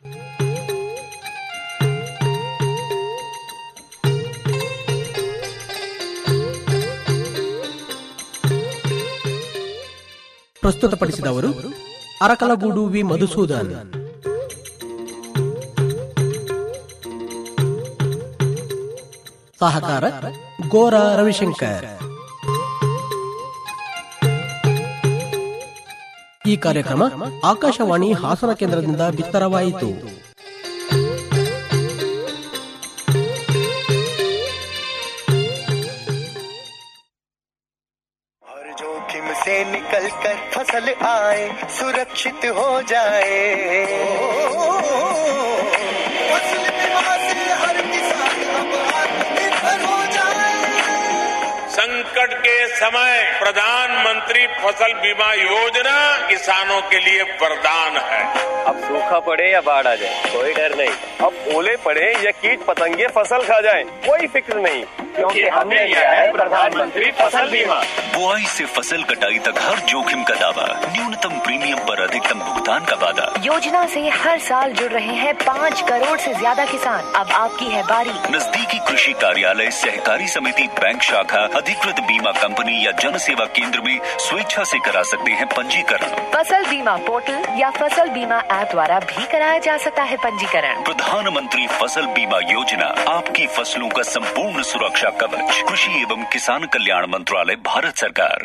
ಪ್ರಸ್ತುತಪಡಿಸಿದವರು ಅರಕಲಗೂಡು ವಿ ಮಧುಸೂದನ್ ಸಹಕಾರ ಗೋರ ರವಿಶಂಕರ್ ಈ ಕಾರ್ಯಕ್ರಮ ಆಕಾಶವಾಣಿ ಹಾಸನ ಕೇಂದ್ರದಿಂದ ಬಿತ್ತರವಾಯಿತು हर जोखिम से निकल कर फसल आए सुरक्षित हो जाए फसल बीमा से हर किसान अब आत्मनिर्भर हो जाए संकट के समय प्रधानमंत्री फसल बीमा योजना किसानों के लिए वरदान है अब सूखा पड़े या बाढ़ आ जाए कोई डर नहीं अब ओले पड़े या कीट पतंगे फसल खा जाए कोई फिक्र नहीं क्योंकि हमने लिया है प्रधानमंत्री फसल बीमा बुआई से फसल कटाई तक हर जोखिम का दावा न्यूनतम प्रीमियम पर अधिकतम भुगतान का वादा योजना से हर साल जुड़ रहे हैं पाँच करोड़ से ज्यादा किसान अब आपकी है बारी नजदीकी कृषि कार्यालय सहकारी समिति बैंक शाखा अधिकृत बीमा कंपनी या जन सेवा केंद्र में स्वेच्छा से करा सकते हैं पंजीकरण फसल बीमा पोर्टल या फसल बीमा ऐप द्वारा भी कराया जा सकता है पंजीकरण प्रधानमंत्री फसल बीमा योजना आपकी फसलों का संपूर्ण सुरक्षा कवच कृषि एवं किसान कल्याण मंत्रालय भारत सरकार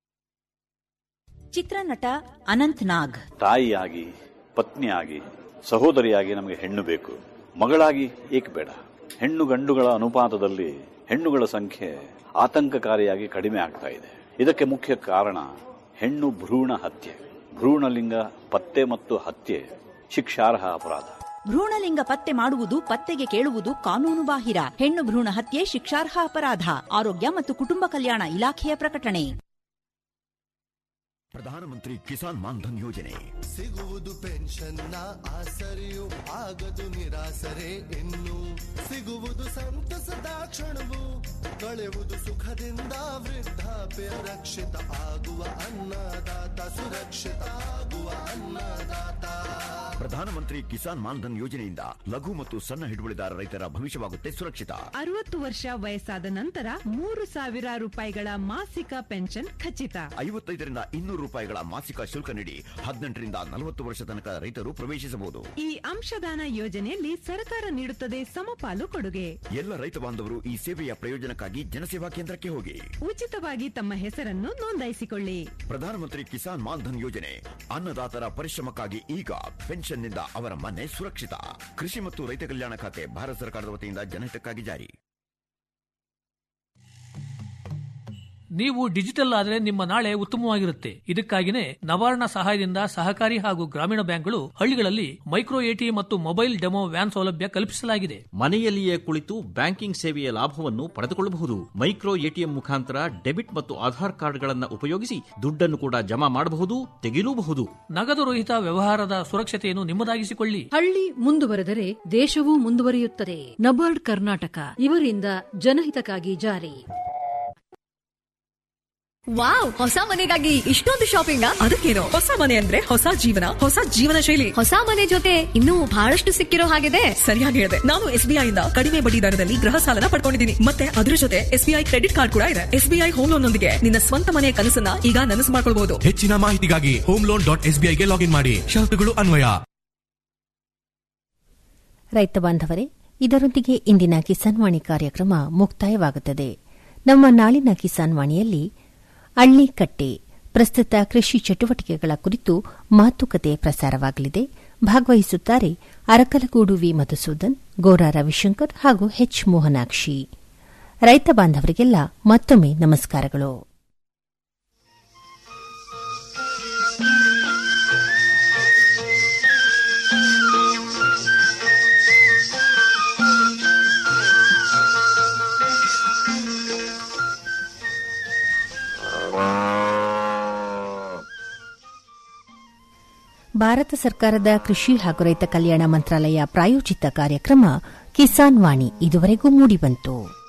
ಚಿತ್ರನಟ ಅನಂತ್ ನಾಗ್ ತಾಯಿಯಾಗಿ ಪತ್ನಿಯಾಗಿ ಸಹೋದರಿಯಾಗಿ ನಮಗೆ ಹೆಣ್ಣು ಬೇಕು ಮಗಳಾಗಿ ಏಕೆ ಬೇಡ ಹೆಣ್ಣು ಗಂಡುಗಳ ಅನುಪಾತದಲ್ಲಿ ಹೆಣ್ಣುಗಳ ಸಂಖ್ಯೆ ಆತಂಕಕಾರಿಯಾಗಿ ಕಡಿಮೆ ಆಗ್ತಾ ಇದೆ ಇದಕ್ಕೆ ಮುಖ್ಯ ಕಾರಣ ಹೆಣ್ಣು ಭ್ರೂಣ ಹತ್ಯೆ ಭ್ರೂಣಲಿಂಗ ಪತ್ತೆ ಮತ್ತು ಹತ್ಯೆ ಶಿಕ್ಷಾರ್ಹ ಅಪರಾಧ ಭ್ರೂಣಲಿಂಗ ಪತ್ತೆ ಮಾಡುವುದು ಪತ್ತೆಗೆ ಕೇಳುವುದು ಕಾನೂನು ಬಾಹಿರ ಹೆಣ್ಣು ಭ್ರೂಣ ಹತ್ಯೆ ಶಿಕ್ಷಾರ್ಹ ಅಪರಾಧ ಆರೋಗ್ಯ ಮತ್ತು ಕುಟುಂಬ ಕಲ್ಯಾಣ ಇಲಾಖೆಯ ಪ್ರಕಟಣೆ ಪ್ರಧಾನಮಂತ್ರಿ ಕಿಸಾನ್ ಮಾನ್ಧನ್ ಯೋಜನೆ ಸಿಗುವುದು ಪೆನ್ಷನ್ನ ಆಸರೆಯು ಆಗದು ನಿರಾಸರೆ ಇನ್ನು ಸಿಗುವುದು ಸಂತಸದ ಕ್ಷಣವು ಕಳೆಯುವುದು ಸುಖದಿಂದ ವೃದ್ಧಾಪ್ಯ ರಕ್ಷಿತ ಆಗುವ ಅನ್ನದಾತ ಸುರಕ್ಷಿತ ಆಗುವ ಅನ್ನದಾತ ಪ್ರಧಾನಮಂತ್ರಿ ಕಿಸಾನ್ ಮಾನ್ಧನ್ ಯೋಜನೆಯಿಂದ ಲಘು ಮತ್ತು ಸಣ್ಣ ಹಿಡುವಳಿದಾರ ರೈತರ ಭವಿಷ್ಯವಾಗುತ್ತೆ ಸುರಕ್ಷಿತ ಅರವತ್ತು ವರ್ಷ ವಯಸ್ಸಾದ ನಂತರ ಮೂರು ಸಾವಿರ ರೂಪಾಯಿಗಳ ಮಾಸಿಕ ಪೆನ್ಷನ್ ಖಚಿತ ಐವತ್ತೈದರಿಂದ ಇನ್ನೂರು ರೂಪಾಯಿಗಳ ಮಾಸಿಕ ಶುಲ್ಕ ನೀಡಿ ಹದಿನೆಂಟರಿಂದ ನಲವತ್ತು ವರ್ಷ ತನಕ ರೈತರು ಪ್ರವೇಶಿಸಬಹುದು ಈ ಅಂಶದಾನ ಯೋಜನೆಯಲ್ಲಿ ಸರ್ಕಾರ ನೀಡುತ್ತದೆ ಸಮಪಾಲು ಕೊಡುಗೆ ಎಲ್ಲ ರೈತ ಬಾಂಧವರು ಈ ಸೇವೆಯ ಪ್ರಯೋಜನಕ್ಕಾಗಿ ಜನಸೇವಾ ಕೇಂದ್ರಕ್ಕೆ ಹೋಗಿ ಉಚಿತವಾಗಿ ತಮ್ಮ ಹೆಸರನ್ನು ನೋಂದಾಯಿಸಿಕೊಳ್ಳಿ ಪ್ರಧಾನಮಂತ್ರಿ ಕಿಸಾನ್ ಮಾನ್ಧನ್ ಯೋಜನೆ ಅನ್ನದಾತರ ಪರಿಶ್ರಮಕ್ಕಾಗಿ ಈಗ ಪೆನ್ಷನ್ನಿಂದ ಅವರ ಮನೆ ಸುರಕ್ಷಿತ ಕೃಷಿ ಮತ್ತು ರೈತ ಕಲ್ಯಾಣ ಖಾತೆ ಭಾರತ ಸರ್ಕಾರದ ವತಿಯಿಂದ ಜನಹಿತಕ್ಕಾಗಿ ಜಾರಿ ನೀವು ಡಿಜಿಟಲ್ ಆದ್ರೆ ನಿಮ್ಮ ನಾಳೆ ಉತ್ತಮವಾಗಿರುತ್ತೆ ಇದಕ್ಕಾಗಿನೇ ನವಾರ್ಣ ಸಹಾಯದಿಂದ ಸಹಕಾರಿ ಹಾಗೂ ಗ್ರಾಮೀಣ ಬ್ಯಾಂಕ್ಗಳು ಹಳ್ಳಿಗಳಲ್ಲಿ ಮೈಕ್ರೋ ಎಟಿ ಮತ್ತು ಮೊಬೈಲ್ ಡೆಮೋ ವ್ಯಾನ್ ಸೌಲಭ್ಯ ಕಲ್ಪಿಸಲಾಗಿದೆ ಮನೆಯಲ್ಲಿಯೇ ಕುಳಿತು ಬ್ಯಾಂಕಿಂಗ್ ಸೇವೆಯ ಲಾಭವನ್ನು ಪಡೆದುಕೊಳ್ಳಬಹುದು ಮೈಕ್ರೋ ಎಟಿಎಂ ಮುಖಾಂತರ ಡೆಬಿಟ್ ಮತ್ತು ಆಧಾರ್ ಕಾರ್ಡ್ಗಳನ್ನು ಉಪಯೋಗಿಸಿ ದುಡ್ಡನ್ನು ಕೂಡ ಜಮಾ ಮಾಡಬಹುದು ತೆಗೆಯಲೂಬಹುದು ನಗದು ರಹಿತ ವ್ಯವಹಾರದ ಸುರಕ್ಷತೆಯನ್ನು ನಿಮ್ಮದಾಗಿಸಿಕೊಳ್ಳಿ ಹಳ್ಳಿ ಮುಂದುವರೆದರೆ ದೇಶವೂ ಮುಂದುವರಿಯುತ್ತದೆ ನಬಾರ್ಡ್ ಕರ್ನಾಟಕ ಇವರಿಂದ ಜನಹಿತಕ್ಕಾಗಿ ಜಾರಿ ವಾವ್ ಹೊಸ ಮನೆಗಾಗಿ ಇಷ್ಟೊಂದು ಶಾಪಿಂಗ್ ಅದಕ್ಕೇನು ಹೊಸ ಮನೆ ಅಂದ್ರೆ ಹೊಸ ಜೀವನ ಹೊಸ ಜೀವನ ಶೈಲಿ ಹೊಸ ಮನೆ ಜೊತೆ ಇನ್ನೂ ಬಹಳಷ್ಟು ಸಿಕ್ಕಿರೋ ಹಾಗಿದೆ ಸರಿಯಾಗಿ ಹೇಳಿದೆ ನಾನು ಎಸ್ಬಿಐ ಇಂದ ಕಡಿಮೆ ಬಡ್ಡಿ ದರದಲ್ಲಿ ಗೃಹ ಸಾಲನ ಪಡ್ಕೊಂಡಿದ್ದೀನಿ ಮತ್ತೆ ಅದ್ರ ಜೊತೆ ಎಸ್ಬಿಐ ಕ್ರೆಡಿಟ್ ಕಾರ್ಡ್ ಕೂಡ ಇದೆ ಎಸ್ಬಿಐ ಹೋಮ್ ಲೋನ್ ನೊಂದಿಗೆ ನಿನ್ನ ಸ್ವಂತ ಮನೆಯ ಕನಸನ್ನ ಈಗ ನನಸು ಮಾಡ್ಕೊಳ್ಬಹುದು ಹೆಚ್ಚಿನ ಮಾಹಿತಿಗಾಗಿ ಹೋಮ್ ಲೋನ್ ಡಾಟ್ ಎಸ್ಬಿಐಗೆ ಲಾಗಿನ್ ಮಾಡಿ ಷರತ್ತುಗಳು ಅನ್ವಯ ರೈತ ಬಾಂಧವರೇ ಇದರೊಂದಿಗೆ ಇಂದಿನ ಕಿಸಾನ್ ವಾಣಿ ಕಾರ್ಯಕ್ರಮ ಮುಕ್ತಾಯವಾಗುತ್ತದೆ ನಮ್ಮ ನಾಳಿನ ಕಿಸಾನ್ ವಾಣಿಯಲ್ಲಿ ಅಳ್ಳಿಕಟ್ಟೆ ಪ್ರಸ್ತುತ ಕೃಷಿ ಚಟುವಟಿಕೆಗಳ ಕುರಿತು ಮಾತುಕತೆ ಪ್ರಸಾರವಾಗಲಿದೆ ಭಾಗವಹಿಸುತ್ತಾರೆ ಅರಕಲಗೂಡು ವಿ ಮಧುಸೂದನ್ ಗೋರಾ ರವಿಶಂಕರ್ ಹಾಗೂ ಎಚ್ ಮೋಹನಾಕ್ಷಿ ರೈತ ಬಾಂಧವರಿಗೆಲ್ಲ ಮತ್ತೊಮ್ಮೆ ನಮಸ್ಕಾರಗಳು ಭಾರತ ಸರ್ಕಾರದ ಕೃಷಿ ಹಾಗೂ ರೈತ ಕಲ್ಯಾಣ ಮಂತ್ರಾಲಯ ಪ್ರಾಯೋಜಿತ ಕಾರ್ಯಕ್ರಮ ಕಿಸಾನ್ ವಾಣಿ ಇದುವರೆಗೂ ಮೂಡಿಬಂತು